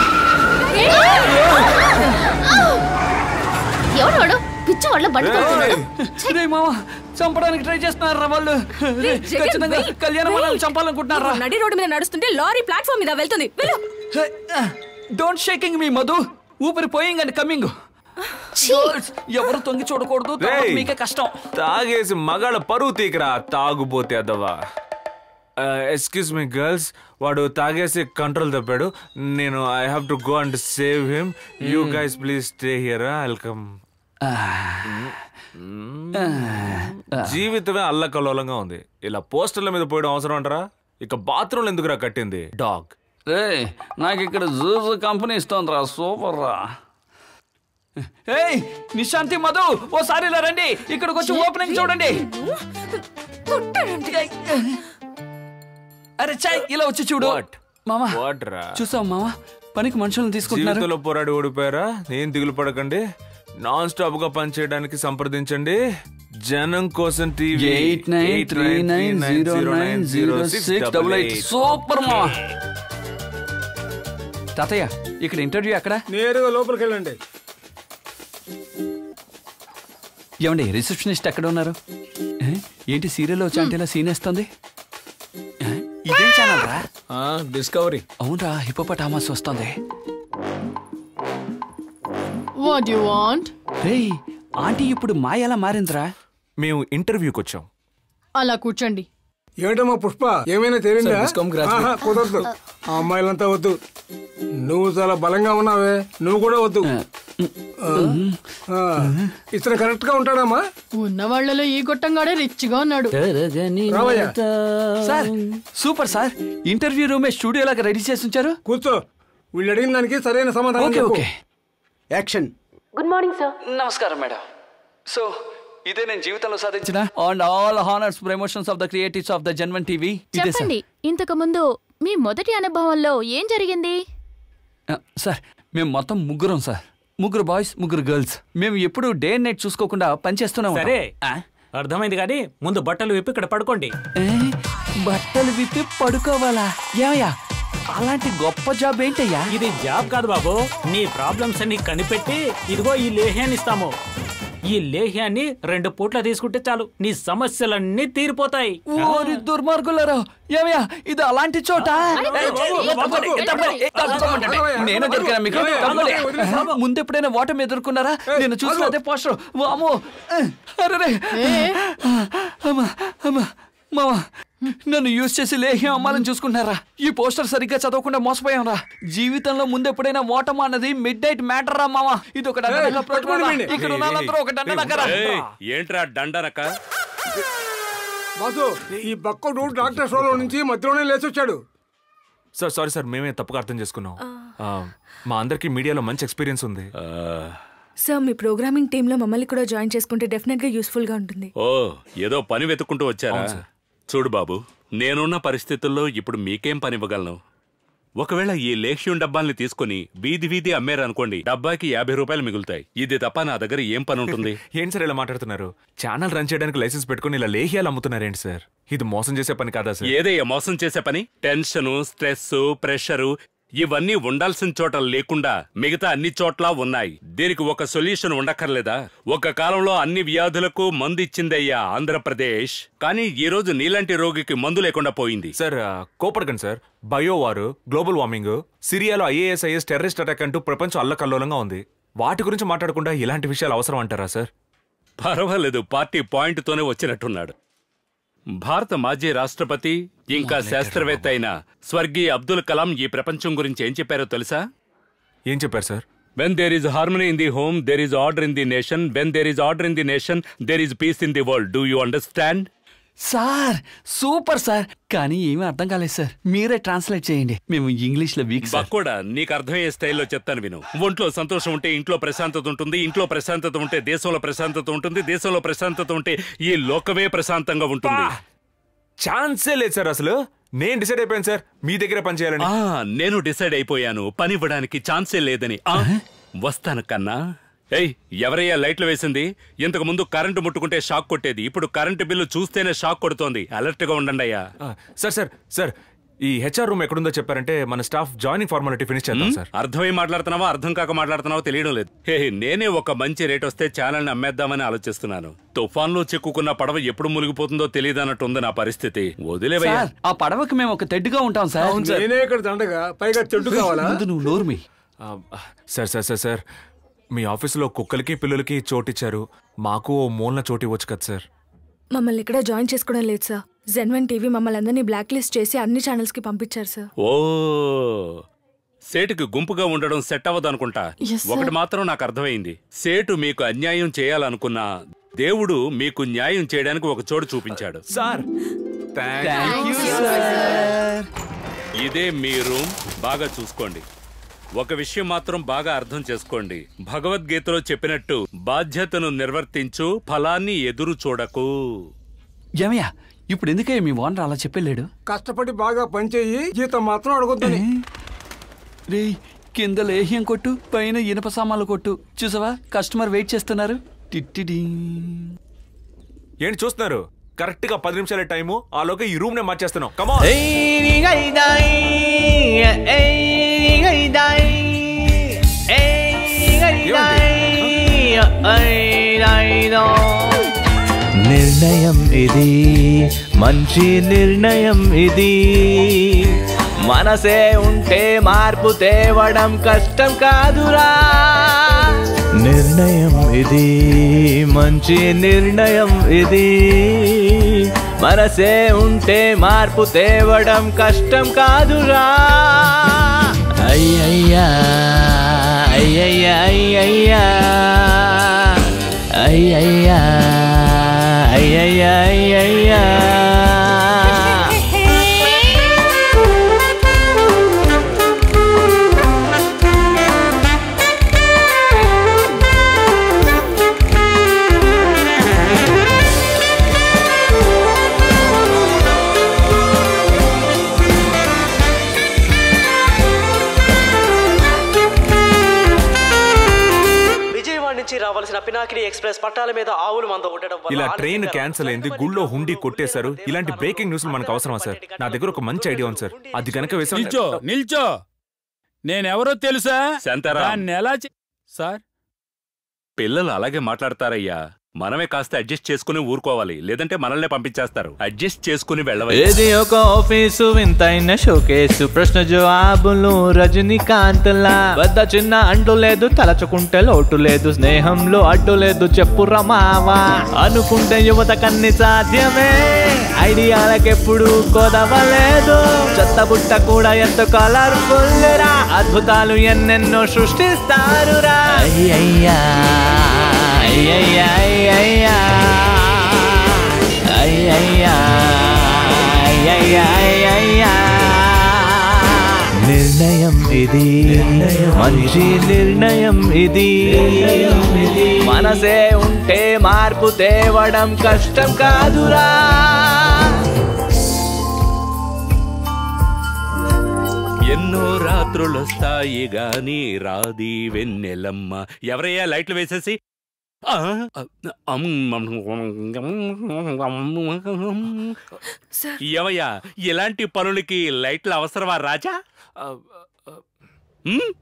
ఎవడు వాడు పిచ్చి వాళ్ళ బండి తోలుతున్నాడు. రే మామ చంపడానికి ట్రై చేస్తున్నారా వాళ్ళు రే, జగన్, ఖచ్చితంగా wait, కళ్యాణం wait. వాళ్ళని చంపాలనుకుంటున్నారా నువ్వు నడి రోడ్డు మీద నడుస్తుంటే లారీ ప్లాట్ఫామ్ మీద వెళ్తుంది వెళ్ళు డోంట్ షేకింగ్ మీ మధు ఊపిరి పోయింగ్ అండ్ కమింగ్ ఎవరు తొంగి చూడకూడదు తర్వాత రేయ్. మీకే కష్టం తాగేసి మగాళ్ళ పరువు తీకరా తాగుపోతే అదవా ఎక్స్క్యూజ్ మీ గర్ల్స్ వాడు తాగేసి కంట్రోల్ తప్పాడు నేను I have to go and save him you guys please stay here welcome జీవితమే అల్లకల్లోలంగా ఉంది ఇలా పోస్టర్ల మీద పోయడం అవసరం అంటారా ఇక బాత్రూమ్లు ఎందుకురా కట్టింది డాగ్ రే నాకు ఇక్కడ జూజు కంపెనీ ఇస్తోందిరా సూపర్ రా ఏయ్ నిశాంతి మధు ఓసారి ఇలా రండి ఇక్కడికి వచ్చి ఓపెనింగ్ చూడండి అరే చాయ్ ఇలా వచ్చి చూడు మామా వాట్ రా చూసావు మామా పనికి మనుషులను తీసుకుంటున్నారు జీవితంలో పోరాడి ఓడిపోయారా ఏం దిగులు పడకండి నాన్ స్టాప్ గా పనిచేయడానికి సంప్రదించండి జనం కోసం TV eight nine three nine zero nine zero six double eight super మా తాతయ్య ఇక్కడ ఇంటర్వ్యూ ఎక్కడ నేరుగా లోపలికి వెళ్ళండి ఏమండి రిసెప్షనిస్ట్ ఎక్కడ ఉన్నారు ఏ? ఏంటి సీరియల్ వచ్చి అంటే ఇలా సీన్ వేస్తుంది ఏ? ఇదేం ఛానల్ రా డిస్కవరీ అవునరా హిపోపటామస్ వస్తుంది వాట్ యు వాంట్ రేయ్ ఆంటీ ఇప్పుడు మాయ ఎలా మారిందిరా మేము ఇంటర్వ్యూకి వచ్చాం అలా కూర్చోండి ఏమిటమ్మా పుష్ప ఏమైనా తేలిందా Sir, discount graduate. ఆహా, కుదరదు ఆ అమ్మాయిలంతా వద్దు నువ్వు చాలా బలంగా ఉన్నావే నువ్వు కూడా వద్దు ఆ, ఆ, ఇతను కరెక్ట్ గా ఉంటాడమ్మా ఉన్న వాళ్ళలో ఈ గొట్టంగాడే రిచ్గా ఉన్నాడు రావయ్యా సార్ సూపర్ సార్ ఇంటర్వ్యూ రూమే స్టూడియో లాగా రెడీ చేసి ఉంచారు కూర్చో వీళ్ళు అడిగిన దానికి సరైన సమాధానం ఓకే చెప్పు. Okay action good morning sir నమస్కారం మేడం సో ఇదే నేను జీవితంలో సాధించిన on all honours promotions of the creatives of the Janman TV ఇదే సార్ చెప్పండి ఇంతకు ముందు మీ మొదటి అనుభవంలో ఏం జరిగింది ఆ, సార్ మేము మొత్తం ముగ్గురం సార్ ముగ్గురు బాయ్స్ ముగ్గురు గర్ల్స్ మేము ఎప్పుడు డే అండ్ నైట్ చూసుకోకుండా పనిచేస్తూనే ఉంటాం. సరే ఆ? అర్థమైంది కానీ ముందు బట్టలు విప్పి ఇక్కడ పడుకోండి ఏ? బట్టలు విప్పి పడుకోవాలా ఏమయ్యా అలాంటి గొప్ప జాబ్ ఏంటయ్యా ఇది జాబ్ కాదు బాబు నీ ప్రాబ్లమ్స్ అన్ని కనిపెట్టి ఇదిగో ఈ లేహ్యాన్ని ఇస్తాము ఈ లేహ్యాన్ని రెండు పూట్ల తీసుకుంటే చాలు నీ సమస్యలన్నీ తీరిపోతాయి ఓరి దుర్మార్గులారా ఏమయ్యా ఇది అలాంటి చోట ఏ, తప్పండి, తప్పండి, ఏ, తప్పమంటండి. నేను దొరికినా మీకు తప్పండి. ముందెప్పుడైనా ఓటమి ఎదుర్కొన్నారా నేను చూసిన అదే పోస్టర్ వామో అరే అమ్మా అమ్మా మామా నన్ను యూజ్ చేసి లేహ్యం అమ్మాలని చూసుకుంటున్నారా ఈ పోస్టర్ సరిగ్గా చదవకుండా మోసపోయాం రా జీవితంలో ముందెప్పుడైనా ఓటమా అన్నది మిడ్ నైట్ మ్యాటర్ రా మామా ఇది ఒక డండనక ప్రోగ్రామ్ రా. ఇక్కడ ఉన్న వాళ్ళందరూ ఒక డండనకరా ఏయ్, ఏంట్రా డండనక బాసు ఈ బక్కోడు డాక్టర్ షోలో నుంచి మధ్యలోనే లేచి వచ్చాడు సార్ సారీ సార్ మేమే తప్పుగా అర్థం చేసుకున్నాం ఆ, మా అందరికి మీడియాలో మంచి ఎక్స్పీరియన్స్ ఉంది సార్ మీ ప్రోగ్రామింగ్ టీంలో మమ్మల్ని కూడా జాయిన్ చేసుకుంటే డెఫినెట్గా యూస్ఫుల్గా ఉంటుంది ఓ ఏదో పని వెతుక్కుంటూ వచ్చారా చూడు బాబు నేనున్న పరిస్థితుల్లో ఇప్పుడు మీకేం పని ఇవ్వగలను ఒకవేళ ఈ లేఖ్యం డబ్బాల్ని తీసుకుని వీధి వీధి అమ్మారనుకోండి డబ్బాకి యాభై రూపాయలు మిగులుతాయి ఇది తప్ప నా దగ్గర ఏం పని ఉంటుంది ఏంటి సార్ ఇలా మాట్లాడుతున్నారు ఛానల్ రన్ చేయడానికి లైసెన్స్ పెట్టుకుని ఇలా లేహ్యాలు అమ్ముతున్నారేంటి సార్ ఇది మోసం చేసే పని కాదా సార్ ఏదయ్యా మోసం చేసే పని టెన్షను స్ట్రెస్ ప్రెషరు ఇవన్నీ ఉండాల్సిన చోట లేకుండా మిగతా అన్ని చోట్ల ఉన్నాయి దీనికి ఒక సొల్యూషన్ ఉండక్కర్లేదా ఒక కాలంలో అన్ని వ్యాధులకు మందు ఇచ్చిందయ్యా ఆంధ్రప్రదేశ్ కానీ ఈ రోజు నీలాంటి రోగికి మందు లేకుండా పోయింది సార్ ఆ, కోపడకండి సార్ బయో వారు గ్లోబల్ వార్మింగ్ సిరియాలో ఐఏఎస్ ఐఎస్ టెర్రరిస్ట్ అటాక్ అంటూ ప్రపంచం అల్లకల్లోలంగా ఉంది వాటి గురించి మాట్లాడకుండా ఇలాంటి విషయాలు అవసరం అంటారా సార్ పర్వాలేదు పార్టీ పాయింట్ తోనే వచ్చినట్టున్నాడు భారత మాజీ రాష్ట్రపతి ఇంకా శాస్త్రవేత్త అయిన స్వర్గీయ అబ్దుల్ కలాం ఈ ప్రపంచం గురించి ఏం చెప్పారో తెలుసా ఏం చెప్పారు sir when there is harmony in the home there is order in the nation when there is order in the nation there is peace in the world do you understand sir super sir కానీ ఏమీ అర్థం కాలేదు sir మీరే translate చేయండి మేము English లో week sir బక్కోడా నీకు అర్థమయ్యే స్టైల్లో చెప్తాను విను ఒంట్లో సంతోషం ఉంటే ఇంట్లో ప్రశాంతత ఉంటుంది ఇంట్లో ప్రశాంతత ఉంటే దేశంలో ప్రశాంతత ఉంటుంది దేశంలో ప్రశాంతత ఉంటే ఈ లోకమే ప్రశాంతంగా ఉంటుంది ఛాన్సే లేదు సార్ అసలు నేను డిసైడ్ అయిపోయాను సార్ మీ దగ్గరే పని చేయాలని ఆ, నేను డిసైడ్ అయిపోయాను పని ఇవ్వడానికి ఛాన్సే లేదని ఆ, వస్తాను కన్నా ఏయ్ ఎవరయ్యా లైట్లు వేసింది ఇంతకు ముందు కరెంటు ముట్టుకుంటే షాక్ కొట్టేది ఇప్పుడు కరెంటు బిల్లు చూస్తేనే షాక్ కొడుతోంది అలర్ట్ గా ఉండండి అయ్యా ఆ, సార్ సార్ సార్ ఈ హెచ్ఆర్ రూమ్ ఎక్కడుందో చెప్పారంటే మన స్టాఫ్ జాయినింగ్ ఫార్మాలిటీ ఫినిష్ చేద్దాం సార్ అర్థమై మాట్లాడుతున్నావా అర్థం కాక మాట్లాడుతున్నావో తెలియడం లేదు హే నేనే ఒక మంచి రేట్ వస్తే ఛానల్ని అమ్మేద్దామని ఆలోచిస్తున్నాను తుఫాన్లో చిక్కుకున్న పడవ ఎప్పుడు మునిగిపోతుందో తెలియదన్నట్టుంది నా పరిస్థితి వదిలేవయ్యా సార్ ఆ పడవకి మేము ఒక తెడ్డుగా ఉంటాం సార్ నేనే ఇక్కడ దండగా పైగా చెట్టు కావాలా ముందు నువ్వు నోర్మి ఆ, సార్ సార్ సార్ సార్ మీ ఆఫీసులో కుక్కలకి పిల్లలకి చోటిచ్చారు మాకు ఓ మూలన చోటు ఇవ్వచ్చు కదా సార్ మమ్మల్ని ఇక్కడ జాయిన్ చేసుకోవడం లేదు సార్ జెన్వన్ టీవీ మమ్మల్ని అందరినీ బ్లాక్ లిస్ట్ చేసి అన్ని ఛానల్స్ కి పంపించారు సార్ ఓ సేటుకి గుంపుగా ఉండడం సెట్ అవ్వదు అనుకుంటా Yes, sir. ఒకటి మాత్రం నాకు అర్థమైంది సేటు మీకు అన్యాయం చేయాలనుకున్నా దేవుడు మీకు న్యాయం చేయడానికి ఒక చోటు చూపించాడు సార్ ఇదే మీ రూమ్ బాగా చూసుకోండి ఒక విషయం మాత్రం బాగా అర్థం చేసుకోండి భగవద్గీతలో చెప్పినట్టు బాధ్యతను నిర్వర్తించు ఫలాన్ని ఎదురు చూడకు ఏమయ్యా ఇప్పుడు ఎందుకయ్యా మీ ఓనర్ అలా చెప్పలేడు కష్టపడి బాగా పనిచేయి జీతం మాత్రం అడగొద్దని రే కింద లేహ్యం కొట్టు పైన ఇనప సామాన్లు కొట్టు చూసావా కస్టమర్ వెయిట్ చేస్తున్నారు టిట్టిడి ఏంటి చూస్తున్నారు కరెక్ట్ గా పది నిమిషాల టైము ఆలోగా ఈ రూమ్ నే మార్చేస్తున్నాం కమా నిర్ణయం ఇది మంచి నిర్ణయం ఇది మనసే ఉంటే మార్పు తేవడం కష్టం కాదురా నిర్ణయం ఇది మంచి నిర్ణయం ఇది మనసే ఉంటే మార్పు తేవడం కష్టం కాదురా అయ్యయ్యా అయ్యయ్యా అయ్యయ్యా అయ్యయ్యా అయ్యయ్యా అయ్యయ్యా విజయవాడ నుంచి రావాల్సిన పినాకిని ఎక్స్ప్రెస్ పట్టాల మీద ఆవులు మంద ఉండడం వల్ల ఇలా ట్రైన్ క్యాన్సిల్ అయింది గుళ్ళో హుండీ కొట్టేశారు ఇలాంటి బ్రేకింగ్ న్యూస్ మనకు అవసరమా సార్ నా దగ్గర ఒక మంచి ఐడియా ఉంది సార్ అది గనక వేసాం నిల్చో నిల్చో నేనెవరో తెలుసా శాంతారాం. దాన్ని ఎలా చే- సార్ పిల్లలు అలాగే మాట్లాడతారయ్యా మనమే కాస్త అడ్జస్ట్ చేసుకుని ఊరుకోవాలి లేదంటే మనల్నే పంపించేస్తారు అడ్జస్ట్ చేసుకుని వెళ్ళవాలి ఏది ఒక ఆఫీసు వింతైన షోకేసు ప్రశ్న జవాబులు రజనీకాంత్ లా వద్ద చిన్న అంటు లేదు తలచుకుంటే లోటు లేదు స్నేహంలో అడ్డు లేదు చెప్పు రమావా అనుకుంటే యువత కన్ని సాధ్యమే ఐడియాలకెప్పుడు కొదవలేదు చెత్త బుట్ట కూడా ఎంత కలర్ఫుల్ రా అద్భుతాలు ఎన్నెన్నో సృష్టిస్తారురా అయ్యయ్యా అయ్యయ్యా అయ్యయ్యా అయ్యయ్యా అయ్యయ్యా అయ్యయ్యా నిర్ణయం ఇది మంచి నిర్ణయం ఇది మనసే ఉంటే మార్పు తేవడం కష్టం కాదురా ఎన్నో రాత్రులొస్తాయి గాని రాది వెన్నెలమ్మ ఎవరయ్యా లైట్లు వేసేసి ఆ, అమ్, ఏవయ్యా ఇలాంటి పనులకి లైట్లు అవసరమా రాజా ఉమ్?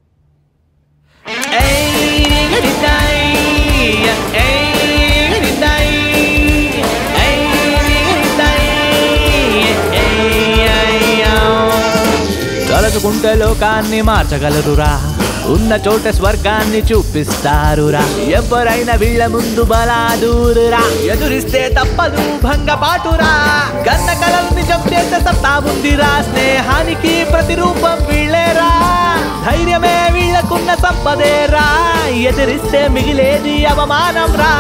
తలచుకుంటే లోకాన్ని మార్చగలరురా ఉన్న చోట స్వర్గాన్ని చూపిస్తారురా ఎవరైనా వీళ్ళ ముందు బలాదూరురా ఎదురిస్తే తప్పదు భంగపాటురా గన్న కలలు నిజం చేసే సత్తా ఉందిరా స్నేహానికి ప్రతిరూపం వీళ్ళేరా ధైర్యమే వీళ్ళకున్న సంపదేరా ఎదిరిస్తే మిగిలేది అవమానం రా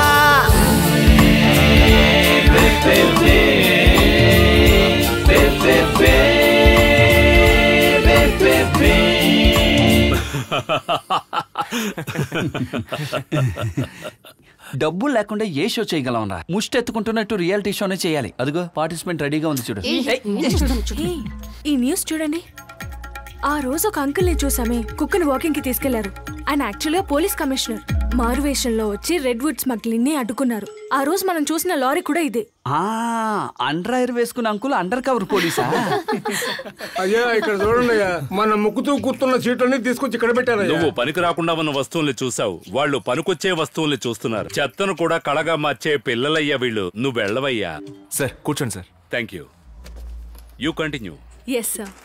డబ్బులు లేకుండా ఏ షో చేయగలం రా ముష్టి ఎత్తుకుంటున్నట్టు రియాలిటీ షోనే చేయాలి అదిగో పార్టిసిపెంట్ రెడీగా ఉంది చూడు ఏయ్, ఈ న్యూస్ చూడండి ఆ రోజు ఒక అంకుల్ ని చూసామే కుక్కని వాకింగ్ కి తీసుకెళ్లారు ఆయన యాక్చువల్ గా పోలీస్ కమిషనర్ మారువేషంలో వచ్చి రెడ్ వుడ్ స్మగ్లింగ్ ని అడ్డుకున్నారు ఆ రోజు మనం చూసిన లారీ కూడా ఇదే ఆ అండర్ ఐర్ వేసుకున్న అంకుల్ అండర్ కవర్ పోలీసా అయ్యా ఇక్కడ చూడండి అయ్యా మన ముక్కుతూ కూర్తున్న సీట్లన్నీ తీసుకొచ్చి ఇక్కడ పెట్టారయ్యా నువ్వు పనికి రాకుండా ఉన్న వస్తువుల్ని చూసావు వాళ్ళు పనికొచ్చే వస్తువుల్ని చూస్తున్నారు చెత్తను కూడా కళగా మార్చే పిల్లలయ్యా వీళ్ళు నువ్వు వెళ్ళవయ్యా సార్ కూర్చోండి sir thank you you continue yes sir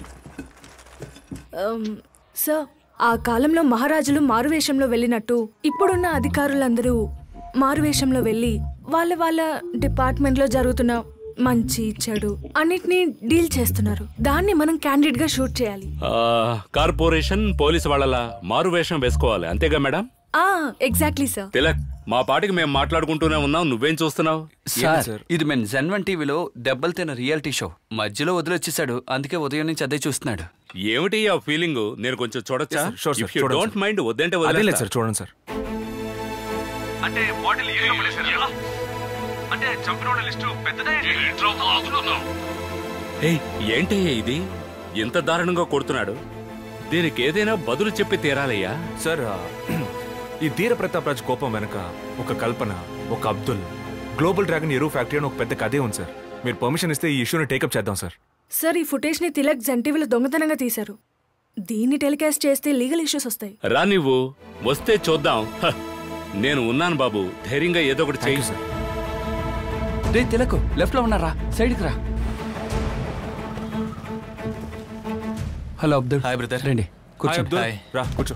sir ఆ కాలంలో మహారాజులు మారువేషంలో వెళ్ళినట్టు ఇప్పుడున్న అధికారులందరూ మారువేషంలో వెళ్ళి వాళ్ళ వాళ్ళ డిపార్ట్మెంట్ లో జరుగుతున్న మంచి చెడు అన్నిటినీ డీల్ చేస్తున్నారు దాన్ని మనం క్యాండిడేట్ గా షూట్ చేయాలి కార్పొరేషన్ పోలీసు వాళ్ళలా మారు వేషం వేసుకోవాలి అంతేగా మేడం ఆ ఎగ్జాక్ట్లీ సార్ తిలక్ మా పాటికి మేము మాట్లాడుకుంటూనే ఉన్నాం నువ్వేం చూస్తున్నావు సార్ ఇది మేము జెన్వన్ టీవీలో దెబ్బలు తిన రియాలిటీ షో మధ్యలో వదిలొచ్చేసాడు అందుకే ఉదయం నుంచి అదే చూస్తున్నాడు ఏమిటి ఆ ఫీలింగ్ నేను కొంచెం చూడొచ్చా Yes, sir. Sure, sir. If you చూడండి, don't sir. mind వద్దంటే అదే లేదు వదిలేస్తా. సార్ చూడండి సార్ అంటే బాటిల్ ఏ వేశారు అంటే చంపిన లిస్టు పెద్దదే ఏయ్, ఏంటయ్యా ఇది ఎంత దారుణంగా కొడుతున్నాడు దీనికి ఏదైనా బదులు చెప్పి తీరాలయ్యా సార్ ఆ, ఈ ధీర ప్రతాప్ రాజ్ కోపం వెనక ఒక కల్పన ఒక అబ్దుల్ గ్లోబల్ డ్రాగన్ ఎరువు ఫ్యాక్టరీ అని ఒక పెద్ద కథే ఉంది సార్ మీరు పర్మిషన్ ఇస్తే ఈ ఇష్యూని టేకప్ చేద్దాం సార్ సార్ ఈ ఫుటేజ్ ని తిలక్ జంటీవీలో దొంగతనంగా తీశారు దీన్ని టెలికాస్ట్ చేస్తే లీగల్ ఇష్యూస్ వస్తాయి రా నువ్వు వస్తే చూద్దాం హ, నేను ఉన్నాను బాబు ధైర్యంగా ఏదో ఒకటి చెయ్యి రే తిలకు లెఫ్ట్ లో ఉన్నారా సైడ్కి రా హలో అబ్దుల్ హాయ్ బ్రదర్ రండి కూర్చోండి అబ్దుల్. హాయ్ రా కూర్చో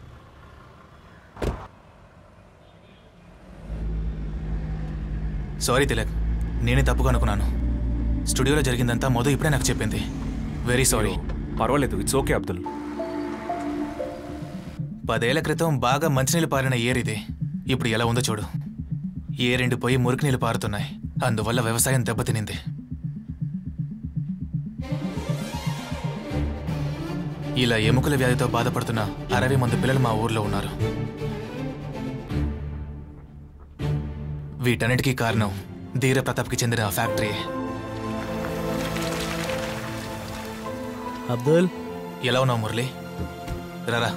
సారీ తిలక్ నేనే తప్పుగా అనుకున్నాను స్టూడియోలో జరిగిందంతా మధు ఇప్పుడే నాకు చెప్పింది వెరీ సారీ పర్వాలేదు ఇట్స్ ఓకే అబ్దుల్ పదేళ్ల క్రితం బాగా మంచినీళ్ళు పారిన ఏర్ ఇది ఇప్పుడు ఎలా ఉందో చూడు ఏరెండిపోయి మురికి నీళ్ళు పారుతున్నాయి అందువల్ల వ్యవసాయం దెబ్బతినింది ఇలా ఎముకల వ్యాధితో బాధపడుతున్న అరవై మంది పిల్లలు మా ఊర్లో ఉన్నారు వీటన్నిటికీ కారణం ధీర ప్రతాప్కి చెందిన ఆ ఫ్యాక్టరీ అబ్దుల్ ఎలా ఉన్నావు మురళి రారా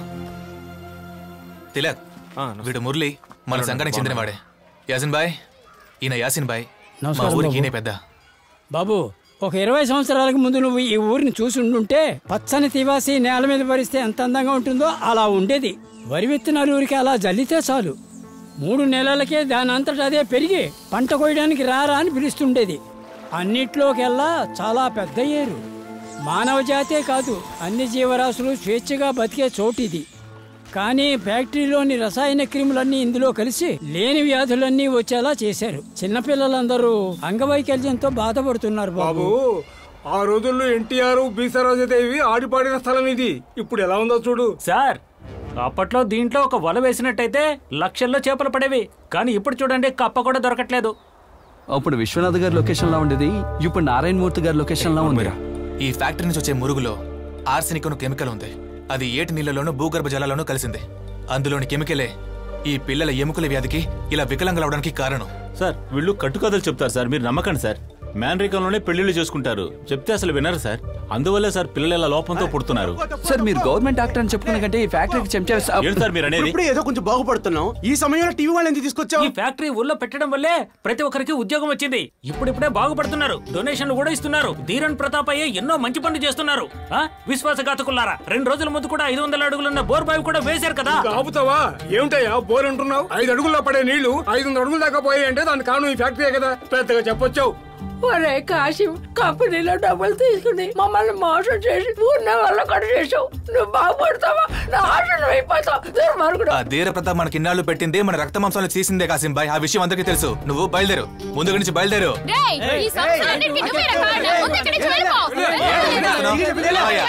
తిలక్ వీడు మురళి మన సంఘానికి చెందినవాడే యాసిన్ బాయ్ ఈయన యాసిన్ బాయ్ మా నమస్కారం ఊరికి బాబు. ఈయనే పెద్ద బాబు ఒక ఇరవై సంవత్సరాలకు ముందు నువ్వు ఈ ఊరిని చూసి ఉండుంటే పచ్చని తివాసి నేల మీద పరిస్తే ఎంత అందంగా ఉంటుందో అలా ఉండేది వరి విత్తనాలు ఊరికి అలా జల్లితే చాలు మూడు నెలలకే దాని అంతటా అదే పెరిగి పంట కోయడానికి రారా అని పిలుస్తుండేది అన్నిట్లోకెల్లా చాలా పెద్ద ఏరు మానవ జాతే కాదు అన్ని జీవరాశులు స్వేచ్ఛగా బతికే చోటిది కానీ ఫ్యాక్టరీలోని రసాయన క్రిములన్నీ ఇందులో కలిసి లేని వ్యాధులన్నీ వచ్చేలా చేశారు చిన్నపిల్లలందరూ అంగవైకల్యంతో బాధపడుతున్నారు బాబు ఆ రోజుల్లో ఎన్టీఆర్ బీసరాజదేవి ఆడిపాడిన స్థలం ఇది ఇప్పుడు ఎలా ఉందో చూడు సార్ అప్పట్లో దీంట్లో ఒక వల వేసినట్టయితే లక్షల్లో చేపలు పడేవి కానీ ఇప్పుడు చూడండి కప్ప కూడా దొరకట్లేదు అప్పుడు విశ్వనాథ్ గారి లొకేషన్ లా ఉండేది ఇప్పుడు నారాయణ మూర్తి గారి లొకేషన్ లా ఉంది ఈ ఫ్యాక్టరీ నుంచి వచ్చే మురుగులో ఆర్సినిక్ అను కెమికల్ ఉంది అది ఏటి నీళ్లలోనూ భూగర్భ జలాల్లోనూ కలిసింది అందులోని కెమికలే ఈ పిల్లల ఎముకల వ్యాధికి ఇలా వికలాంగులవడానికి కారణం సార్ వీళ్ళు కట్టుకథలు చెప్తారు సార్ మీరు నమ్మకండి సార్ మేనరికంలోనే పెళ్లిళ్ళు చేసుకుంటారు చెప్తే అసలు వినరు సార్ అందువల్లే సార్ పిల్లలు ఇలా లోపంతో పుడుతున్నారు సార్ మీరు గవర్నమెంట్ డాక్టర్ అని చెప్పుకునే కంటే ఈ ఫ్యాక్టరీకి చెంచా ఏంటి సార్ మీరు అనేది ఇప్పుడు ఏదో కొంచెం బాగుపడుతున్నాం ఈ సమయంలో టీవీ వాళ్ళు ఎందుకు తీసుకొచ్చావు ఈ ఫ్యాక్టరీ ఊళ్ళో పెట్టడం వల్లే ప్రతి ఒక్కరికి ఉద్యోగం వచ్చింది ఇప్పుడిప్పుడే బాగుపడుతున్నారు డొనేషన్లు కూడా ఇస్తున్నారు ధీరన్ ప్రతాప్ అయ్యే ఎన్నో మంచి పనులు చేస్తున్నారు ఆ? విశ్వాసఘాతకులారా రెండు రోజుల ముందు కూడా ఐదు వందల అడుగులున్న బోర్ బావి కూడా వేశారు కదా ఇంకా ఆపుతావా ఏమిటయ్యా బోర్ అంటున్నావు ఐదు అడుగుల్లో పడే నీళ్లు ఐదు వందల అడుగుల దాకా పోయాయి అంటే దాని కారణం ఈ ఫ్యాక్టరీ కదా పెద్దగా చెప్పొచ్చావు ఒరే కాశీం కంపెనీలో డబ్బులు తీసుకుని మమ్మల్ని మోసం చేసి ఉన్న వాళ్ళ కట్ చేసావు నువ్వు బాగుపడతావా నాశనం అయిపోతావు దుర్మార్గుడు ఆ ధీర ప్రతాప్ మనకి ఇన్నాళ్ళు పెట్టింది మన రక్త మాంసాలు చేసిందే కాసిం బాయ్ ఆ విషయం అందరికీ తెలుసు నువ్వు బయలుదేరు ముందుగా నుంచి బయలుదేరు రేయ్, ఈ సంవత్సరానికి నువ్వేరా కారణం. ముందు ఇక్కడి నుంచి వెళ్ళిపో. వెళ్ళవయ్యా.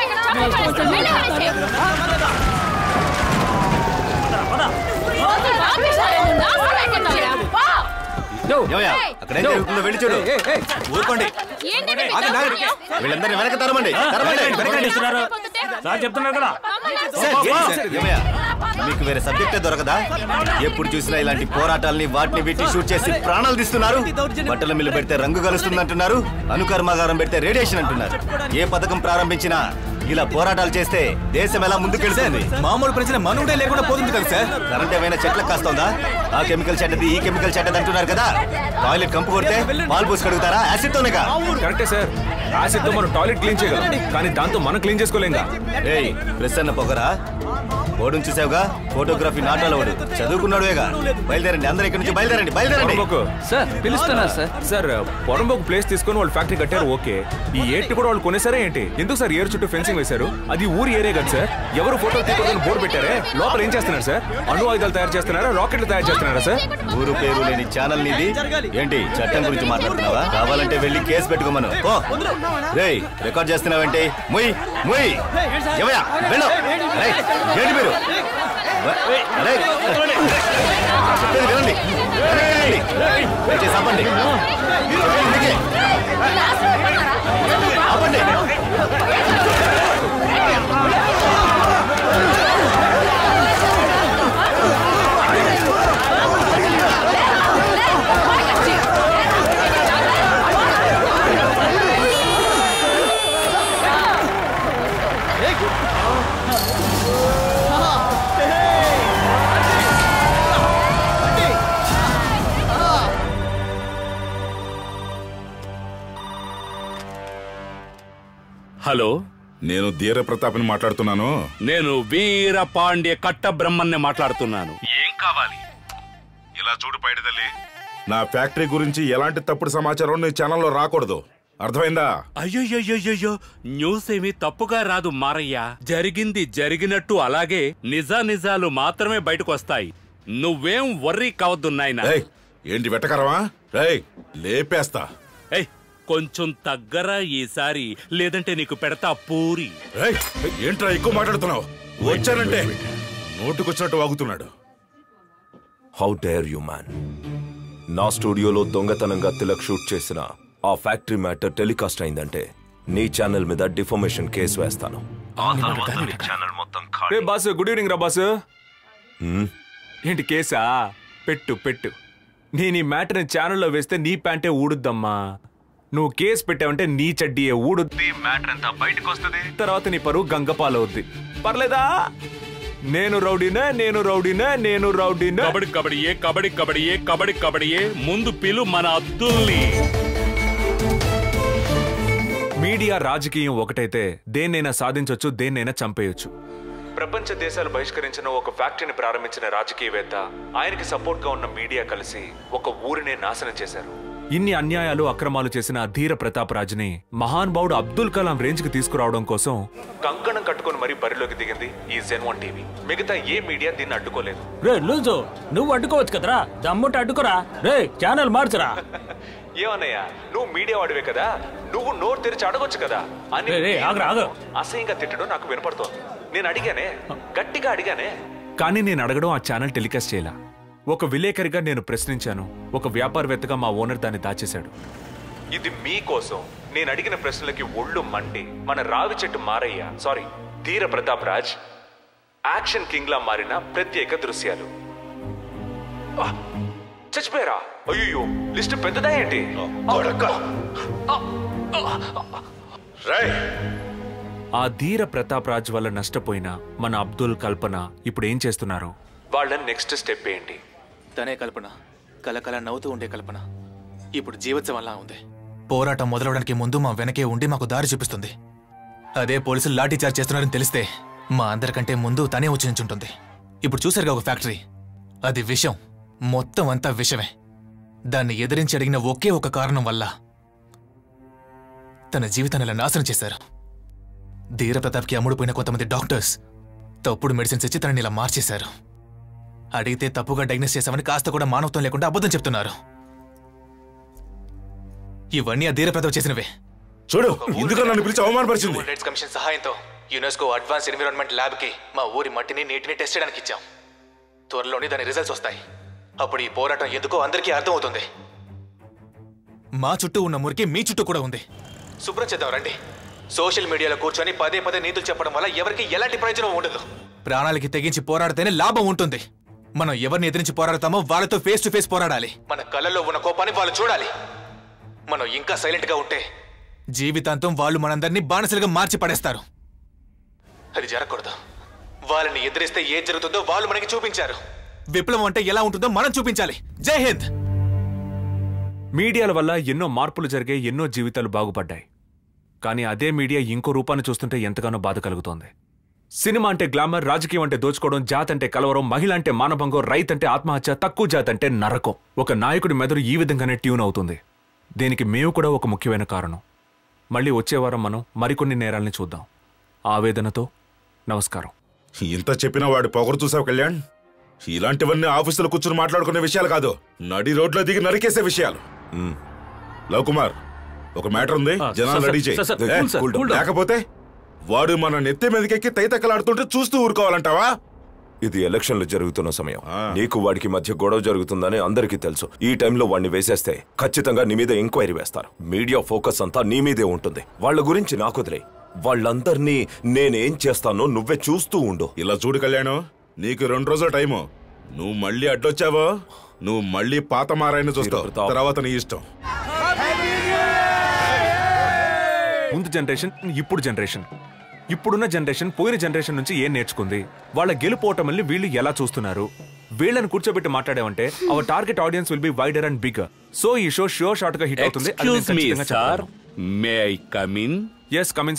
రోజు ఆఫీసులో నాశనం అయిపోతావురా. పో. ఏమయ్యా, అక్కడ ఏం జరుగుతుందో వెళ్ళి చూడు ఊరుకోండి ఏంటండి మీ ఆగండి, ఆగండి. దౌర్జన్యం? వీళ్ళందరినీ వెనక తరమండి తరమండి వెనకండి ఇస్తున్నారు. సార్ చెప్తున్నారు కదా సార్, ఏంటి సార్? ఏమయ్యా, మీకు వేరే సబ్జెక్టే దొరకదా ఎప్పుడు చూసినా ఇలాంటి పోరాటాల్ని వాటిని వీటిని షూట్ చేసి ప్రాణాలు తీస్తున్నారు బట్టల మిల్లు పెడితే రంగు కలుస్తుంది అంటున్నారు అనుకర్మాగారం పెడితే రేడియేషన్ అంటున్నారు ఏ పథకం ప్రారంభించినా ఇలా పోరాటాలు చేస్తే దేశం ఎలా ముందుకెళ్తుంది మామూలు ప్రజల మనుడే లేకుండా పోతుంది కదా సార్ కరెంట్ ఏమైనా చెట్లకు కాస్తోందా ఆ కెమికల్ చెడ్డది ఈ కెమికల్ చెడ్డది అంటున్నారు కదా టాయిలెట్ కంపు కొడితే పాలు పోసి కడుగుతారా యాసిడ్ తోనేగా కరెక్టే సార్ యాసిడ్ తో మనం టాయిలెట్ క్లీన్ చేయగలం కానీ దాంతో మనం క్లీన్ చేసుకోలేంగా ఏయ్ ప్రసన్న పొగరా ఓడును చూసావుగా ఫోటోగ్రఫీ నాటాలవాడు చదువుకున్నాడుగా బయలుదేరండి అందరూ ఇక్కడి నుంచి బయలుదేరండి బయలుదేరండి పొరంబోకు. సార్ పిలుస్తున్నారు సార్ సార్ పొరంబోకు ప్లేస్ తీసుకొని వాళ్ళు ఫ్యాక్టరీ కట్టారు ఓకే ఈ ఏటి కూడా వాళ్ళు కొనేసారా ఏంటి ఎందుకు సార్ ఏరు చుట్టూ ఫెన్సింగ్ వేశారు అది ఊరి ఏరియా కదా సార్ ఎవరు ఫోటో తీసుకోవడానికి బోర్డు పెట్టారే లోపల ఏం చేస్తున్నారు సార్ అణు ఆయుధాలు తయారు చేస్తున్నారా రాకెట్లు తయారు చేస్తున్నారా సార్ ఊరు పేరు లేని ఛానల్ నీది ఏంటి చట్టం గురించి మాట్లాడుతున్నావా కావాలంటే వెళ్ళి కేసు పెట్టుకోమను ఓ రేయ్ రికార్డ్ చేస్తున్నావంటే ముయ్ ముయ్ ఏమయ్యా వెళ్ళు రేయ్, ఏంటి మీరు వ- రేయ్, చెప్పేది వినండి వినండి. దయచేసి ఆపండి చెప్పేది మీకే. ఆపండి హలో నేను ధీర ప్రతాప్ని మాట్లాడుతున్నాను నేను వీర పాండ్య కట్ట బ్రహ్మన్ని మాట్లాడుతున్నాను ఏం కావాలి ఇలా చూడు పైడితల్లి నా ఫ్యాక్టరీ గురించి ఎలాంటి తప్పుడు సమాచారం నీ ఛానల్లో రాకూడదు అర్థమైందా అయ్యయ్యయ్యో న్యూస్ ఏమీ తప్పుగా రాదు మారయ్య జరిగింది జరిగినట్టు అలాగే నిజా నిజాలు మాత్రమే బయటకు వస్తాయి నువ్వేం వర్రీ కావద్దు నాయనా ఏయ్, ఏంటి వెటకరవా రేయ్ లేపేస్తా ఏయ్ కొంచెం తగ్గరా ఈసారి లేదంటే నీకు పెడతా పూరి ఏయ్, ఏంట్రా ఎక్కువ మాట్లాడుతున్నావు వచ్చానంటే నోటుకొచ్చినట్టు వాగుతున్నాడు హౌ డేర్ యు మ్యాన్ నా స్టూడియోలో దొంగతనంగా తిలక్ షూట్ చేసిన ఆ ఫ్యాక్టరీ మ్యాటర్ టెలికాస్ట్ అయిందంటే నీ ఛానల్ మీద డిఫర్మేషన్ కేసు వేస్తాను ఛానల్ మొత్తం రే బాసు గుడ్ ఈవినింగ్ రా బాసు హ్మ్? ఏంటి కేసా పెట్టు పెట్టు నేను ఈ మ్యాటర్ని ఛానల్లో వేస్తే నీ ప్యాంటే ఊడుద్దమ్మా నువ్వు కేసు పెట్టావంటే నీ చడ్డీయే ఊడుద్ది మ్యాటర్ అంతా బయటకు వస్తుంది తర్వాత నీ పరువు గంగపాలవుద్ది పర్లేదా నేను రౌడీనే నేను రౌడీనే నేను రౌడీనే కబడ్డీ కబడ్డీయే కబడ్డీ కబడ్డీయే కబడ్డీ కబడ్డీయే ముందు పిలు మన అద్దుల్ని మీడియా రాజకీయం ఒకటైతే దేన్నైనా సాధించొచ్చు దేన్నైనా చంపేయొచ్చు ప్రపంచ దేశాలు బహిష్కరించిన ఒక ఫ్యాక్టరీని ప్రారంభించిన రాజకీయవేత్త ఆయనకి సపోర్ట్ గా ఉన్న మీడియా కలిసి ఒక ఊరినే నాశనం చేశారు ఇన్ని అన్యాయాలు అక్రమాలు చేసిన ధీర ప్రతాప్ రాజుని మహానుభావుడు అబ్దుల్ కలాం రేంజ్ కి తీసుకురావడం కోసం కంకణం కట్టుకొని మరీ బరిలోకి దిగింది ఈ జెన్ వన్ టీవీ మిగతా ఏ మీడియా దీన్ని అడ్డుకోలేదు రే లూజు నువ్వు అడ్డుకోవచ్చు కదరా దమ్ముంటే అడ్డుకోరా రే ఛానల్ మార్చురా ఏమన్నయ్యా నువ్వు మీడియా వాడివే కదా నువ్వు నోరు తెరిచి అడగొచ్చు కదా అని రే, రే, ఆగురా, ఆగు. అసహ్యంగా తిట్టడం నాకు వినపడుతోంది నేను అడిగానే గట్టిగా అడిగానే కానీ నేను అడగడం ఆ ఛానల్ టెలికాస్ట్ చేయలా ఒక విలేకరిగా నేను ప్రశ్నించాను ఒక వ్యాపారవేత్తగా మా ఓనర్ దాన్ని దాచేశాడు ఇది మీకోసం నేను అడిగిన ప్రశ్నలకి ఒళ్ళు మండి మన రావి చెట్టు Marayya sorry Dheera Pratap Raj action king లా మారిన ప్రత్యేక దృశ్యాలు ఆ, చచ్చిపోయారా అయ్యో లిస్ట్ పెద్దదా ఏంటి ఆ ధీర ప్రతాప్ రాజ్ వల్ల నష్టపోయిన మన అబ్దుల్ కల్పన ఇప్పుడు ఏం చేస్తున్నారు వాళ్ళ నెక్స్ట్ స్టెప్ ఏంటి తనే కల్పన కలకల నవ్వుతూ ఉండే కల్పన ఇప్పుడు జీవోత్సవంలా ఉంది పోరాటం మొదలవడానికి ముందు మా వెనకే ఉండి మాకు దారి చూపిస్తుంది అదే పోలీసులు లాఠీ చార్జ్ చేస్తున్నారని తెలిస్తే మా అందరికంటే ముందు తనే వచ్చి నించుంటుంది ఇప్పుడు చూసారుగా ఒక ఫ్యాక్టరీ అది విషం మొత్తం అంతా విషమే దాన్ని ఎదిరించి అడిగిన ఒకే ఒక కారణం వల్ల తన జీవితాన్ని ఇలా నాశనం చేశారు ధీర ప్రతాప్కి అమ్ముడుపోయిన కొంతమంది డాక్టర్స్ తప్పుడు మెడిసిన్స్ ఇచ్చి తనని ఇలా మార్చేశారు అడిగితే తప్పుగా డయాగ్నోస్ చేశామని కాస్త కూడా మానవత్వం లేకుండా అబద్ధం చెప్తున్నారు ఇవన్నీ ఆ ధీర ప్రతాప్ చేసినవే చూడు ఎందుకు నన్ను పిలిచి అవమానపరిచింది హ్యూమన్ రైట్స్ కమిషన్ సహాయంతో యునెస్కో అడ్వాన్స్ ఎన్విరాన్మెంట్ ల్యాబ్ కి మా ఊరి మట్టిని నీటిని టెస్ట్ చేయడానికి ఇచ్చాం త్వరలోనే దాని రిజల్ట్స్ వస్తాయి అప్పుడు ఈ పోరాటం ఎందుకో అందరికీ అర్థమవుతుంది మా చుట్టూ ఉన్న మురికి మీ చుట్టూ కూడా ఉంది శుభ్రం చేద్దాం రండి సోషల్ మీడియాలో కూర్చొని పదే పదే నీతులు చెప్పడం వల్ల ఎవరికి ఎలాంటి ప్రయోజనం ఉండదు ప్రాణాలకి తెగించి పోరాడితేనే లాభం ఉంటుంది మనం ఎవరిని ఎదిరించి పోరాడతామో వాళ్ళతో ఫేస్ టు ఫేస్ పోరాడాలి మన కళ్ళల్లో ఉన్న కోపాన్ని వాళ్ళు చూడాలి మనం ఇంకా సైలెంట్ గా ఉంటే జీవితాంతం వాళ్ళు మనందరినీ బానిసలుగా మార్చి పడేస్తారు అది జరగకూడదు వాళ్ళని ఎదిరిస్తే ఏం జరుగుతుందో వాళ్ళు మనకి చూపించారు విప్లవం అంటే ఎలా ఉంటుందో మనం చూపించాలి జై హింద్ మీడియాల వల్ల ఎన్నో మార్పులు జరిగాయి ఎన్నో జీవితాలు బాగుపడ్డాయి కానీ అదే మీడియా ఇంకో రూపాన్ని చూస్తుంటే ఎంతగానో బాధ కలుగుతోంది సినిమా అంటే గ్లామర్ రాజకీయం అంటే దోచుకోవడం జాత్ అంటే కలవరం మహిళ అంటే మానభంగం రైత్ అంటే ఆత్మహత్య తక్కువ జాత్ అంటే నరకం ఒక నాయకుడి మెదడు ఈ విధంగానే ట్యూన్ అవుతుంది దీనికి మేము కూడా ఒక ముఖ్యమైన కారణం మళ్ళీ వచ్చే వారం మనం మరికొన్ని నేరాల్ని చూద్దాం ఆవేదనతో నమస్కారం ఇంత చెప్పినా వాడి పొగరు చూసావు కళ్యాణ్ ఇలాంటివన్నీ ఆఫీసులో కూర్చుని మాట్లాడుకునే విషయాలు కాదు నడి రోడ్లో దిగి నరికేసే విషయాలు లవ్ కుమార్ ఒక మ్యాటర్ ఉంది ఆ, జనాలు సార్, రెడీ సార్, సార్, చేయి cool sir, cool down. Cool down. లేకపోతే వాడు మన నెత్తి మీదకెక్కి తైతక్కలాడుతుంటే చూస్తూ ఊరుకోవాలంటావా ఇది ఎలక్షన్లు జరుగుతున్న సమయం నీకు వాడికి మధ్య గొడవ జరుగుతుందని అందరికీ తెలుసు ఈ టైంలో వాడిని వేసేస్తే ఖచ్చితంగా నీ మీద ఎంక్వైరీ వేస్తారు మీడియా ఫోకస్ అంతా నీ మీదే ఉంటుంది వాళ్ళ గురించి నాకు వదిలే వాళ్ళందరినీ నేనేం చేస్తానో నువ్వే చూస్తూ ఉండు ఇలా చూడు కళ్యాణం నీకు రెండు రోజుల టైము నువ్వు మళ్ళీ అడ్డొచ్చావో నువ్వు మళ్ళీ పాత మారాయన చూస్తావు తర్వాత నీ ఇష్టం ముందు జనరేషన్ ఇప్పుడు జనరేషన్ ఇప్పుడున్న జనరేషన్ పోయిన జనరేషన్ నుంచి ఏం నేర్చుకుంది వాళ్ళ గెలుపోవటమల్ని వీళ్ళు ఎలా చూస్తున్నారు వీళ్ళని కూర్చోబెట్టి మాట్లాడామంటే our target audience will be wider and bigger so ఈ షో షో షార్ట్ గా హిట్ అవుతుంది excuse me sir may I come in yes come in sir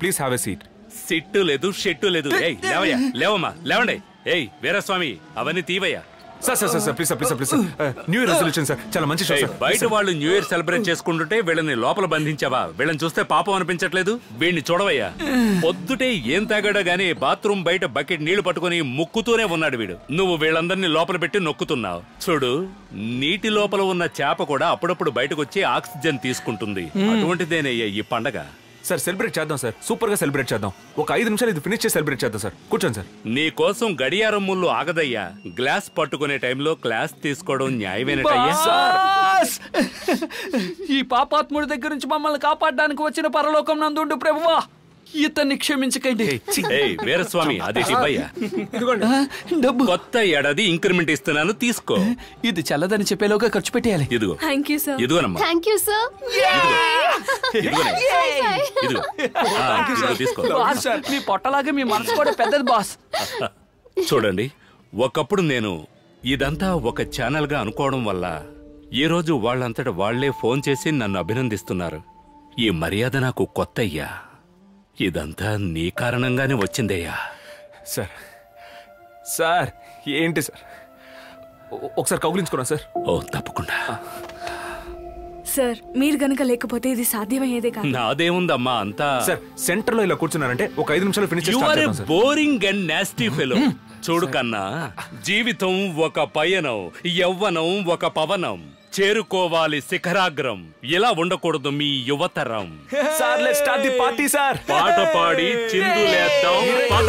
please have a seat sit లేదు షెట్టు లేదు ఏయ్ లేవయ్యా లేవమ్మా లేవండి ఏయ్ వీరస్వామి అవన్నీ తీవయ్యా sir sir sir please please please new year resolution sir చాలా మంచి షో ఏయ్, సార్ బయట వాళ్ళు న్యూ ఇయర్ సెలబ్రేట్ చేసుకుంటుంటే వీళ్ళని లోపల బంధించావా వీళ్ళని చూస్తే పాపం అనిపించట్లేదు వీడిని చూడవయ్యా పొద్దుటే ఏం తాగాడో గానీ బాత్రూమ్ బయట బకెట్ నీళ్లు పట్టుకుని ముక్కుతూనే ఉన్నాడు వీడు నువ్వు వీళ్ళందరినీ లోపల పెట్టి నొక్కుతున్నావు చూడు నీటి లోపల ఉన్న చేప కూడా అప్పుడప్పుడు బయటకు వచ్చి ఆక్సిజన్ తీసుకుంటుంది అటువంటిదేనయ్యా ఈ పండగ సార్ సెలబ్రేట్ చేద్దాం సార్ సూపర్ గా సెలబ్రేట్ చేద్దాం ఒక ఐదు నిమిషాలు ఇది ఫినిష్ చేసి సెలబ్రేట్ చేద్దాం సార్ కూర్చోండి సార్ నీ కోసం గడియారం ముళ్ళు ఆగదయ్యా గ్లాస్ పట్టుకునే టైంలో క్లాస్ తీసుకోవడం న్యాయమేనటయ్యా బాస్! ఈ పాపాత్ముడి దగ్గర నుంచి మమ్మల్ని కాపాడడానికి వచ్చిన పరలోకం నందుండు ప్రభువా ఇతన్ని క్షమించకండి ఏయ్ వీరస్వామి అది ఇవ్వయ్యా డబ్బు కొత్త ఏడాది ఇంక్రిమెంట్ ఇస్తున్నాను తీసుకో ఇది చల్లదని చెప్పేలోగా ఖర్చు పెట్టేయాలి ఇదిగో థ్యాంక్ యూ సార్ ఇదిగోనమ్మా థ్యాంక్ యూ సార్ ఇదిగోనయ్యా. ఇదిగో ఆ, ఇదిగో తీసుకో బాస్ మీ పొట్టలాగే మీ మనసు కూడా పెద్దది బాస్ చూడండి ఒకప్పుడు నేను ఇదంతా ఒక ఛానల్ గా అనుకోవడం వల్ల ఈ రోజు వాళ్ళంతట వాళ్లే ఫోన్ చేసి నన్ను అభినందిస్తున్నారు ఈ మర్యాద నాకు కొత్త అయ్యా ఇదంతా నీ కారణంగానే వచ్చిందయ్యా సార్ సార్ ఏంటి సార్ ఒ- ఒకసారి కౌగిలించుకున్నా సార్ ఓ తప్పకుండా సార్ మీరు గనక లేకపోతే ఇది సాధ్యమయ్యేదే కాదు నాదేముందమ్మా అంతా సార్ సెంటర్ లో ఇలా కూర్చున్నారంటే ఒక ఐదు నిమిషాలు ఫినిష్ యు ఆర్ చేసి బోరింగ్ అండ్ నాస్టీ ఫెలో చూడు కన్నా జీవితం ఒక పయనం యవ్వనం ఒక పవనం చేరుకోవాలి శిఖరాగ్రం ఇలా ఉండకూడదు మీ యువతరం sir let start the party sir పాట పాడి చిందులేద్దాం పద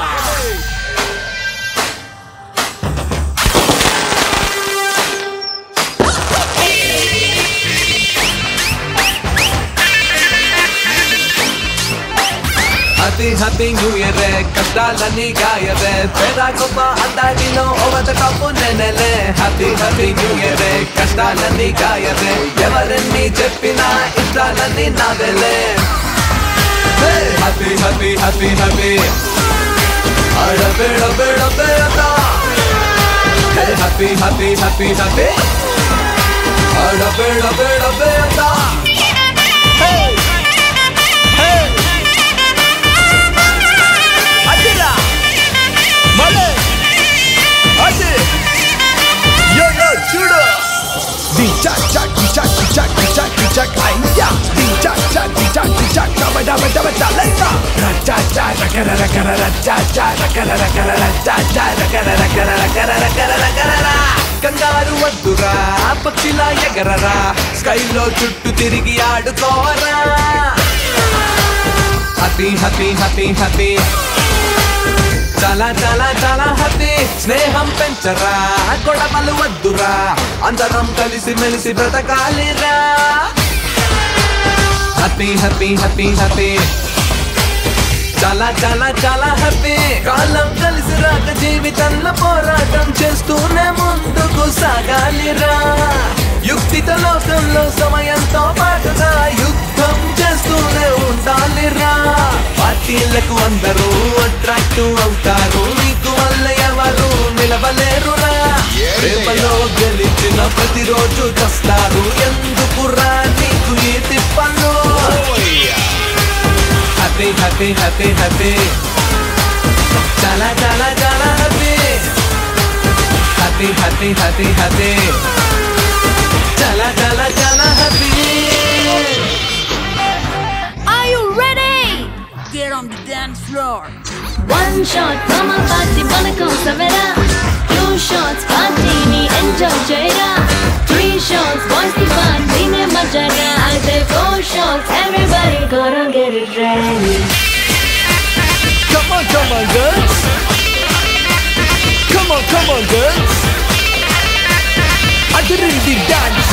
హ్యాపీ హ్యాపీ న్యూ ఇయర్ కష్టాలన్నీ గాయరే పేద గొప్ప అందాడిలో ఓవర్ ద టాప్ నెనలే హ్యాపీ హ్యాపీ న్యూ ఇయర్ కష్టాలన్నీ గాయరే ఎవరెన్ని చెప్పినా ఇష్టాలన్నీ నావెలే హ్యాపీ హ్యాపీ హ్యాపీ హ్యాపీ అడబే డబే డబే హ్యాపీ హ్యాపీ హ్యాపీ హ్యాపీ అడబే డబే డబే Hey! Hey! అదిరా మలే అది యో యో చూడు డి చాక్ చాక్ డి చాక్ డి చాక్ డి చాక్ డి చాక్ అయ్యా డి చాక్ చాక్ డి చాక్ డి చాక్ డబ డబ డబ చలైతా రచా చా రకర రకర రచా చా రకర రకర రచా చా రకర రకర రకర రకర రకర కంగారు వద్దురా పక్షిలా ఎగరరా స్కైలో చుట్టూ తిరిగి ఆడుకోరా హ్యాపీ హ్యాపీ హ్యాపీ హ్యాపీ చాలా చాలా చాలా హ్యాపీ స్నేహం పెంచరా గొడవలు వద్దురా అందరం కలిసి మెలిసి బ్రతకాలిరా హ్యాపీ హ్యాపీ హ్యాపీ హ్యాపీ చాలా చాలా చాలా హ్యాపీ కాలం కలిసి రాక జీవితంలో పోరాటం చేస్తూనే ముందుకు సాగాలిరా యుక్తిత లోకంలో సమయంతో పాటుగా యుద్ధం చేస్తూనే ఉండాలిరా పార్టీలకు అందరూ అట్రాక్ట్ అవుతారు నీకు వల్ల ఎవరు నిలవలేరురా ప్రేమలో గెలిచిన ప్రతిరోజు చస్తారు ఎందుకురా నీకు ఈ తిప్పలు హ్యాపీ హ్యాపీ హ్యాపీ హ్యాపీ చాలా చాలా చాలా happy happy happy happy happy చాలా చాలా చాలా happy Are you ready? Get on the dance floor. One shot, mama party మనకు సవరా Two shots, party ని enjoy చేయరా Three shots, boys కి party నే మజాగా అయితే four shots, everybody gonna get it ready. Come on, come on, girls. Come on, come on, girls. అదిరింది dance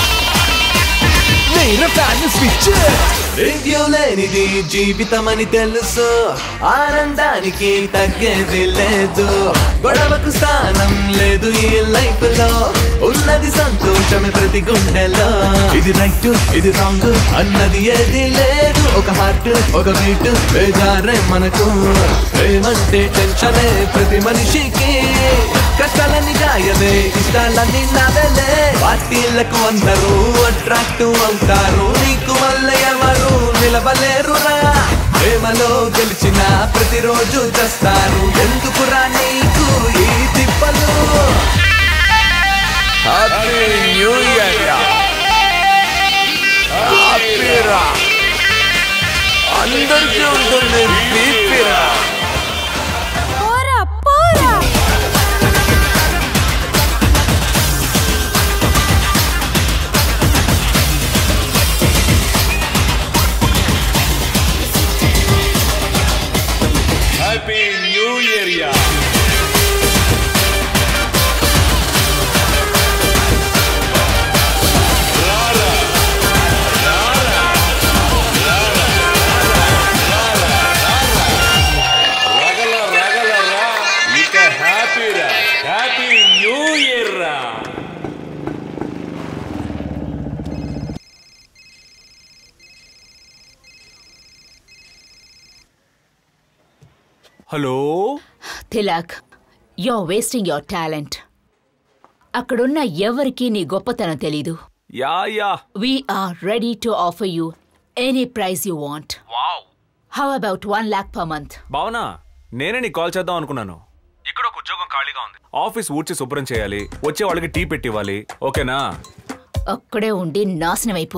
నేను fan switch review లేనిది జీవితం అని తెలుసు ఆనందానికి తగ్గేది లేదు గొడవకు స్థానం లేదు ఈ లైఫ్ లో ఉన్నది సంతోషమే ప్రతి గుండెలో ఇది రైట్ ఇది రాంగ్ అన్నది ఏది లేదు ఒక హార్ట్ ఒక బీట్ బేజారే మనకు ఏమంటే టెన్షనే ప్రతి మనిషికి కష్టాలని గాయమే ఇష్టాలన్నీ నావెలే పార్టీలకు అందరూ అట్రాక్ట్ అవుతారు నీకు వల్ల ఎవరు నిలవలేరురా ప్రేమలో గెలిచిన ప్రతిరోజు చస్తాను ఎందుకురా నీకు ఈ తిప్పలు హ్యాపీ న్యూ ఇయర్ హ్యాపీరా అందరికీ ఉంటుంది బీపీరా పోరా పోరా హ్యాపీ న్యూ ఇయర్ యా రగల రగల రా ఇక హ్యాపీ రా హ్యాపీ న్యూ ఇయర్ రా hello Tilak you're wasting your talent అక్కడున్న ఎవరికీ నీ గొప్పతనం తెలీదు yeah yeah we're ready to offer you any price you want how about one lakh per month Bhavana నేనే నీకు కాల్ చేద్దాం అనుకున్నాను ఇక్కడ ఒక ఉద్యోగం ఖాళీగా ఉంది ఆఫీస్ ఊడ్చి శుభ్రం చేయాలి వచ్చే వాళ్ళకి టీ పెట్టివ్వాలి ఓకేనా అక్కడే ఉండి నాశనం అయిపో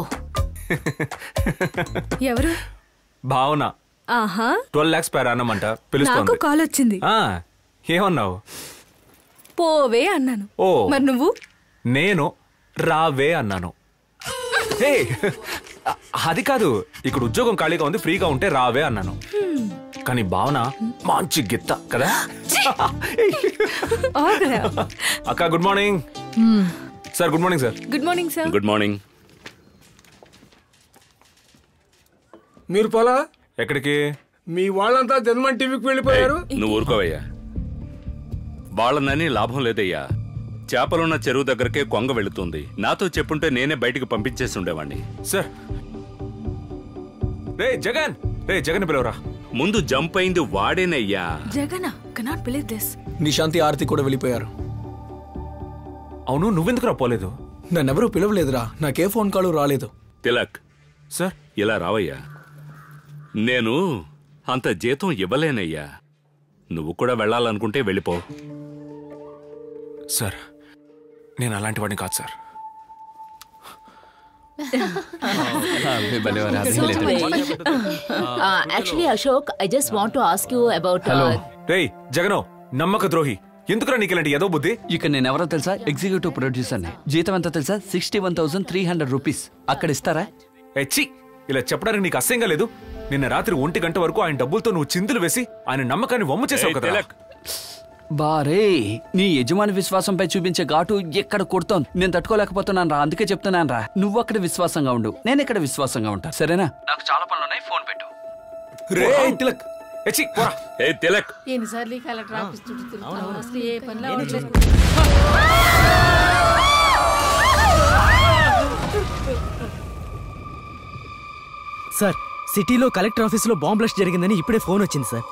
ఎవరు భావన ఆహా ట్వెల్వ్ లాక్స్ పేరు అన్నమంట నాకు పిలుస్తోంది కాల్ వచ్చింది ఆ, ఏమన్నావు పోవే అన్నాను ఓ మరి నువ్వు నేను రావే అన్నాను హే అ- అది కాదు ఇక్కడ ఉద్యోగం ఖాళీగా ఉంది ఫ్రీగా ఉంటే రావే అన్నాను కానీ భావన మంచి గిత్త కదా ఆగ్రా. అక్క good morning sir good morning sir good morning sir good morning మీరు పోలా ఎక్కడికి మీ వాళ్ళంతా జన్మన్ టీవీకి వెళ్ళిపోయారు నువ్వు ఊరుకోవయ్యా వాళ్ళనని లాభం లేదయ్యా చేపలున్న చెరువు దగ్గరకే కొంగ వెళుతుంది నాతో చెప్పుంటే నేనే బయటికి పంపించేసి ఉండేవాణ్ణి సార్ రే జగన్ రే జగన్ పిలవరా ముందు జంప్ అయింది వాడేనయ్యా Jagan cannot believe this Nishanti Aarti కూడా వెళ్ళిపోయారు అవును నువ్వెందుకు పోలేదు నన్నెవరూ పిలవలేదురా నాకే ఫోన్ కాల్ రాలేదు తిలక్ సార్ ఇలా రావయ్యా నేను అంత జీతం ఇవ్వలేనయ్యా నువ్వు కూడా వెళ్ళాలనుకుంటే వెళ్ళిపో సార్ నేను అలాంటి వాడిని కాదు sir actually Ashok I just want to ask you about రేయ్ జగనో నమ్మక ద్రోహి ఎందుకురా నీకు ఇలాంటి ఏదో బుద్ధి ఇక నేను ఎవరో తెలుసా ఎగ్జిక్యూటివ్ ప్రొడ్యూసర్ని జీతం ఎంత తెలుసా sixty one thousand three hundred rupees అక్కడ ఇస్తారా ఎచ్చి ఇలా చెప్పడానికి నీకు అసహ్యంగా లేదు నిన్న రాత్రి ఒంటి గంట వరకు ఆయన డబ్బులతో నువ్వు చిందులు వేసి ఆయన నమ్మకాన్ని వమ్ము చేసావు కదా బారే నీ యజమాని విశ్వాసంపై చూపించే ఘాటు ఎక్కడ కొడుతోంది నేను తట్టుకోలేకపోతున్నాను రా అందుకే చెప్తున్నాను రా నువ్వు అక్కడ విశ్వాసంగా ఉండు నేను ఇక్కడ విశ్వాసంగా ఉంటా సరేనా నాకు చాలా పనులు ఉన్నాయి ఫోన్ పెట్టు రే తిలక్ ఎచ్చి పోరా ఏ తిలక్ ఎన్నిసార్లు ఈ కలెక్టర్ ఆఫీస్ చుట్టూ తిరుగుతావు? అసలు ఏ పనిలో అవ్వట్లేదు. సార్ సిటీలో కలెక్టర్ ఆఫీసులో బాంబ్ బ్లాస్ట్ జరిగిందని ఇప్పుడే ఫోన్ వచ్చింది సార్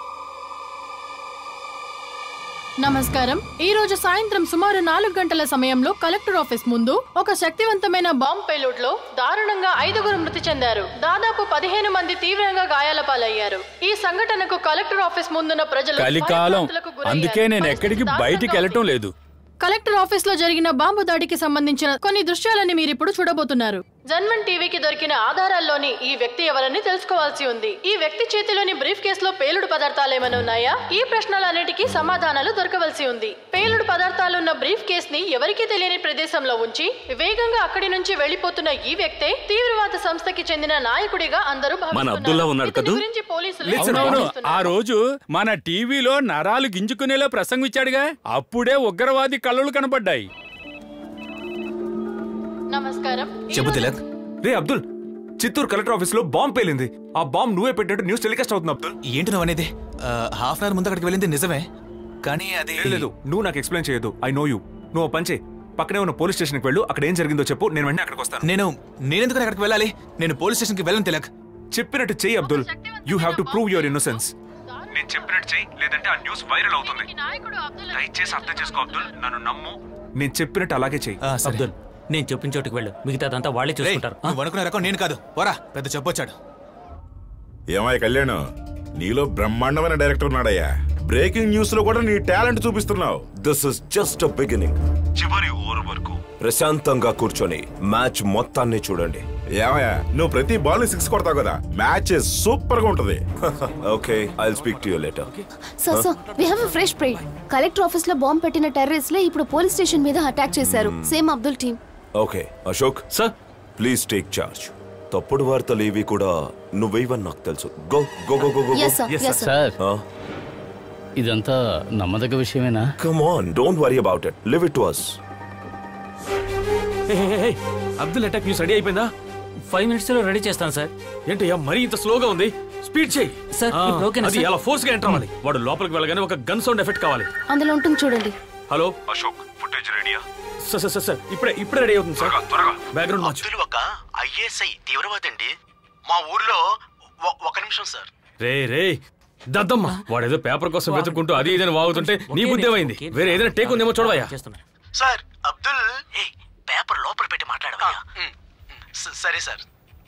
నమస్కారం ఈ రోజు సాయంత్రం సుమారు నాలుగు గంటల సమయంలో కలెక్టర్ ఆఫీస్ ముందు ఒక శక్తివంతమైన బాంబ్ పేలుడ్ లో దారుణంగా ఐదుగురు మృతి చెందారు దాదాపు పదిహేను మంది తీవ్రంగా గాయాల పాలయ్యారు ఈ సంఘటనకు కలెక్టర్ ఆఫీస్ ముందున్న ప్రజలు కలికాలం భయభ్రాంతులకు గురయ్యారు. అందుకే నేను ఎక్కడికి బయటికి వెళ్ళటం లేదు కలెక్టర్ ఆఫీస్ లో జరిగిన బాంబు దాడికి సంబంధించిన కొన్ని దృశ్యాలని మీరు ఇప్పుడు చూడబోతున్నారు జన్మన్ టీవీకి దొరికిన ఆధారాల్లోని ఈ వ్యక్తి ఎవరని తెలుసుకోవాల్సి ఉంది ఈ వ్యక్తి చేతిలోని బ్రీఫ్ కేసులో పేలుడు పదార్థాలు ఏమైనా ఉన్నాయా ఈ ప్రశ్నలన్నిటికీ సమాధానాలు దొరకవలసి ఉంది పేలుడు పదార్థాలున్న బ్రీఫ్ కేస్ ని ఎవరికీ తెలియని ప్రదేశంలో ఉంచి వేగంగా అక్కడి నుంచి వెళ్లిపోతున్న ఈ వ్యక్తే తీవ్రవాద సంస్థకి చెందిన నాయకుడిగా అందరూ మన భావిస్తున్నారు. అబ్దుల్లా ఉన్నాడు కదూ గురించి పోలీసులు అవునవును ఆ రోజు మన టీవీలో నరాలు గింజుకునేలా ప్రసంగించాడుగా అప్పుడే ఉగ్రవాది కళ్ళలు కనబడ్డాయి నమస్కారం చెప్పు తిలక్ రే అబ్దుల్ చిత్తూరు కలెక్టర్ ఆఫీస్ లో బాంబ్ పేలింది ఆ బాంబ్ నువ్వే పెట్టినట్టు న్యూస్ టెలికాస్ట్ అవుతుంది అబ్దుల్ ఏంటి నువ్వు అనేది హాఫ్ అన్ అవర్ ముందు అక్కడికి వెళ్ళింది నిజమే కానీ అది లేదు, లేదు నువ్వు నాకు ఎక్స్ప్లెయిన్ చేయొద్దు ఐ నో యూ నువ్వు ఓ పని చేయి పక్కనే ఉన్న పోలీస్ స్టేషన్కి వెళ్ళు అక్కడ ఏం జరిగిందో చెప్పు నేను వెంటనే అక్కడికి వస్తాను నేను నేనెందుకు అక్కడికి వెళ్ళాలి నేను పోలీస్ స్టేషన్కి వెళ్ళను తిలక్ చెప్పినట్టు చెయ్యి Abdul you have to prove your innocence నేను చెప్పినట్టు చెయ్యి లేదంటే ఆ న్యూస్ వైరల్ అవుతుంది దయచేసి అర్థం చేసుకో అబ్దుల్ నన్ను నమ్ము నేను చెప్పినట్టు అలాగే చెయ్యి అబ్దుల్ నేను చెప్పిన చోటుకి వెళ్ళు మిగతాదంతా వాళ్ళే చూసుకుంటారు నువ్వు అనుకునే రకం నేను కాదు పోరా పెద్ద చెప్పొచ్చాడు ఏమయ్య కళ్యాణ్ నీలో బ్రహ్మాండమైన డైరెక్టర్ ఉన్నాడయ్యా బ్రేకింగ్ న్యూస్ లో కూడా నీ టాలెంట్ చూపిస్తున్నావు this is just a beginning చివరి ఓవర్ వరకు ప్రశాంతంగా కూర్చొని మ్యాచ్ మొత్తాన్ని చూడండి ఏమయ్యా నువ్వు ప్రతి బాల్ సిక్స్ కొడతావు కదా మ్యాచ్ సూపర్ గా ఉంటది okay I speak to you letter sir sir we have a fresh prey collector office లో బాంబ్ పెట్టిన టెర్రరిస్ట్లే ఇప్పుడు పోలీస్ స్టేషన్ మీద అటాక్ చేశారు same Abdul team okay Ashok sir please take charge తప్పుడు వార్తలు ఇవి కూడా నువ్వేవని నాకు తెలుసు go go go go go Yes, sir. Yes, sir. Sir ఇదంతా నమ్మదగ్గ విషయమేనా come on don't worry about it leave it to us Abdul attack news ready అయిపోయిందా ఫైవ్ మినిట్స్ లో రెడీ చేస్తాను సార్ ఏంటయ్యా మరీ ఇంత స్లోగా ఉంది స్పీడ్ చేయి సార్, ఆ, ఇప్పుడు ఓకేనా, అది సార్? అలా ఫోర్స్ గా ఎంటర్ అవ్వాలి వాడు లోపలికి వెళ్ళగానే ఒక గన్ సౌండ్ ఎఫెక్ట్ కావాలి అందులో ఉంటుంది చూడండి హలో అశోక్ ఫుటేజ్ రెడీయా సార్ సార్ సార్ సార్ ఇప్పుడే ఇప్పుడే రెడీ అవుతుంది సార్ త్వరగా బ్యాక్గ్రౌండ్ మార్చు అబ్దుల్ ఒక ఐఎస్ఐ తీవ్రవాది అండి మా ఊర్లో ఒ- ఒక నిమిషం సార్ రే రే దద్దమ్మ వాడేదో పేపర్ కోసం వెతుక్కుంటూ అది ఇదని వాగుతుంటే నీ బుద్ధి ఏమైంది వేరే ఏదైనా టేక్ ఉందేమో చూడవయ్యా సార్ అబ్దుల్ ఏ పేపర్ లోపల పెట్టి మాట్లాడవా సరే sir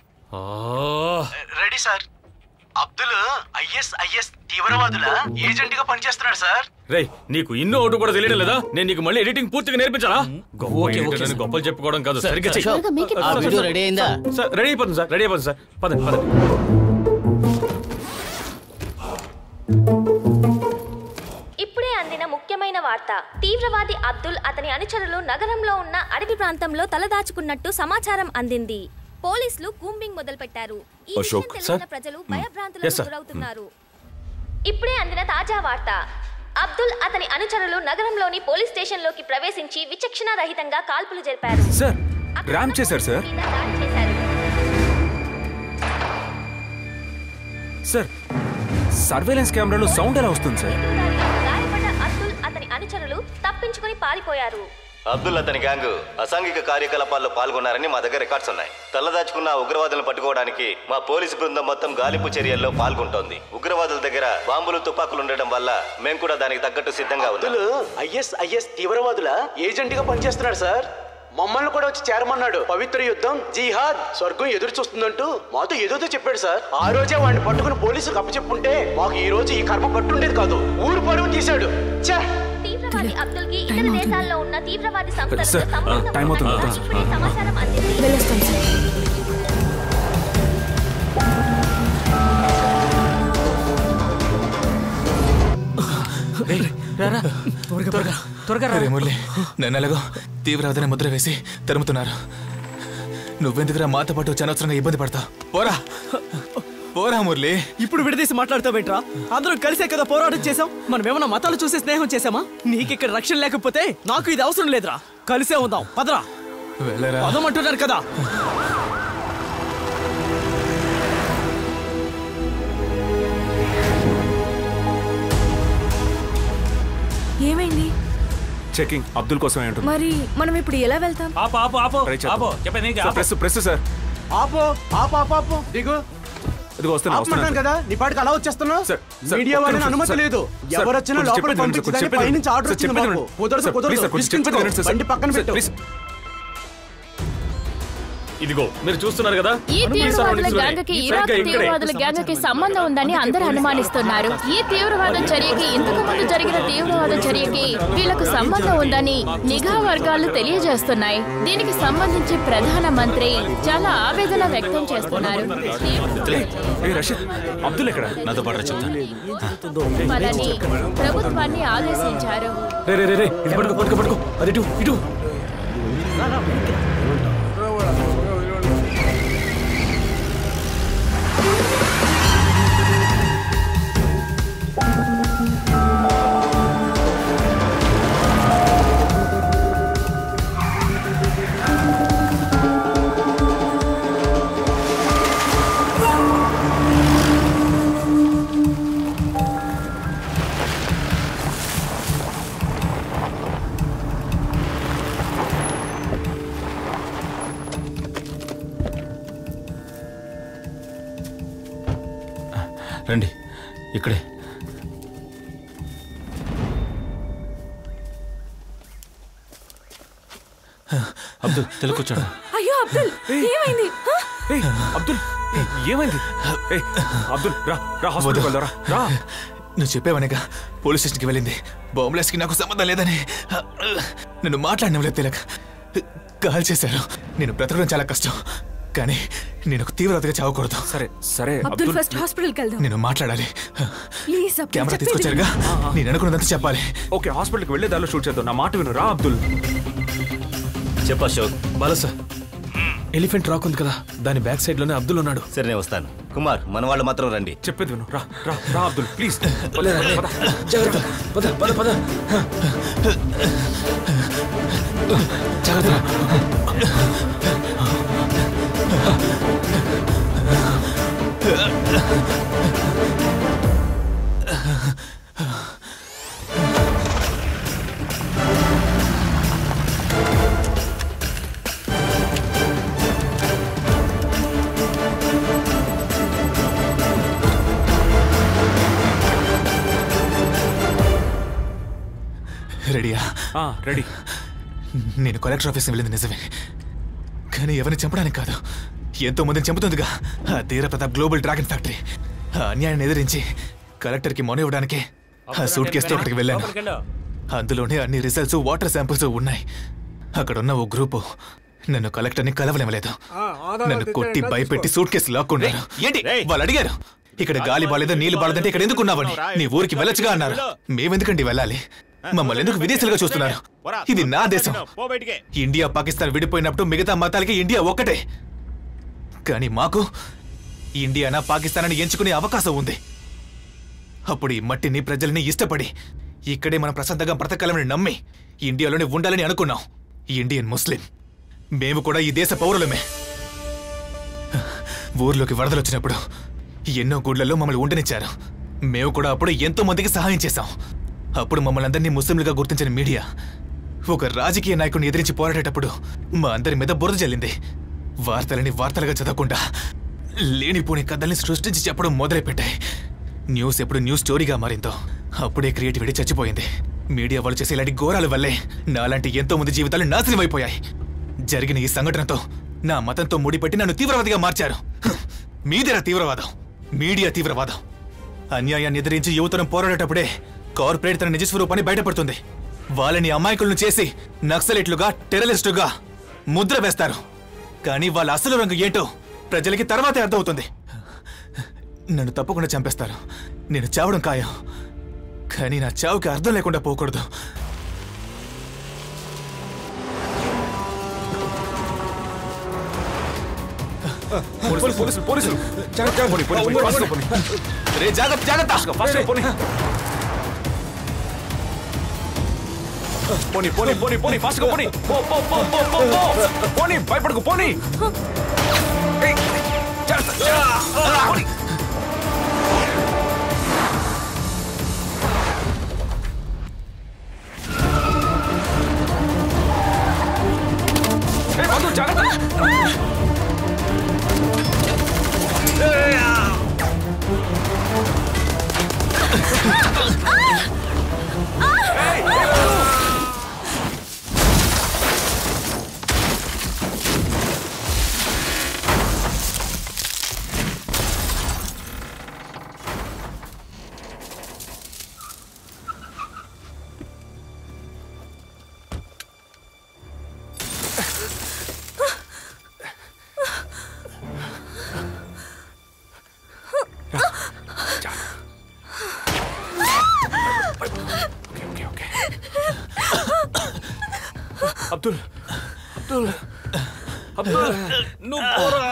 ready sir Abdul IS IS తీవ్రవాదుల ఏజెంట్ గా పనిచేస్తున్నాడు సార్ రే నీకు ఇన్నో ఒకటి కూడా తెలియడం లేదా నేను నీకు మళ్ళీ ఎడిటింగ్ పూర్తిగా నేర్పించాలా గొప్ప ఓకే, editor ఓకే, అని సార్. గొప్పలు చెప్పుకోవడం కాదు సార్, సరిగ్గా చెయ్యి. అశోక్, make it ఆ, fast. వీడియో సార్, రెడీ అయిందా? సార్ రెడీ అయిపోతుంది సార్ రెడీ అయిపోతుంది సార్ పదండి పదండి ఇప్పుడే అందిన ముఖ్యమైన వార్త తీవ్రవాది అబ్దుల్ అతని అనుచరులు నగరంలో ఉన్న అడవి ప్రాంతంలో తలదాచుకున్నట్టు సమాచారం అందింది పోలీసులు కూంబింగ్ మొదలుపెట్టారు ఈ విషయం అశోక్, తెలిసిన సార్. ప్రజలు Yes, భయభ్రాంతులకు sir. గురవుతున్నారు ఇప్పుడే అందిన తాజా వార్త అబ్దుల్ అతని అనుచరులు నగరంలోని పోలీస్ స్టేషన్లోకి ప్రవేశించి విచక్షణ రహితంగా కాల్పులు జరిపారు సార్ ర్యామ్ చేశారు సార్ మీద దాడి చేశారు సార్ సర్వేలెన్స్ కెమెరాలో సౌండ్ ఎలా వస్తుంది సార్ గాయపడ్డ అబ్దుల్ అతని అనుచరులు తప్పించుకుని పారిపోయారు అబ్దుల్ అతని గ్యాంగ్ అసాంఘిక కార్యకలాపాల్లో పాల్గొన్నారని మా దగ్గర రికార్డ్స్ ఉన్నాయి తల్లదాచుకున్న ఉగ్రవాదులను పట్టుకోవడానికి మా పోలీసు బృందం మొత్తం గాలింపు చర్యల్లో పాల్గొంటోంది ఉగ్రవాదుల దగ్గర బాంబులు తుపాకులు ఉండడం వల్ల మేము కూడా దానికి తగ్గట్టు సిద్ధంగా ఉన్నాం అబ్దుల్ ఐఎస్ ఐఎస్ తీవ్రవాదుల ఏజెంట్ గా పనిచేస్తున్నాడు సార్ మమ్మల్ని కూడా వచ్చి చేరమన్నాడు పవిత్ర యుద్ధం జిహాద్ స్వర్గం ఎదురు చూస్తుందంటూ మాతో ఏదోదో చెప్పాడు సార్ ఆ రోజే వాడిని పట్టుకుని పోలీసులకు అప్పచెప్పుంటే మాకు ఈ రోజు ఈ కర్మ పట్టుండేది కాదు ఊరు పరువు తీశాడు ఛే! తీవ్రవాది అబ్దుల్ కి ఇతర దేశాల్లో ఉన్న తీవ్రవాది సంస్థలతో సార్, సంబంధం టైం అవుతుంది, ఉన్నట్టు వెళ్తాం. ఇప్పుడే సమాచారం అందింది త్వరగా త్వరగా రా. అరే మురళి నన్ను ఎలాగో తీవ్రవాదన ముద్ర వేసి తరుముతున్నారు నువ్వెందుకురా మాతో పాటు వచ్చి అనవసరంగా ఇబ్బంది పడతావు పోరా పోరా మురళి ఇప్పుడు విడదీసి మాట్లాడతావేంట్రా అందరం కలిసే కదా పోరాటం చేసాం మనం ఏమన్నా మతాలు చూసి స్నేహం చేసామా నీకు ఇక్కడ రక్షణ లేకపోతే నాకు ఇది అవసరం లేదురా కలిసే ఉందాం పదరా వెళ్ళరా పదమంటున్నారు కదా ఏమైంది చెకింగ్ అబ్దుల్ కోసమే ఉంటుంది మరి మనం ఇప్పుడు ఎలా వెళ్తాం ఆపు ఆపు ఆపు Try చేద్దాం. ఆపు చెప్పేది నీకు, సార్, ఆపు. ప్రెస్ ప్రెస్ సార్ ఆపో ఆపు ఆపు ఆపు దిగు ఇదిగో వస్తున్నా ఆపమన్నాను వస్తున్నా కదా నీ పాటికి అలా వచ్చేస్తున్నావు సార్, మీడియా ఒక్క వాళ్ళని నిమిషం, అనుమతి సార్. లేదు సార్, ఎవరు వచ్చినా కొంచెం లోపల చెప్పేది వినండి, కొంచెం పంపించదని చెప్పేది పైనుంచి ఆర్డర్ సార్, వచ్చింది చెప్పేది మాకు వినండి. కుదరదు సార్, కుదరదు ప్లీజ్ సార్, కొంచెం విసిగించుకో. చెప్పేది వినండి, సార్. బండి పక్కన సార్, పెట్టు ప్లీజ్. ఇదిగో మీరు చూస్తున్నారు కదా ఈ ఈ తీవ్రవాదుల surroundings లోనే. గ్యాంగ్కి ఈ ఇరాక్ సరిగ్గా ఇక్కడే. తీవ్రవాదుల గ్యాంగ్కి సంబంధం ఉందని అందరూ అనుమానిస్తున్నారు ఈ తీవ్రవాద చర్యకి ఇంతకు ముందు జరిగిన తీవ్రవాద చర్యకి వీళ్ళకు సంబంధం ఉందని నిఘా వర్గాలు తెలియజేస్తున్నాయి దీనికి సంబంధించి ప్రధాన మంత్రి చాలా ఆవేదన వ్యక్తం చేస్తున్నారు ఏ రషీద్ అబ్దుల్ ఎక్కడ నాతో పాటు చెప్తాను వాళ్ళని ప్రభుత్వాన్ని ఆదేశించారు రే రే రే రే ఇది పట్టుకో పట్టుకో పట్టుకో అది ఇటు ఇటు రండి ఇక్కడే అబ్దుల్ తెలుకొచ్చాడు అయ్యో అబ్దుల్ ఏమైంది హ? అబ్దుల్ ఏమైంది ఏ, అబ్దుల్ రా రా హాస్పిటల్ వెళ్దాం రా రా నువ్వు చెప్పేవనేగా పోలీస్ స్టేషన్కి వెళ్ళింది బాంబ్లాస్కి నాకు సంబంధం లేదని నన్ను మాట్లాడినవలేదు తిలక్ కాల్ చేశారు నేను బ్రతకడం చాలా కష్టం కానీ నేను ఒక తీవ్రతగా చావకూడదు సరే సరే అబ్దుల్ ఫస్ట్ హాస్పిటల్కి వెళ్దాం నేను మాట్లాడాలి ప్లీజ్ అబ్దుల్ కెమెరా చెప్పేది తీసుకొచ్చారుగా విను. నేను అనుకున్నదంతా చెప్పాలి ఓకే హాస్పిటల్కి వెళ్ళే దారిలో షూట్ చేద్దాం నా మాట విను రా అబ్దుల్ చెప్పా Ashok Bala sir elephant rock ఉంది కదా దాని బ్యాక్ సైడ్ లోనే అబ్దుల్ ఉన్నాడు సరే నేను వస్తాను కుమార్ మన వాళ్ళు మాత్రం రండి చెప్పేది విను రా రా రా అబ్దుల్ ప్లీజ్ జాగ్రత్త పద పద పద జాగ్రత్త రెడీయా రెడీ నేను కలెక్టర్ ఆఫీస్కి వెళ్ళింది నిజమే కానీ ఎవరిని చంపడానికి కాదు ఎంతో మందిని చంపుతుందిగా ఆ Teera Pratap global dragon factory ఆ అన్యాయాన్ని ఎదిరించి కలెక్టర్కి మొన ఇవ్వడానికి ఆ సూట్ కేసుతో అక్కడికి వెళ్ళాను అందులోనే అన్ని రిజల్ట్స్ వాటర్ శాంపుల్స్ ఉన్నాయి అక్కడ ఉన్న ఓ గ్రూపు నన్ను కలెక్టర్ని కలవలేమలేదు నన్ను కొట్టి భయపెట్టి సూట్ కేసు లాక్కున్నారు ఏంటి వాళ్ళు అడిగారు ఇక్కడ గాలి బాలేదు నీళ్లు బాలేదంటే ఇక్కడ ఎందుకు ఉన్నావని నీ ఊరికి వెళ్ళొచ్చుగా అన్నారు మేమెందుకండి వెళ్ళాలి మమ్మల్ని ఎందుకు విదేశాలుగా చూస్తున్నారు ఇది నా దేశం ఇండియా పాకిస్తాన్ విడిపోయినప్పుడు మిగతా మతాలకి ఇండియా ఒక్కటే కానీ మాకు ఇండియానా పాకిస్తాన్ అని ఎంచుకునే అవకాశం ఉంది అప్పుడు ఈ మట్టిని ప్రజల్ని ఇష్టపడి ఇక్కడే మనం ప్రశాంతంగా బ్రతకాలని నమ్మి ఇండియాలోనే ఉండాలని అనుకున్నాం ఇండియన్ ముస్లిం మేము కూడా ఈ దేశ పౌరులమే ఊర్లోకి వరదలు వచ్చినప్పుడు ఎన్నో గుడ్లలో మమ్మల్ని ఉండనిచ్చారు మేము కూడా అప్పుడు ఎంతో మందికి సహాయం చేశాం అప్పుడు మమ్మల్ని అందరినీ ముస్లింలుగా గుర్తించిన మీడియా ఒక రాజకీయ నాయకుడిని ఎదిరించి పోరాడేటప్పుడు మా అందరి మీద బురద జల్లింది వార్తలని వార్తలుగా చదవకుండా లేనిపోని కథల్ని సృష్టించి చెప్పడం మొదలుపెట్టాయి న్యూస్ ఎప్పుడు న్యూస్ స్టోరీగా మారిందో అప్పుడే క్రియేటివిటీ చచ్చిపోయింది మీడియా వాళ్ళు చేసే ఇలాంటి ఘోరాల వల్లే నాలాంటి ఎంతో మంది జీవితాలు నాశనం అయిపోయాయి జరిగిన ఈ సంఘటనతో నా మతంతో ముడిపెట్టి నన్ను తీవ్రవాదిగా మార్చారు హ్, మీదేరా తీవ్రవాదం మీడియా తీవ్రవాదం అన్యాయాన్ని ఎదిరించి యువతరం పోరాడేటప్పుడే కార్పొరేట్ తన నిజ స్వరూపాన్ని బయటపడుతుంది వాళ్ళని అమాయకులను చేసి నక్సలెట్లుగా టెర్రరిస్టుగా ముద్ర వేస్తారు కానీ వాళ్ళ అసలు రంగు ఏంటో ప్రజలకి తర్వాతే అర్థమవుతుంది నన్ను తప్పకుండా చంపేస్తారు నేను చావడం ఖాయం కానీ నా చావుకి అర్థం లేకుండా పోకూడదు పోలీసులు పోలీసులు పోలీసులు జాగ్రత్త పోనీ పోనీ పోనీ ఫాస్ట్గా పోనీ రే జాగ్రత్త జాగ్రత్త ఫాస్ట్గా పోనీ పోనీ పోనీ పోనీ పోనీ ఫాస్ట్గా పోనీ పో పో పో పో పో పో పోనీ భయపడకు పోనీ ఏయ్, జాగ్రత్త జాగ్రత్త. పోనీ. ఏయ్, మధు, జాగ్రత్త అబ్దుల్ అబ్దుల్ అబ్దుల్ నువ్వు పోరా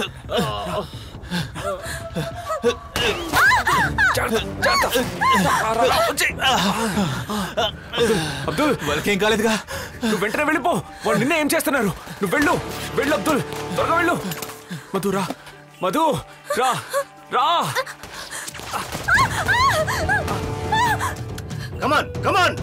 జాగ్రత్త, జాగ్రత్త. రా, వచ్చేయ్. అబ్దుల్ వాళ్ళకేం కాలేదుగా నువ్వు వెంటనే వెళ్ళిపో వాళ్ళు నిన్నే ఏం చేస్తున్నారు నువ్వు వెళ్ళు వెళ్ళు అబ్దుల్ త్వరగా వెళ్ళు మధు రా మధు రా రా కమాన్ కమాన్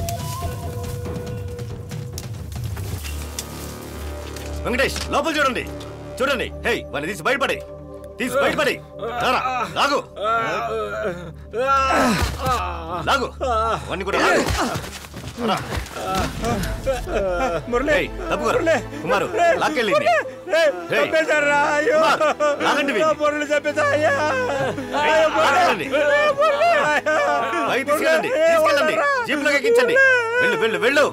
వెంకటేష్ లోపల చూడండి చూడండి హే వాడిని తీసి బయటపడి తీసి బయటపడి రారా, లాగు లాగు వాడిని కూడా లాగు ఏయ్, తప్పుకోరా. కుమారు లాక్కెళ్ళి ఏయ్, కుమార్, లాగండి వీడిని. ఏయ్, లాగండి. పైకి తీసుకెళ్ళండి తీసుకెళ్ళండి జీప్లోకి ఎక్కించండి వెళ్ళు వెళ్ళు వెళ్ళు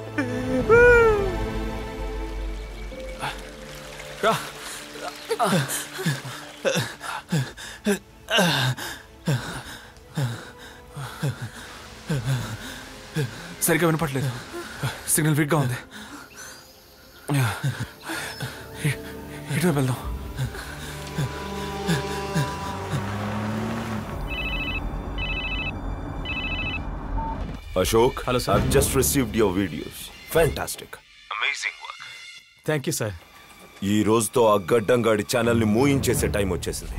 సరిగ్గా వినపట్లేదు సిగ్నల్ వీక్గా ఉంది ఇ- ఇటువైపు వెళ్దాం Ashok hello sir just received your videos fantastic amazing work thank you sir ఈ రోజుతో ఆ గడ్డంగాడి ఛానల్ ని మూయించేసే టైం వచ్చేసింది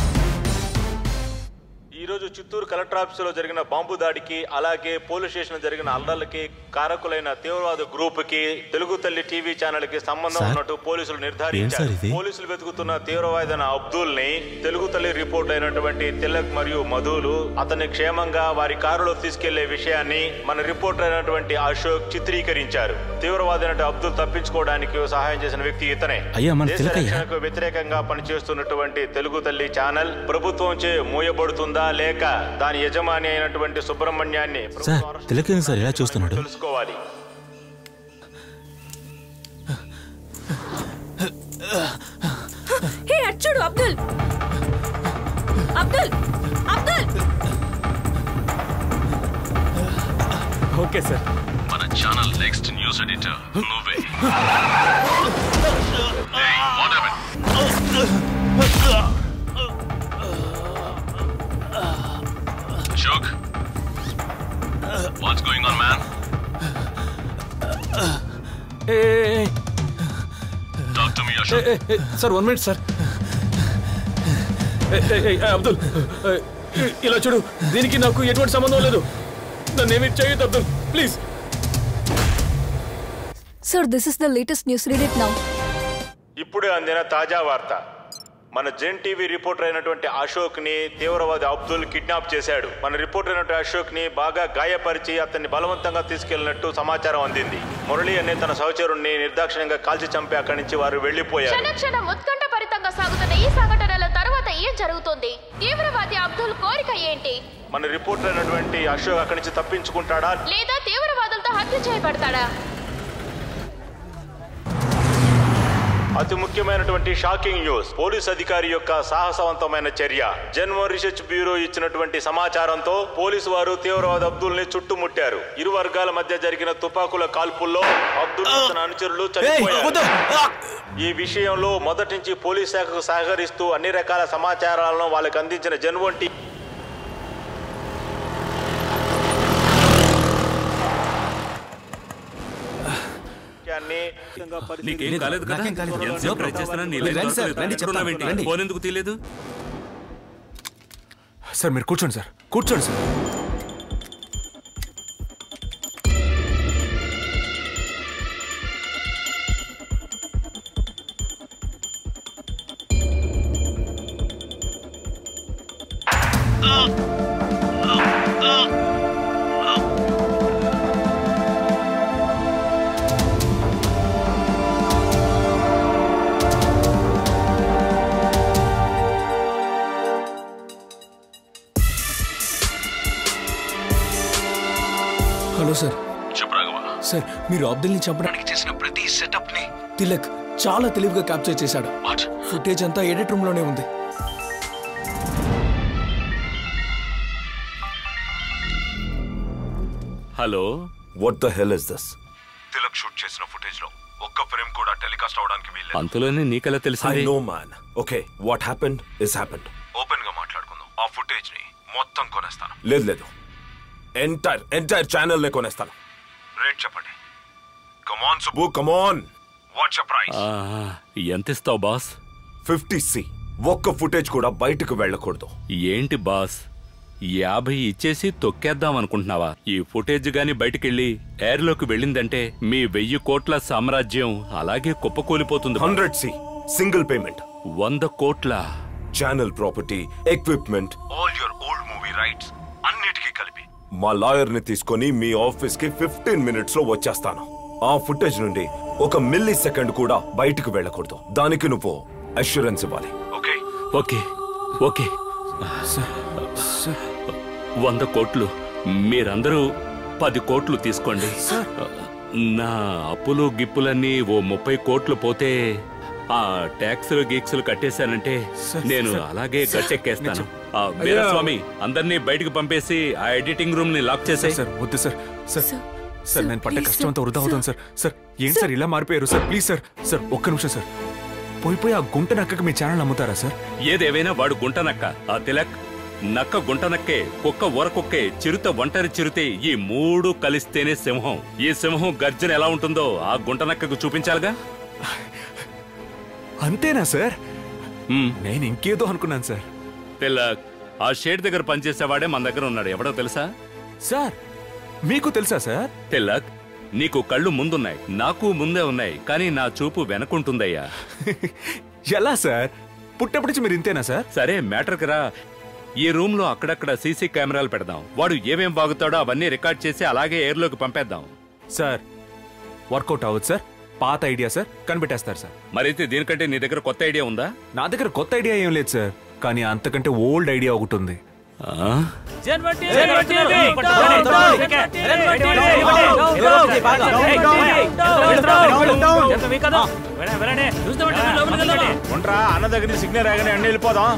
ఈ రోజు చిత్తూరు కలెక్టర్ ఆఫీసులో జరిగిన బాంబు దాడికి అలాగే పోలీస్ స్టేషన్ జరిగిన అల్లర్లకి కారకులైన తీవ్రవాద గ్రూప్ కి తెలుగు తల్లి టీవీ ఛానల్ కి సంబంధం సార్? ఉన్నట్టు పోలీసులు ఏం సార్ నిర్ధారించారు ఇది? పోలీసులు వెతుకుతున్న తీవ్రవాదైన అబ్దుల్ ని తెలుగు తల్లి రిపోర్ట్ అయినటువంటి తిలక్ మరియు మధులు అతన్ని క్షేమంగా వారి కారులో తీసుకెళ్లే విషయాన్ని మన రిపోర్టర్ అయినటువంటి అశోక్ చిత్రీకరించారు తీవ్రవాదైన అబ్దుల్ తప్పించుకోవడానికి సహాయం చేసిన వ్యక్తి ఇతనే అయ్యా, మన దేశ తిలకయ్య. రక్షణకు వ్యతిరేకంగా పనిచేస్తున్నటువంటి తెలుగు తల్లి ఛానల్ ప్రభుత్వంచే మూయబడుతుందా లేక దాని యజమాని అయినటువంటి సుబ్రహ్మణ్యాన్ని సార్ తిలకేం సార్ ఇలా చూస్తున్నాడు తెలుసుకోవాలి హే అచ్చుడు అబ్దుల్ అబ్దుల్ అబ్దుల్ ఓకే సార్ మన ఛానల్ నెక్స్ట్ న్యూస్ ఎడిటర్ నువ్వే Ashok what's going on man talk to me Ashok sir one minute sir ఏ, ఏ, ఏ, అబ్దుల్ ఏ, ఇ- ఇలా చూడు దీనికి నాకు ఎటువంటి సంబంధం లేదు నన్ను ఏమి చేయొద్దు Abdul please Sir, this is the latest news. Read it now. ఇప్పుడే అందిన తాజా వార్త మన జెన్ టీవీ రిపోర్టర్ అయినటువంటి అశోక్ ని తీవ్రవాది అబ్దుల్ కిడ్నాప్ చేశాడు మన రిపోర్టర్ అయినటువంటి అశోక్ ని బాగా గాయపరిచి అతన్ని బలవంతంగా తీసుకెళ్లినట్టు సమాచారం అందింది మురళి అనే తన సహచరుణ్ణి నిర్దాక్షిణ్యంగా కాల్చి చంపి అక్కడి నుంచి వారు వెళ్లిపోయారు క్షణక్షణం ఉత్కంఠభరితంగా సాగుతున్న ఈ సంఘటనల తర్వాత ఏం జరుగుతుంది తీవ్రవాది అబ్దుల్ కోరిక ఏంటి మన రిపోర్టర్ అయినటువంటి అశోక్ అక్కడి నుంచి తప్పించుకుంటాడా లేదా తీవ్రవాదులతో హత్య చేయబడతాడా అతి ముఖ్యమైనటువంటి షాకింగ్ న్యూస్ పోలీస్ అధికారి యొక్క సాహసవంతమైన చర్య జన్మన్ రీసెర్చ్ బ్యూరో ఇచ్చినటువంటి సమాచారంతో పోలీసు వారు తీవ్రవాద అబ్దుల్ ని చుట్టుముట్టారు ఇరు వర్గాల మధ్య జరిగిన తుపాకుల కాల్పుల్లో అబ్దుల్ తన అనుచరులు చనిపోయారు ఈ విషయంలో మొదటి నుంచి పోలీస్ శాఖకు సహకరిస్తూ అన్ని రకాల సమాచారాలను వాళ్ళకి అందించిన జన్వన్ టీ నీకేం కాలేదు కదా నాకేం కాలేదు. ఎంతసేపు ట్రై చేస్తున్నా నీ లైన్ రండి సార్, దొరకలేదు. రండి, ఎక్కడ ఉన్నావేంటి? చెప్తాను, రండి. ఫోన్ ఎందుకు తీయలేదు సార్ మీరు కూర్చోండి సార్ కూర్చోండి సార్ హలో సార్ చెప్పు రాఘవ సార్ మీరు అబ్దుల్ని చంపడానికి చేసిన ప్రతి సెటప్ ని తిలక్ చాలా తెలివిగా క్యాప్చర్ చేశాడు ఫుటేజ్ అంతా ఎడిట్ రూమ్ లోనే ఉంది hello what the hell is this Tilak shoot చేసిన ఫుటేజ్ లో ఒక్క ఫ్రేమ్ కూడా టెలికాస్ట్ అవడానికి వీల్లేదు అంతలోనే నీకెలా ఐ తెలిసింది no man okay what happened is happened open గా మాట్లాడుకుందాం ఆ ఫుటేజ్ ని మొత్తం కొనేస్తాను లేదు లేదు ఎంటైర్ ఎంటైర్ ఛానల్ నే కొనేస్తాను రేట్ చెప్పండి come on Subbu come on what's price ఆ, ఎంత ఇస్తావు బాస్ ఫిఫ్టీ సి ఒక్క ఫుటేజ్ కూడా బయటకు వెళ్ళకూడదు ఏంటి బాస్ యాభై ఇచ్చేసి తొక్కేద్దాం అనుకుంటున్నావా ఈ ఫుటేజ్ గాని బయటికెళ్ళి ఎయిర్లోకి వెళ్ళిందంటే మీ వెయ్యి కోట్ల సామ్రాజ్యం అలాగే కుప్పకూలిపోతుంది హండ్రెడ్ సి సింగిల్ పేమెంట్ వంద కోట్ల channel property equipment all your old movie rights అన్నిటికీ కలిపి మా లాయర్ని తీసుకొని మీ ఆఫీస్కి ఫిఫ్టీన్ మినిట్స్ లో వచ్చేస్తాను ఆ ఫుటేజ్ నుండి ఒక మిల్లీ సెకండ్ కూడా బయటకు వెళ్ళకూడదు దానికి నువ్వు అష్యూరెన్స్ ఇవ్వాలి ఓకే ఓకే ఓకే వంద కోట్లు మీరందరూ పది కోట్లు తీసుకోండి నా అప్పులు గిప్పులన్నీ ఓ ముప్పై కోట్లు పోతే ఆ ట్యాక్సులు గీక్సులు కట్టేశానంటే నేను అలాగే గట్టెక్కేస్తాను ఆ, వీరస్వామి అందరినీ బయటకు పంపేసి ఆ ఎడిటింగ్ రూమ్ ని లాక్ చేసే సార్ వద్దు సార్ సార్ సార్ నేను పడ్డ కష్టం అంతా వృధా అవుతాను సార్ సార్ ఏంటి సార్ ఇలా మారిపోయారు సార్ ప్లీజ్ సార్ సార్ ఒక్క నిమిషం సార్ పోయి పోయి ఆ గుంట నక్కకి మీ ఛానల్ అమ్ముతారా సార్ ఏదేవైనా వాడు గుంటనక్క ఆ తిలక్ నక్క గుంటనక్కే కుక్క ఊరకుక్కే చిరుత ఒంటరి చిరుతే ఈ మూడు కలిస్తేనే సింహం ఈ సింహం గర్జన ఎలా ఉంటుందో ఆ గుంటనక్కకు చూపించాలిగా అంతేనా సార్ నేను ఇంకేదో అనుకున్నాను సార్ తిలక్ ఆ షేడ్ దగ్గర పనిచేసేవాడే మన దగ్గర ఉన్నాడు ఎవడో తెలుసా సార్ మీకు తెలుసా సార్ తిలక్ నీకు కళ్ళు ముందున్నాయి నాకు ముందే ఉన్నాయి కానీ నా చూపు వెనకుంటుందయ్యా ఎలా సార్ పుట్టప్పటి నుంచి మీరు ఇంతేనా సార్ సరే మ్యాటర్కి రా ఈ రూమ్ లో అక్కడక్కడ సీసీ కెమెరాలు పెడదాం వాడు ఏమేం బాగుతాడో అవన్నీ రికార్డ్ చేసి అలాగే ఎయిర్లోకి పంపేద్దాం సార్ వర్కౌట్ అవ్వదు సార్ పాత ఐడియా సార్ కనిపెట్టేస్తారు సార్ మరైతే దీనికంటే నీ దగ్గర కొత్త ఐడియా ఉందా నా దగ్గర కొత్త ఐడియా ఏం లేదు సార్ కానీ అంతకంటే ఓల్డ్ ఐడియా ఒకటి ఉంది ఉంటా అన్న దగ్గర సిగ్నల్ రాగానే అన్ని వెళ్ళిపోదాం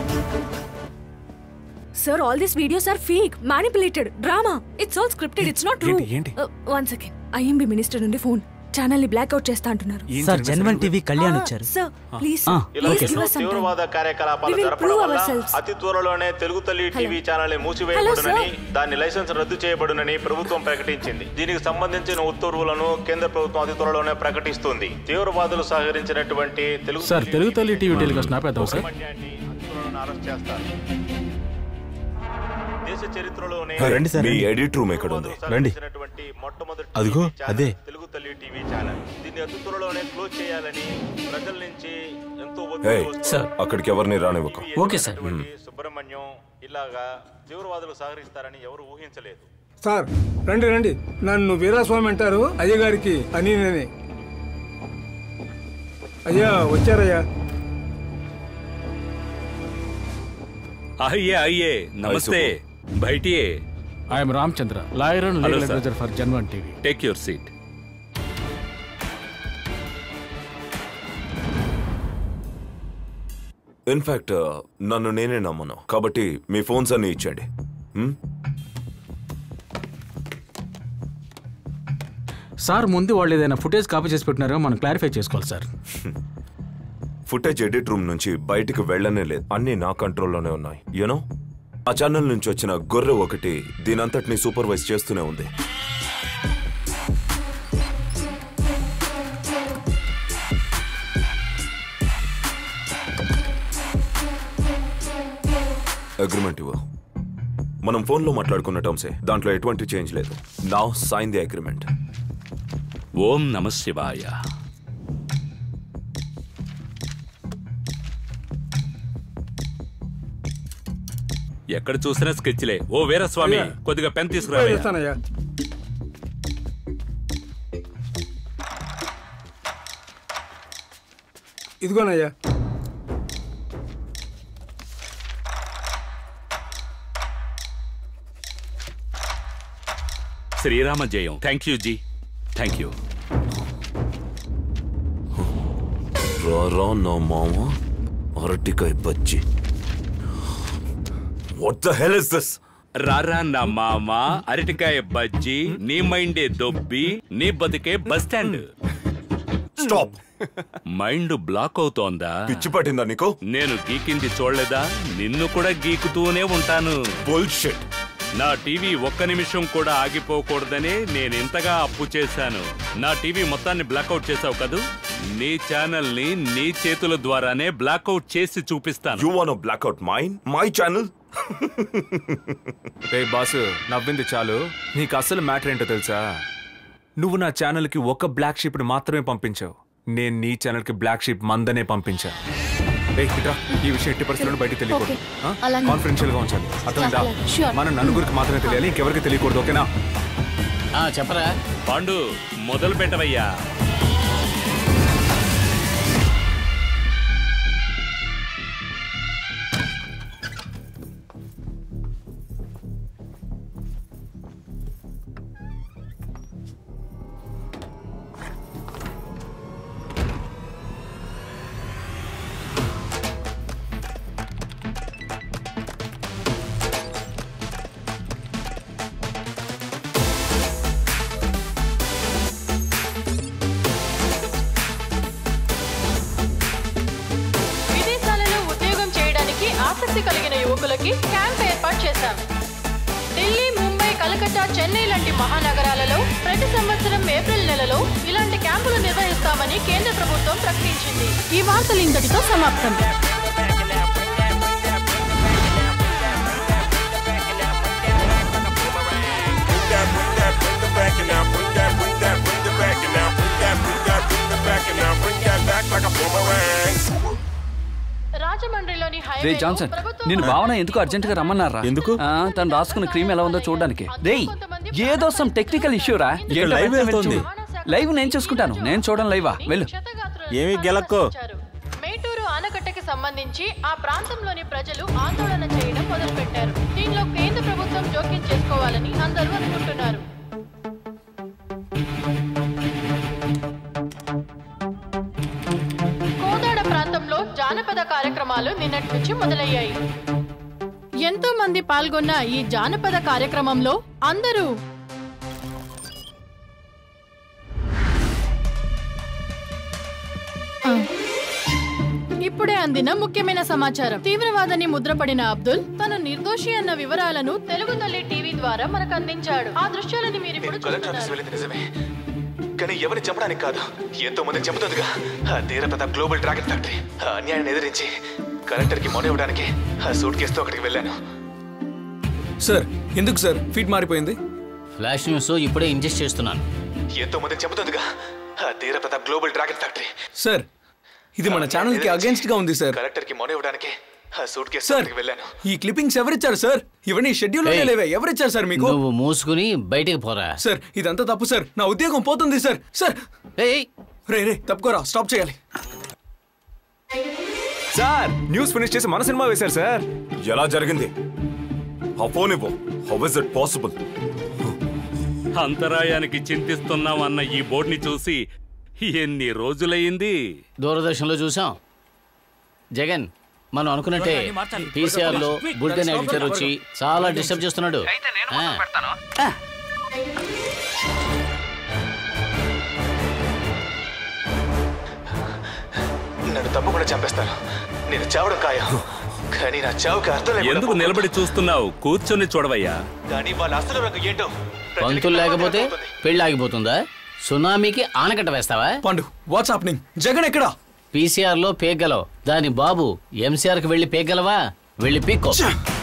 sir all these videos are fake manipulated drama it's all scripted it's not true ఏంటి, ఏంటి? వన్ సెకండ్ ఐఎంబి మినిస్టర్ నుండి ఫోన్ ఛానల్ ని బ్లాక్అవుట్ చేస్తా అంటున్నారు సార్ జన్మన్ టీవీ కళ్యాణ్ వచ్చారు సార్ ప్లీజ్ ఆ, ఇలా ప్లీజ్ ఎన్నో గివ్ us some time. తీవ్రవాద కార్యకలాపాలు We will జరపడం prove వల్ల ourselves. అతి త్వరలోనే తెలుగు తల్లి టీవీ ఛానల్ మూసివేయబడునని దాని లైసెన్స్ రద్దు చేయబడునని ప్రభుత్వం ప్రకటించింది దీనికి సంబంధించిన ఉత్తర్వులను కేంద్ర ప్రభుత్వం అతి త్వరలోనే ప్రకటిస్తుంది తీవ్రవాదులు సహకరించినటువంటి తెలుగు సార్ తెలుగు తల్లి టీవీ టెలికాస్ట్ ఆపేద్దాం సార్ సుబ్రహ్మణ్యాన్ని అతి త్వరలోనే అరెస్ట్ చేస్తారు దేశ చరిత్రలోనే రండి సార్ మీ ఎడిట్ రూమ్ ఎక్కడ ఉంది రండి అదిగో అదే తెలుగు తల్లి టీవీ ఛానల్ దీన్ని అతి త్వరలోనే క్లోజ్ చేయాలని ప్రజల నుంచి ఎంతో ఏయ్, ఒత్తిడి వస్తుంది. అక్కడికి ఎవరిని రానివ్వకు ఓకే సార్ సుబ్రహ్మణ్యం ఇలాగా తీవ్రవాదులు సహకరిస్తారని ఎవరు ఊహించలేదు సార్ రండి రండి నన్ను వీరాస్వామి అంటారు అయ్యగారికి అని నేనే అయ్యా వచ్చారయ్యా అయ్యే అయ్యే నమస్తే బయటియే I'm Ramachandra lawyer and legal adviser for Janwan TV take your seat in fact నన్ను నేనే నమ్మను కాబట్టి మీ ఫోన్స్ అన్ని ఇచ్చండి హ్మ్? సార్ ముందు వాళ్ళు ఏదైనా ఫుటేజ్ కాపీ చేసి పెట్టినారో మనం క్లారిఫై చేసుకోవాలి సార్ ఫుటేజ్ ఎడిట్ రూమ్ నుంచి బయటికి వెళ్ళనే లేదు అన్ని నా కంట్రోల్లోనే ఉన్నాయి యూనో ఆ ఛానల్ నుంచి వచ్చిన గొర్రె ఒకటి దీనంతటిని సూపర్వైజ్ చేస్తూనే ఉంది అగ్రిమెంట్ ఇవ్వ మనం ఫోన్లో మాట్లాడుకున్న టర్మ్సే దాంట్లో ఎటువంటి చేంజ్ లేదు నా సైన్ ది అగ్రిమెంట్ ఓం నమ శివాయ ఎక్కడ చూసినా స్కెచ్లే ఓ వీరస్వామి అయ్యా. కొద్దిగా పెన్ తీసుకురా చేస్తానయ్యా ఇదిగోనయ్యా శ్రీరామ జయం thank you ji thank you రారా నా మామ అరటికాయ బజ్జి what the hell is this రారా నా మామ అరటికాయ బజ్జీ నీ మైండే దొబ్బి నీ బతికే bus stand stop mind block అవుతోందా పిచ్చి పట్టిందా నీకు నేను గీకింది చూడలేదా నిన్ను కూడా గీకుతూనే ఉంటాను బుల్షిట్ నా టీవీ ఒక్క నిమిషం కూడా ఆగిపోకూడదని నేను ఇంతగా అప్పు చేశాను నా టీవీ మొత్తాన్ని బ్లాక్అవుట్ చేసావు కదూ నీ ఛానల్ ని నీ చేతుల ద్వారానే బ్లాక్అవుట్ చేసి చూపిస్తాను you want blackout mine my channel రే బాసు నవ్వింది చాలు నీకు అసలు మ్యాటర్ ఏంటో తెలుసా నువ్వు నా ఛానల్కి ఒక బ్లాక్ షీప్ని మాత్రమే పంపించావు నేను నీ ఛానల్కి బ్లాక్ షీప్ మందనే పంపించా రే ఇట్రా ఈ విషయం ఎట్టి పరిస్థితుల్లో బయటికి తెలియకూడదు Okay. అలాగే. కాన్ఫిడెన్షియల్ గా ఉంచాలి అర్థమైందా అలాగే. Sure. మన నలుగురికి మాత్రమే తెలియాలి ఇంకెవరికి తెలియకూడదు ఓకేనా చెప్పరా పాండు మొదలు పెట్టవయ్యా విదేశాలలో ఉద్యోగం చేయడానికి ఆసక్తి కలిగిన యువకులకి క్యాంప్ ఏర్పాటు చేశాం ఢిల్లీ ముంబై కలకత్తా చెన్నై లాంటి మహానగరాలలో ప్రతి సంవత్సరం ఏప్రిల్ నెలలో ఇలాంటి క్యాంపులు నిర్వహిస్తామని కేంద్ర ప్రభుత్వం ప్రకటించింది ఈ వార్తలు ఇంతటితో సమాప్తం రాజమండ్రిలోని రే హైవేలో జాన్సన్ నేను భావన ఎందుకు అర్జెంట్ గా రమ్మన్నారా ఎందుకు తను రాసుకున్న క్రీమ్ ఎలా ఉందో చూడడానికి రే ఏదో సమ్ టెక్నికల్ ఇష్యూ రా ఇక్కడ live వెళ్తోంది. లైవ్ నేను చూసుకుంటాను నేను చూడను లైవా వెళ్ళు ఏమి గెలక్కో మేటూరు ఆనకట్టకి సంబంధించి ఆ ప్రాంతంలోని ప్రజలు ఆందోళన చేయడం మొదలుపెట్టారు దీనిలో కేంద్ర ప్రభుత్వం జోక్యం చేసుకోవాలని అందరూ అనుకుంటున్నారు కోదాడ ప్రాంతంలో జానపద కార్యక్రమాలు నిన్నటి నుంచి మొదలయ్యాయి ఎంతో మంది పాల్గొన్న ఈ జానపద కార్యక్రమంలో అందరూ ఆ. ఇప్పుడే అందిన ముఖ్యమైన సమాచారం తీవ్రవాదని ముద్రపడిన అబ్దుల్ తను నిర్దోషి అన్న వివరాలను తెలుగు తల్లి టీవీ ద్వారా మనకు అందించాడు ఆ దృశ్యాలను మీరు ఇప్పుడు కలెక్టర్ ఆఫీస్ వెళ్ళింది నిజమే కానీ ఎవరిని చంపడానికి కాదు ఎంతో మంది చంపుతుందిగా ఆ Teera Pratap global dragon factory ఆ అన్యాయాన్ని ఎదిరించి కలెక్టర్కి మొన ఇవ్వడానికి ఆ సూట్ కేసుతో అక్కడికి వెళ్ళాను సార్ ఎందుకు సార్ ఫీట్ మారిపోయింది ఫ్లాష్ న్యూస్ ఇప్పుడే ఇంజెస్ట్ చేస్తున్నాను ఎంతో మంది చంపుతుందిగా ఆ Teera Pratap global dragon factory sir ఇది మన ఛానల్ కి అగేన్స్ట్ గా ఉంది సార్ కలెక్టర్కి మొన ఇవ్వడానికి ఆ సూట్ కేసుతో సార్ అక్కడికి వెళ్ళాను ఈ క్లిప్పింగ్స్ ఎవరిచ్చారు సార్ ఇవన్నీ షెడ్యూల్ ఏయ్. లేవే ఎవరిచ్చారు సార్ మీకు నువ్వు మూసుకుని బయటికి పోరా సార్ ఇదంతా తప్పు సార్ నా ఉద్యోగం పోతుంది సార్ సార్ రే రే తప్పుకోరా స్టాప్ చేయాలి సార్ న్యూస్ ఫినిష్ చేసి మన సినిమా వేశారు సార్ ఎలా జరిగింది ఆ ఫోన్ ఇవ్వు హౌ ఇస్ ఇట్ పాసిబుల్ అంతరాయానికి చింతిస్తున్నాం అన్న ఈ బోర్డుని చూసి ఎన్ని రోజులయ్యింది దూరదర్శన్లో చూసాం జగన్ మనం అనుకున్నట్టే పీసీఆర్ లో బుల్టెన్ ఎడిటర్ వచ్చి చాలా డిస్టర్బ్ చేస్తున్నాడు ఆ. నన్ను తప్పకుండా చంపేస్తాను నేను చావడం ఖాయం కానీ నా చావుకి అర్థం లేకుండా ఎందుకు నిలబడి చూస్తున్నావు కూర్చొని చూడవయ్యా కానీ వాళ్ళ అసలు రంగు ఏంటో పంతులు లేకపోతే పెళ్లి ఆగిపోతుందా సునామీకి ఆనకట్ట వేస్తావా పండు వాట్స్ హ్యాపెనింగ్ జగన్ ఎక్కడా పీసీఆర్ లో పేగలవు దాని బాబు ఎంసీఆర్ కి వెళ్లి పేగలవా వెళ్ళి పీక్కో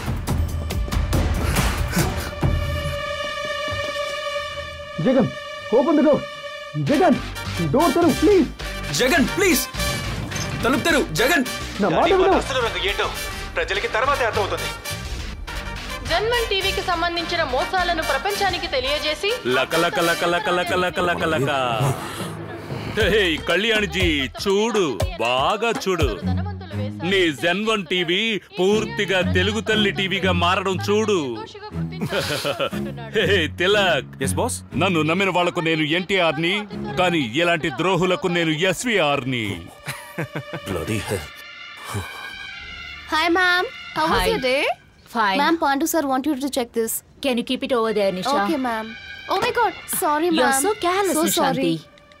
Jagan open the door Jagan door తెరు ప్లీజ్ జగన్ ప్లీజ్ తలుపు తెరు జగన్ నా మాట కానీ వాళ్ళ విను అసలు రంగు ఏంటో ప్రజలకి తర్వాతే అర్థమవుతుంది జన్మన్ టీవీకి సంబంధించిన మోసాలను ప్రపంచానికి తెలియజేసి లక లక లక లక లక లక లక లక హేయ్, కళ్యాణ్జీ చూడు బాగా చూడు నీ జన్వన్ టీవీ పూర్తిగా తెలుగు తల్లి టీవీగా మారడం చూడు హే, తిలక్ ఎస్ బాస్ నన్ను నమ్మిన వాళ్లకు నేను ఎన్టీఆర్ ని కానీ ఇలాంటి ద్రోహులకు నేను ఎస్వీఆర్ ని Hi, ma'am. How was Hi. your day? Fine. Ma'am, Pandu sir want you to check this. Can you keep it over there, Nisha? Okay, ma'am. Oh my God. Sorry, ma'am. You're so careless, So Nishanti. sorry.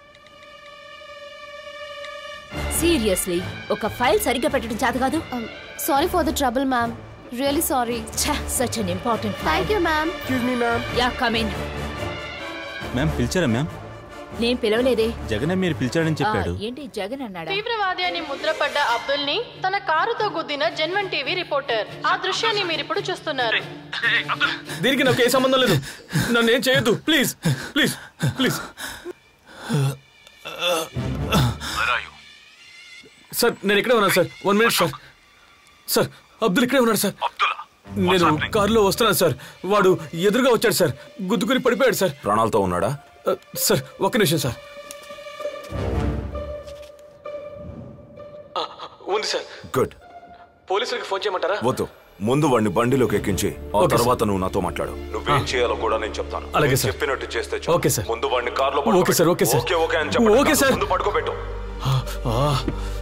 Seriously ఒక file సరిగ్గా పెట్టడం చేత కాదు Sorry for the trouble, ma'am. Really sorry. Such an important Thank you, ma'am. Excuse me, ma'am. Yeah come in ma'am పిలిచారా ma'am నేను పిలవలేదే జగనే మీరు పిలిచాడని చెప్పాడు ఆ, ఏంటి జగన్ అన్నాడా తీవ్రవాది అని ముద్రపడ్డ అబ్దుల్ ని తన కారుతో గుద్దిన జన్మన్ టీవీ రిపోర్టర్ ఆ దృశ్యాన్ని మీరు ఇప్పుడు చూస్తున్నారు దీనికి నాకు ఏ సంబంధం లేదు నన్ను ఏం చేయొద్దు ప్లీజ్ ప్లీజ్ ప్లీజ్ సార్ నేను ఇక్కడే ఉన్నాను sir one minute sir sir Abdul ఇక్కడే ఉన్నాడు సార్ నేను కారులో వస్తున్నాను సార్ వాడు ఎదురుగా వచ్చాడు సార్ గుద్దుకుని పడిపోయాడు సార్ ప్రాణాలతో ఉన్నాడా ఆ, సార్ ఒక్క నిమిషం సార్ ఆ, ఉంది సార్ గుడ్ పోలీసులకి ఫోన్ చేయమంటారా వద్దు ముందు వాడిని బండిలోకి ఎక్కించి ఆ ఓకే, తర్వాత నువ్వు నాతో మాట్లాడు నువ్వేం చేయాలో కూడా నేను చెప్తాను అలాగే, నేను సార్. చెప్పినట్టు చేస్తే చాలు. Okay, sir. ముందు వాడిని కార్లో okay, sir, okay, sir. Okay okay అని చెప్పండి ఓకే, సార్. ముందు పడుకోబెట్టు ఆ.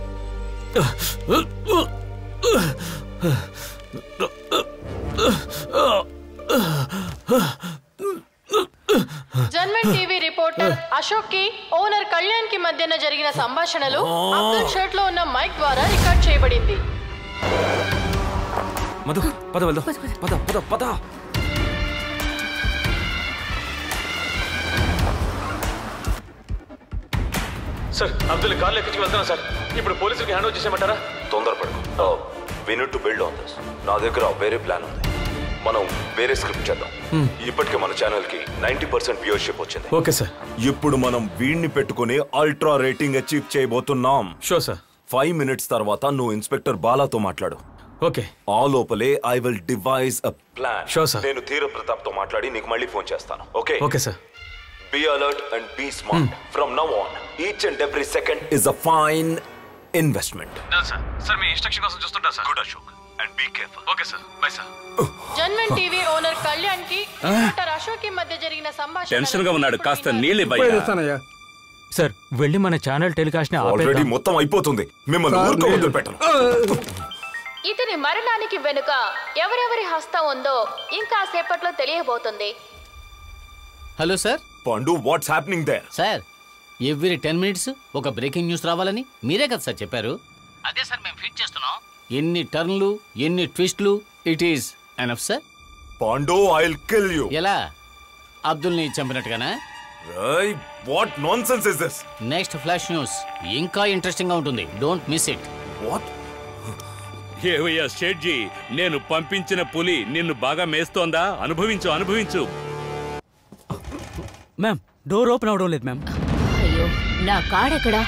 జన్మన్ టీవీ రిపోర్టర్ అశోక్ కి ఓనర్ కళ్యాణ్ కి మధ్యన జరిగిన సంభాషణలు అబ్దుల్ షర్ట్ లో ఉన్న మైక్ ద్వారా రికార్డ్ చేయబడింది మధు పద వెళ్దాం పద పద పద సార్ అబ్దుల్ కార్లో ఎక్కించి వెళ్తాను సార్ ఇప్పుడు పోలీసులకి హ్యాండ్ ఓవర్ చేసేయమంటారా తొందరపడు win to build on this నా దగ్గర వేరే ప్లాన్ ఉంది మనం వేరే స్క్రిప్ట్ చేద్దాం Hmm. ఇప్పటికే మన ఛానల్ కి నైన్టీ పర్సెంట్ వ్యూవర్షిప్ వచ్చింది ఓకే సార్ ఇప్పుడు మనం వీడిని పెట్టుకుని అల్ట్రా రేటింగ్ అచీవ్ చేయబోతున్నాం షో సార్ ఫైవ్ మినిట్స్ తర్వాత నువ్వు ఇన్స్పెక్టర్ బాలాతో మాట్లాడు ఓకే ఆ లోపలే I will devise a plan Sure, sir. నేను ధీర ప్రతాప్ తో మాట్లాడి నీకు మళ్ళీ ఫోన్ చేస్తాను okay okay sir be alert and be smart from now on each and every second is a fine investment sir sir మీ ఇన్స్ట్రక్షన్ కోసం చూస్తుంటా sir good Ashok and be careful okay sir bye sir Janman TV owner Kalyan కి doctor Ashok కి మధ్య జరిగిన సంభాషణ tension గా ఉన్నాడు కాస్త నీళ్ళు సార్ వెళ్ళి మన ఛానల్ టెలికాస్ట్ ని ఆల్రెడీ ఆపేద్దాం మొత్తం అయిపోతుంది మిమ్మల్ని ఊరుకో వదిలిపెట్టను ఇతని మరణానికి వెనుక ఎవరెవరి హస్తం ఉందో ఇంకా సేపట్లో తెలియబోతుంది hello sir Pandu what's happening there sir every ten minutes ఒక బ్రేకింగ్ న్యూస్ రావాలని మీరే కదా సార్ చెప్పారు అదే సార్ మేము ఫీడ్ చేస్తున్నాం ఎన్ని టర్న్లు ఎన్ని ట్విస్ట్లు it is enough sir Pandu I will kill you ఎలా అబ్దుల్ని చంపినట్టుగానా రై what nonsense is this next flash news ఇంకా ఇంట్రెస్టింగ్ గా ఉంటుంది డోంట్ మిస్ ఇట్ వాట్ ఏవయ్యా షేడ్జీ నేను పంపించిన పులి నిన్ను బాగా మేస్తోందా అనుభవించు అనుభవించు మ్యామ్ డోర్ ఓపెన్ అవడం లేదు మ్యామ్ అయ్యో నా కార్డ్ ఎక్కడా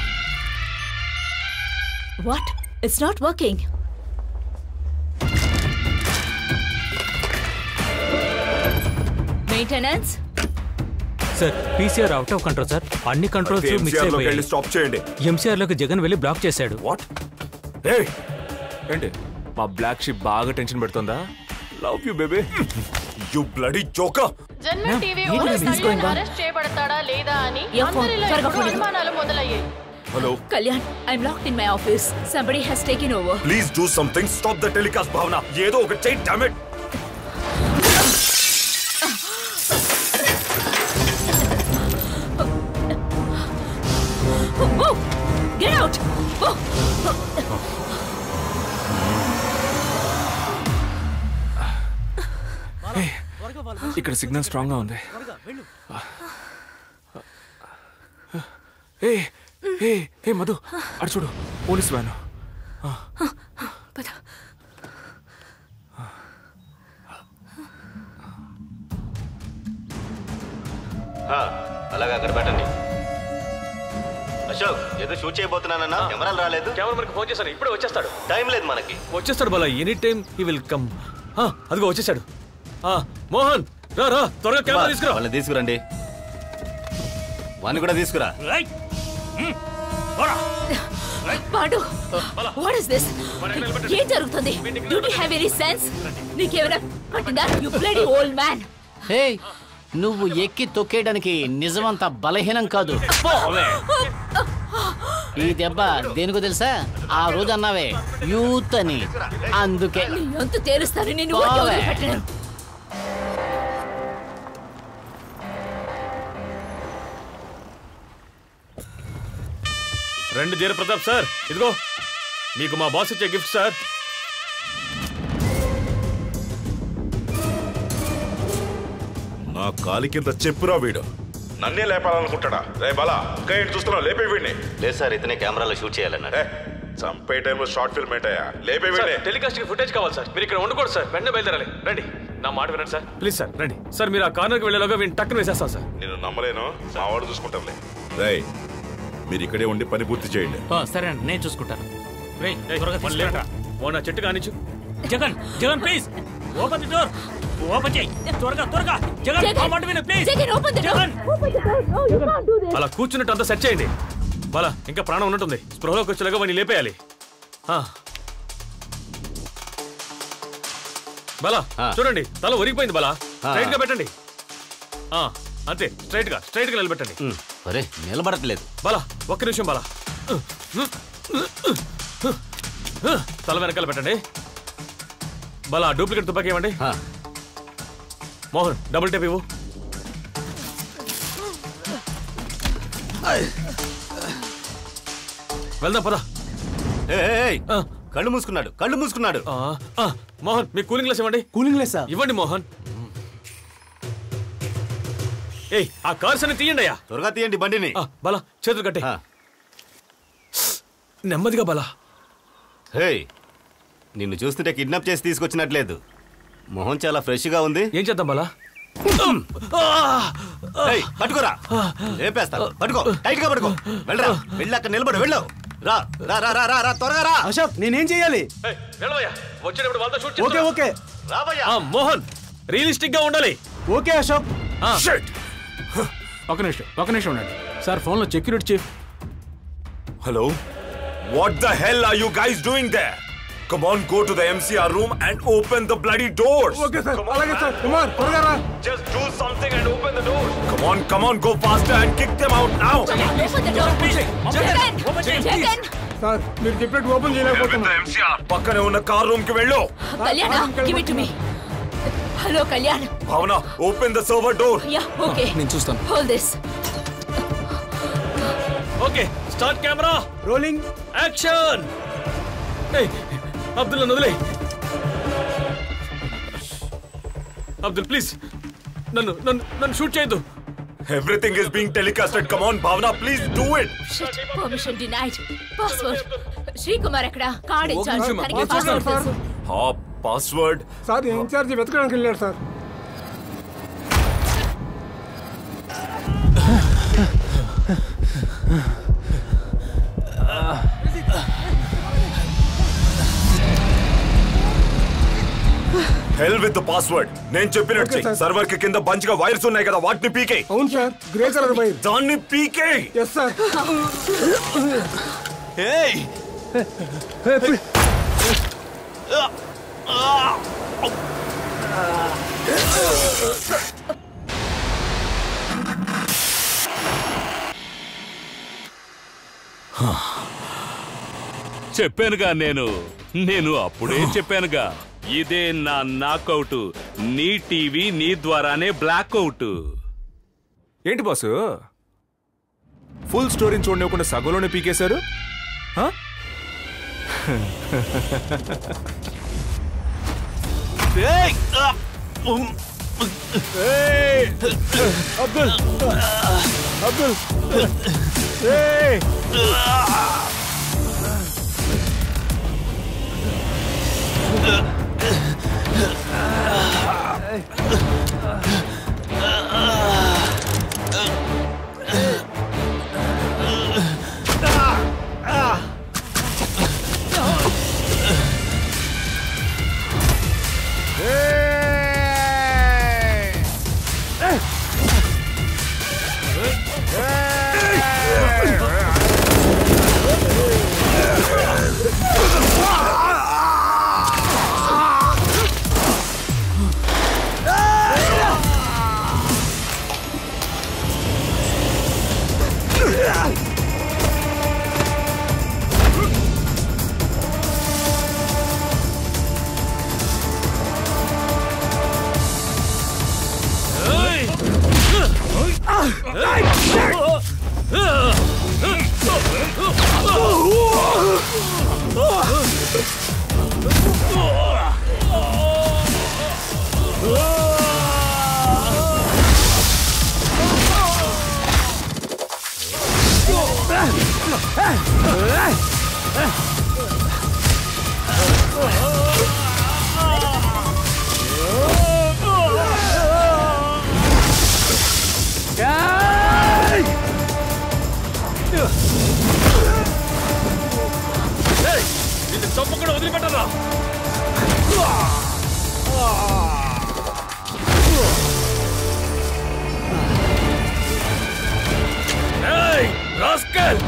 what it's not working maintenance sir PCR out of control sir అన్ని కంట్రోల్స్ Okay, మిక్స్ MCR లోకి వెళ్ళి అయిపోయాయి స్టాప్ చేయండి ఎంసీఆర్ లోకి జగన్ వెళ్ళి బ్లాక్ చేశాడు వాట్ ఏంటి మా బ్లాక్ షిప్ బాగా టెన్షన్ పెడుతుందా love you baby you bloody joker Janman TV What owner is this Kalyan going on? Arrest చేయబడతాడా లేదా అని Your phone. అందరిలో త్వరగా ఇప్పుడు phone ఇవ్వు. అనుమానాలు మొదలయ్యాయి hello Kalyan I'm locked in my office somebody has taken over please do something stop the telecast Bhavana ఏదో ఒకటి చేయి డామ్ ఇట్ గెట్ అవుట్ ఇక్కడ సిగ్నల్ స్ట్రాంగ్ గా ఉంది ఏ ఏ ఏ మధు అటు చూడు పోలీస్ వ్యాన్ అలాగే అక్కడ పెట్టండి అశోక్ ఏదో షూట్ చేయబోతున్నానన్నా కెమెరాలు రాలేదు కెమెరా మనకి ఫోన్ చేశాను ఇప్పుడే వచ్చేస్తాడు టైం లేదు మనకి వచ్చేస్తాడు Bala any time he will come అదిగో వచ్చేసాడు ఆ, మోహన్ రా రా త్వరగా కెమెరా తీసుకురా వాళ్ళని తీసుకురండి వాడిని కూడా తీసుకురా పాండు వాట్ ఇస్ దిస్ ఏం జరుగుతుంది డ్యూటీ హ్యావ్ ఎనీ సెన్స్ నీకేమైనా పట్టిందా you bloody old man hey నువ్వు ఎక్కి తొక్కేయడానికి నిజమంత బలహీనం కాదు ఈ దెబ్బ దేనికో తెలుసా ఆ రోజు అన్నావే యూత్ అని అందుకే నీ అంతు తేలుస్తాను నిన్ను పోవే. వదిలిపెట్టను రండి ధీర ప్రతాప్ సార్ ఇదిగో మీకు మా బాస్ ఇచ్చే గిఫ్ట్ సార్ నా కాలి కింద చెప్పురా వీడు నన్నే లేపాలనుకుంటాడా రే బాలా ఇంకా ఏంటి చూస్తున్నావు లేపే వీడిని లేదు సార్ ఇతనే కెమెరాలో షూట్ చేయాలన్నాడు చంపే టైంలో షార్ట్ ఫిల్మ్ ఏంటయ్యా లేపే వీడిని టెలికాస్ట్ కి ఫుటేజ్ కావాలి సార్ మీరు ఇక్కడ ఉండకూడదు సార్ వెంటనే బయలుదేరాలి రండి నా మాట వినండి సార్ ప్లీజ్ సార్ రండి సార్ మీరు ఆ కార్నర్కి వెళ్ళేలోగా వీడిని టక్కున వేసేస్తాం సార్ నేను నమ్మలేను మా వాడు చూసుకుంటాంలే రే మీరు ఇక్కడే ఉండి పని పూర్తి చేయండి సరే అండి నేను చూసుకుంటాను రేయ్, రేయ్, వాళ్ళు లేపురా. ఓ నా చెట్టు కానిచ్చు Jagan Jagan please open the door open చేయి త్వరగా త్వరగా జగన్ జగన్, ఆ మాట విను please Jagan, open the door. Jagan Open the door. No, you can't do this. అలా కూర్చున్నట్టు అంతా సెట్ చేయండి బాల ఇంకా ప్రాణం ఉన్నట్టుంది స్పృహలోకి వచ్చేలాగా వాడిని లేపేయాలి ఆ. బాలా చూడండి తల ఒరిగిపోయింది బాలా స్ట్రైట్ గా పెట్టండి ఆ, అంతే స్ట్రైట్ గా స్ట్రైట్ గా నిలబెట్టండి అరే నిలబడట్లేదు బాలా ఒక్క నిమిషం బాలా తల వెనకాల పెట్టండి బాలా డూప్లికేట్ తుపాకీ ఇవ్వండి మోహన్ డబుల్ టేప్ ఇవ్వు వెళ్దాం పదా కళ్ళు మూసుకున్నాడు కళ్ళు మూసుకున్నాడు మోహన్ మీ కూలింగ్ గ్లాస్ ఇవ్వండి కూలింగ్ గ్లాస్ ఇవ్వండి మోహన్ ఏయ్ ఆ కార్స్ అన్ని తీయండి అయ్యా త్వరగా తీయండి బండిని బలా చేతులు కట్టే నెమ్మదిగా బలా హే నిన్ను చూస్తుంటే కిడ్నాప్ చేసి తీసుకొచ్చినట్లేదు మొహం చాలా ఫ్రెష్ గా ఉంది ఏం చేద్దాం బలా ఏయ్, పట్టుకోరా రేపేస్తా పట్టుకో టైట్ గా పట్టుకో వెళ్ళరా వెళ్ళి అక్కడ నిలబడు వెళ్ళు రా రా రా రా రా రా త్వరగా రా అశోక్ నేనేం చేయాలి వెళ్ళవయ్యా వచ్చేటప్పుడు వాళ్ళతో షూట్ ఓకే ఓకే రావయ్యా ఆ, మోహన్ రియలిస్టిక్ గా ఉండాలి ఓకే అశోక్ ఒక నిమిషం ఒక నిమిషం ఉండండి సార్ ఫోన్లో security chief Hello? What the hell are you guys doing there? Come on, go to the MCR room and open the bloody doors. Okay sir అలాగే సార్ కుమార్ త్వరగా రా Just do something and open the doors. Come on, come on, go faster and kick them out now. Open the door. Jagan Jagan sir మీరు చెప్పినట్టు open చేయలేకపోతున్నా పక్కనే ఉన్న car room కి వెళ్ళు Kalyan give it to me hello Kalyan Bhavana open the server door yeah okay నేను చూస్తాను hold this okay start camera rolling action Abdul నన్ను వదిలే అబ్దుల్ ప్లీజ్ నన్ను నన్ను నన్ను షూట్ చేయొద్దు Everything is being telecasted. Come on, Bhavana, please do it. Shit permission denied password Srikumar ఎక్కడ card ఒక ఇచ్చాడు నిమిషం. తనకి పాస్వర్డ్ పాస్వర్డ్ సార్. తెలుసు Ha, password. సార్ ఇన్ఛార్జ్ వెతకడానికి వెళ్ళాడు sir Hell with the password. నేను చెప్పినట్టు Okay, sir. సర్వర్ కి కింద బంచ్ గా వైర్స్ ఉన్నాయి కదా వాటిని పీకే అవును సార్ గ్రే కలర్ వైర్ దాన్ని పీకే ఎస్ సార్ చెప్పానుగా నేను నేను అప్పుడే చెప్పానుగా ఇదే నా నాకౌట్ నీ టీవీ నీ ద్వారానే బ్లాక్అవుట్ ఏంటి బాసు ఫుల్ స్టోరీని చూడనివ్వకుండా సగంలోనే పీకేశారు హ? అబ్దుల్ అబ్దుల్ ఏయ్ నిన్ను చంపకుండా వదిలిపెట్టరా ఏయ్, rascal!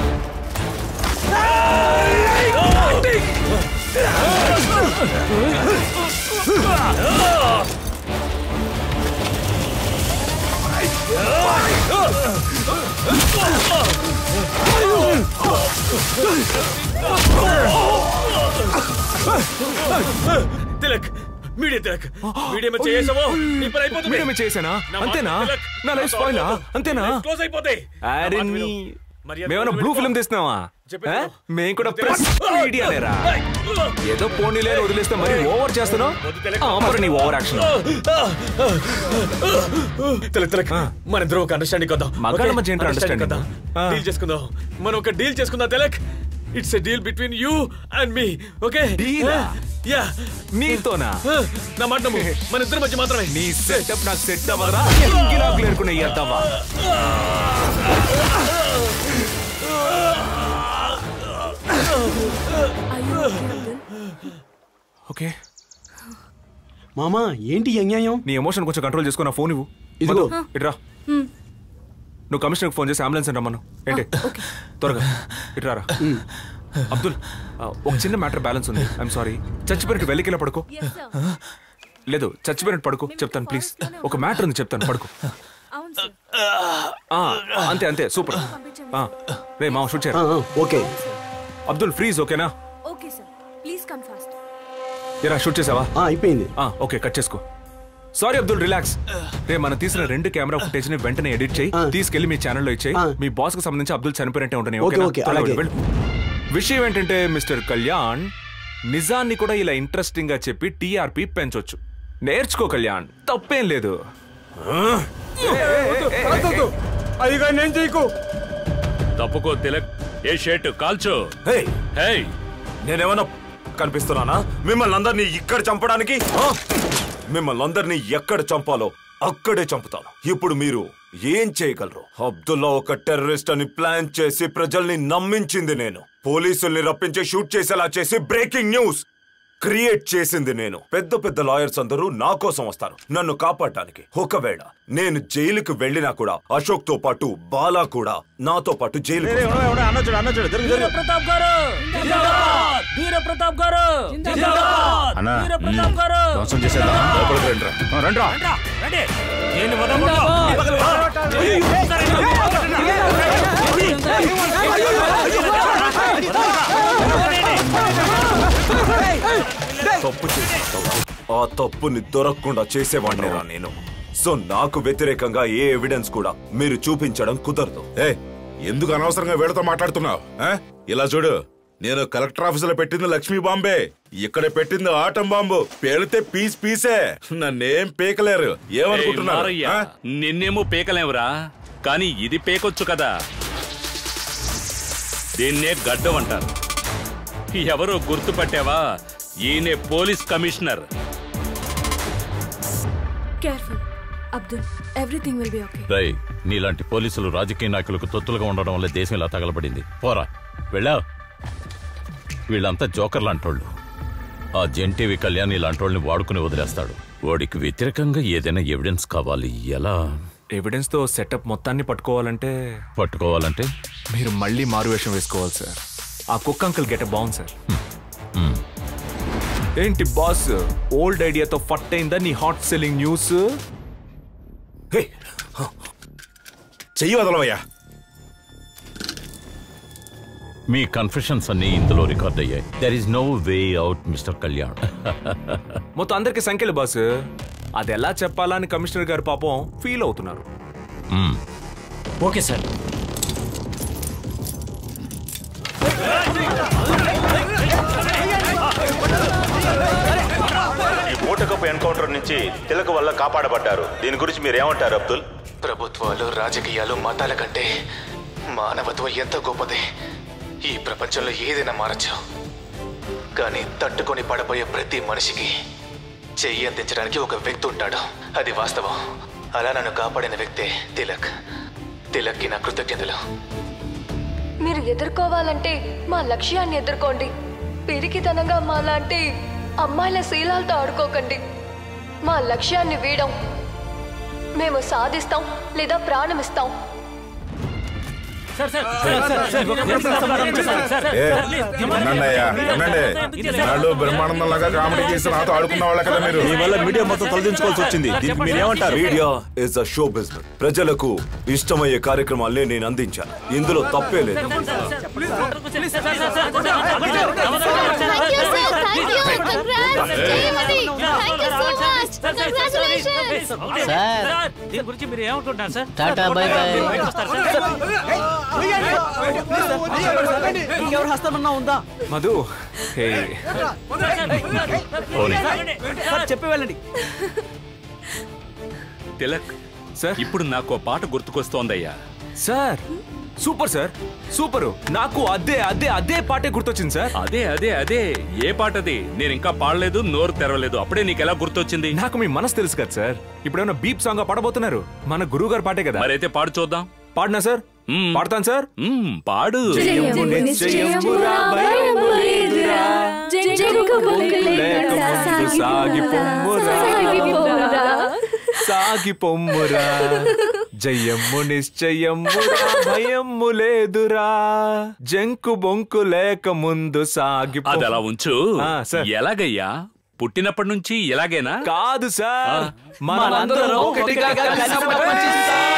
Tilak media Tilak media మీద చేసావో నీ పని అయిపోతుంది మీడియా మీద చేశానా? నా మాట అంతేనా? తిలక్. నా లైఫ్ స్పాయిల్ ఆ? అంతేనా? లైఫ్ క్లోజ్ అయిపోతాయి అరే నా మాట నీ విను. మర్యాద మేమన్నా బ్లూ వదిలిపెట్టుకో. ఫిల్మ్ తీస్తున్నావా చెప్పేది ఆ? విను. మేం కూడా ప్రెస్ మీడియా లేరా ఏదో పోనీ లేని వదిలేస్తే మరి ఓవర్ చేస్తున్నావు ఆ, మరి నీ ఓవర్ యాక్షన్ తిలక్ తిలక్ మన ఇద్దరం ఒక అండర్స్టాండింగ్ వద్దాం మగాళ్ళ మధ్య ఏంటి understanding? ఆ. డీల్ చేసుకుందాం మనం ఒక డీల్ చేసుకుందాం Tilak it's a deal between you and me okay Deal ఆ? యా నీతోనా నా మాట నమ్ము మన ఇద్దరి మధ్య మాత్రమే నీ సెటప్ నాకు సెట్ అవ్వదా గిలాకులు ఏరుకునే ఎద్దవా ఓకే మామా ఏంటి ఈ అన్యాయం నీ ఎమోషన్ కొంచెం కంట్రోల్ చేసుకున్న ఫోన్ ఇవ్వు ఇదిగో. మధు, ఇట్రా నువ్వు కమిషనర్కి ఫోన్ చేసి అంబులెన్స్ రమ్మను ఏంటి త్వరగా ఇట్రారా అబ్దుల్ ఆ, ఒక చిన్న మ్యాటర్ బ్యాలెన్స్ ఉంది ఐఎమ్ సారీ చచ్చిపోయినట్టు వెళ్ళికెళ్ళ పడుకో లేదు చచ్చిపోయినట్టు పడుకో చెప్తాను ప్లీజ్ ఒక మ్యాటర్ ఉంది చెప్తాను పడుకో ఆ, అంతే అంతే సూపర్ ఆ, రే మా షూట్ చేయరా ఓకే అబ్దుల్ ఫ్రీజ్ ఓకేనా okay sir please come fast ఏరా షూట్ చేసావా అయిపోయింది ఓకే కట్ చేసుకో సారీ అబ్దుల్ రిలాక్స్ రే మనం తీసిన రెండు కెమెరా ఫుటేజ్ ని వెంటనే ఎడిట్ చేయి తీసుకెళ్లి మీ ఛానల్లో ఇచ్చేయి మీ బాస్ కు సంబంధించి అబ్దుల్ చనిపోయినట్టే ఉంటాయి ఓకే, ఓకే, అలాగే. విషయం ఏంటంటే మిస్టర్ కళ్యాణ్ నిజాన్ని కూడా ఇలా ఇంట్రెస్టింగ్ గా చెప్పి టీఆర్పీ పెంచొచ్చు నేర్చుకో కళ్యాణ్ తప్పేం లేదు అదిగా నేను చేయకు తప్పుకో తిలక్ ఏ షర్ట్ కాల్చో హే నేనేమన్నా కనిపిస్తున్నానా మిమ్మల్ని అందరినీ ఇక్కడ చంపడానికి ఆ? మిమ్మల్ని అందరినీ ఎక్కడ చంపాలో అక్కడే చంపుతాను ఇప్పుడు మీరు ఏం చేయగలరు అబ్దుల్లా ఒక టెర్రరిస్ట్ అని ప్లాన్ చేసి ప్రజల్ని నమ్మించింది నేను పోలీసుల్ని రప్పించి షూట్ చేసేలా చేసి బ్రేకింగ్ న్యూస్ క్రియేట్ చేసింది నేను పెద్ద పెద్ద లాయర్స్ అందరూ నా కోసం వస్తారు నన్ను కాపాడటానికి ఒకవేళ నేను జైలుకు వెళ్ళినా కూడా అశోక్ తో పాటు బాలా కూడా నాతో పాటు జైలు అన్నచుడు అన్నచుడు వీర ప్రతాప్ గారు జిందాబాద్! వీర ప్రతాప్ గారు జిందాబాద్! అన్నా, వీర ప్రతాప్ గారు ధ్వంసం చేసేద్దాం లోపలికి రండిరా. ఆ, రండిరా రండ్రా, రండి. దీన్ని వదలకూడదు. తప్పు చేశావు ఆ తప్పుని దొరకకుండా చేసేవాడిని రా నేను సో నాకు వ్యతిరేకంగా ఏ ఎవిడెన్స్ కూడా మీరు చూపించడం కుదరదు ఏ ఎందుకు అనవసరంగా వీళ్ళతో మాట్లాడుతున్నావు ఆ? ఇలా చూడు నేను కలెక్టర్ ఆఫీసులో పెట్టింది లక్ష్మీ బాంబే ఇక్కడ పెట్టింది ఆటం బాంబు పేలితే పీస్ పీసే నన్నేం పీకలేరు ఏయ్, ఏమనుకుంటున్నారు మారయ్య, ఆ? నిన్నేమో పీకలేవురా కానీ ఇది పీకొచ్చు కదా దీన్నే గడ్డం అంటారు ఎవరో గుర్తుపట్టావా ఈయనే police commissioner careful Abdul everything will be okay రై నీలాంటి పోలీసులు రాజకీయ నాయకులకు తొత్తులుగా ఉండడం వల్ల దేశం ఇలా తగలబడింది పోరా వెళ్ళా వీళ్ళంతా జోకర్ లాంటోళ్ళు ఆ జెన్టీవీ కళ్యాణ్ ఇలాంటోళ్ళని వాడుకుని వదిలేస్తాడు వాడికి వ్యతిరేకంగా ఏదైనా ఎవిడెన్స్ కావాలి ఎలా ఎవిడెన్స్ తో సెటప్ మొత్తాన్ని పట్టుకోవాలంటే పట్టుకోవాలంటే మీరు మళ్ళీ మారువేషం వేసుకోవాలి సార్ ఆ కుక్క అంకుల్ గెట బాగుంది సార్ ఏంటి బాస్ ఓల్డ్ ఐడియాతో ఫట్ అయిందా నీ హాట్ సెల్లింగ్ న్యూస్ చెయ్యి వదలవయ్యా మీ కన్ఫెషన్స్ అన్ని ఇందులో రికార్డ్ అయ్యాయి there is no way out mister Kalyan మొత్తం అందరికి సంఖ్యలు బాస్ అది ఎలా చెప్పాలా అని కమిషనర్ గారు పాపం ఫీల్ అవుతున్నారు ఓకే సార్ ఈ మూటకపు ఎన్కౌంటర్ నుంచి తిలక వల్ల కాపాడబడ్డారు దీని గురించి మీరేమంటారు అబ్దుల్ ప్రభుత్వాలు రాజకీయాలు మతాల కంటే మానవత్వం ఎంత గొప్పది ఈ ప్రపంచంలో ఏదైనా మారచ్చు కానీ తట్టుకొని పడబోయే ప్రతి మనిషికి చెయ్యి అందించడానికి ఒక వ్యక్తి ఉంటాడు అది వాస్తవం అలా నన్ను కాపాడిన వ్యక్తే తిలక్ తిలక్కి నా కృతజ్ఞతలు మీరు ఎదుర్కోవాలంటే మా లక్ష్యాన్ని ఎదుర్కోండి పిరికితనంగా మాలాంటి అమ్మాయిల శీలాలతో ఆడుకోకండి మా లక్ష్యాన్ని వీడం మేము సాధిస్తాం లేదా ప్రాణం ఇస్తాం ఏ, వినండయ్యా, వినండి. నాళ్ళు బ్రహ్మానందంలాగా కామెడీ చేసి నాతో ఆడుకున్న వాళ్ళ కదా మీరు మీ వల్ల మీడియా మొత్తం తొలగించుకోవాల్సి వచ్చింది దీనికి మీరేమంటారు media is a show business ప్రజలకు ఇష్టమయ్యే కార్యక్రమాల్ని నేను అందించాను ఇందులో తప్పే లేదు సార్ దీని గురించి మీరు ఏమనుకుంటున్నారు సార్ టాటా బై బై ఇంకెవరు హస్తమన్నా ఉందా మధు హే సార్ చెప్పి వెళ్ళండి తిలక్ సార్ ఇప్పుడు నాకు ఓ పాట గుర్తుకొస్తోందయ్యా సార్ సూపర్ సార్ సూపర్ నాకు అదే అదే అదే పాటే గుర్తొచ్చింది సార్ అదే అదే అదే ఏ పాటది నేను ఇంకా పాడలేదు నోరు తెరవలేదు అప్పుడే నీకు ఎలా గుర్తొచ్చింది నాకు మీ మనసు తెలుసు కదా సార్ ఇప్పుడేమన్నా బీప్ సాంగ్ పాడబోతున్నారు మన గురువు గారు పాటే కదా మరైతే పాడు చూద్దాం పాడినా సార్ పాడతాను సార్ పాడు జయము నిశ్చయమురా భయము లేదురా. జగము లేకముందు సాగి పొమ్మురా. సాగి పొమ్మురా జయము నిశ్చయమురా భయము లేదురా జంకు బొంకు లేక ముందు సాగి అది అలా ఉంచు ఆ, సార్. ఎలాగయ్యా పుట్టినప్పటి నుంచి ఇలాగేనా కాదు సార్ ఆ. మనందరం ఒకటిగా కలిసి పనిచేస్తాం.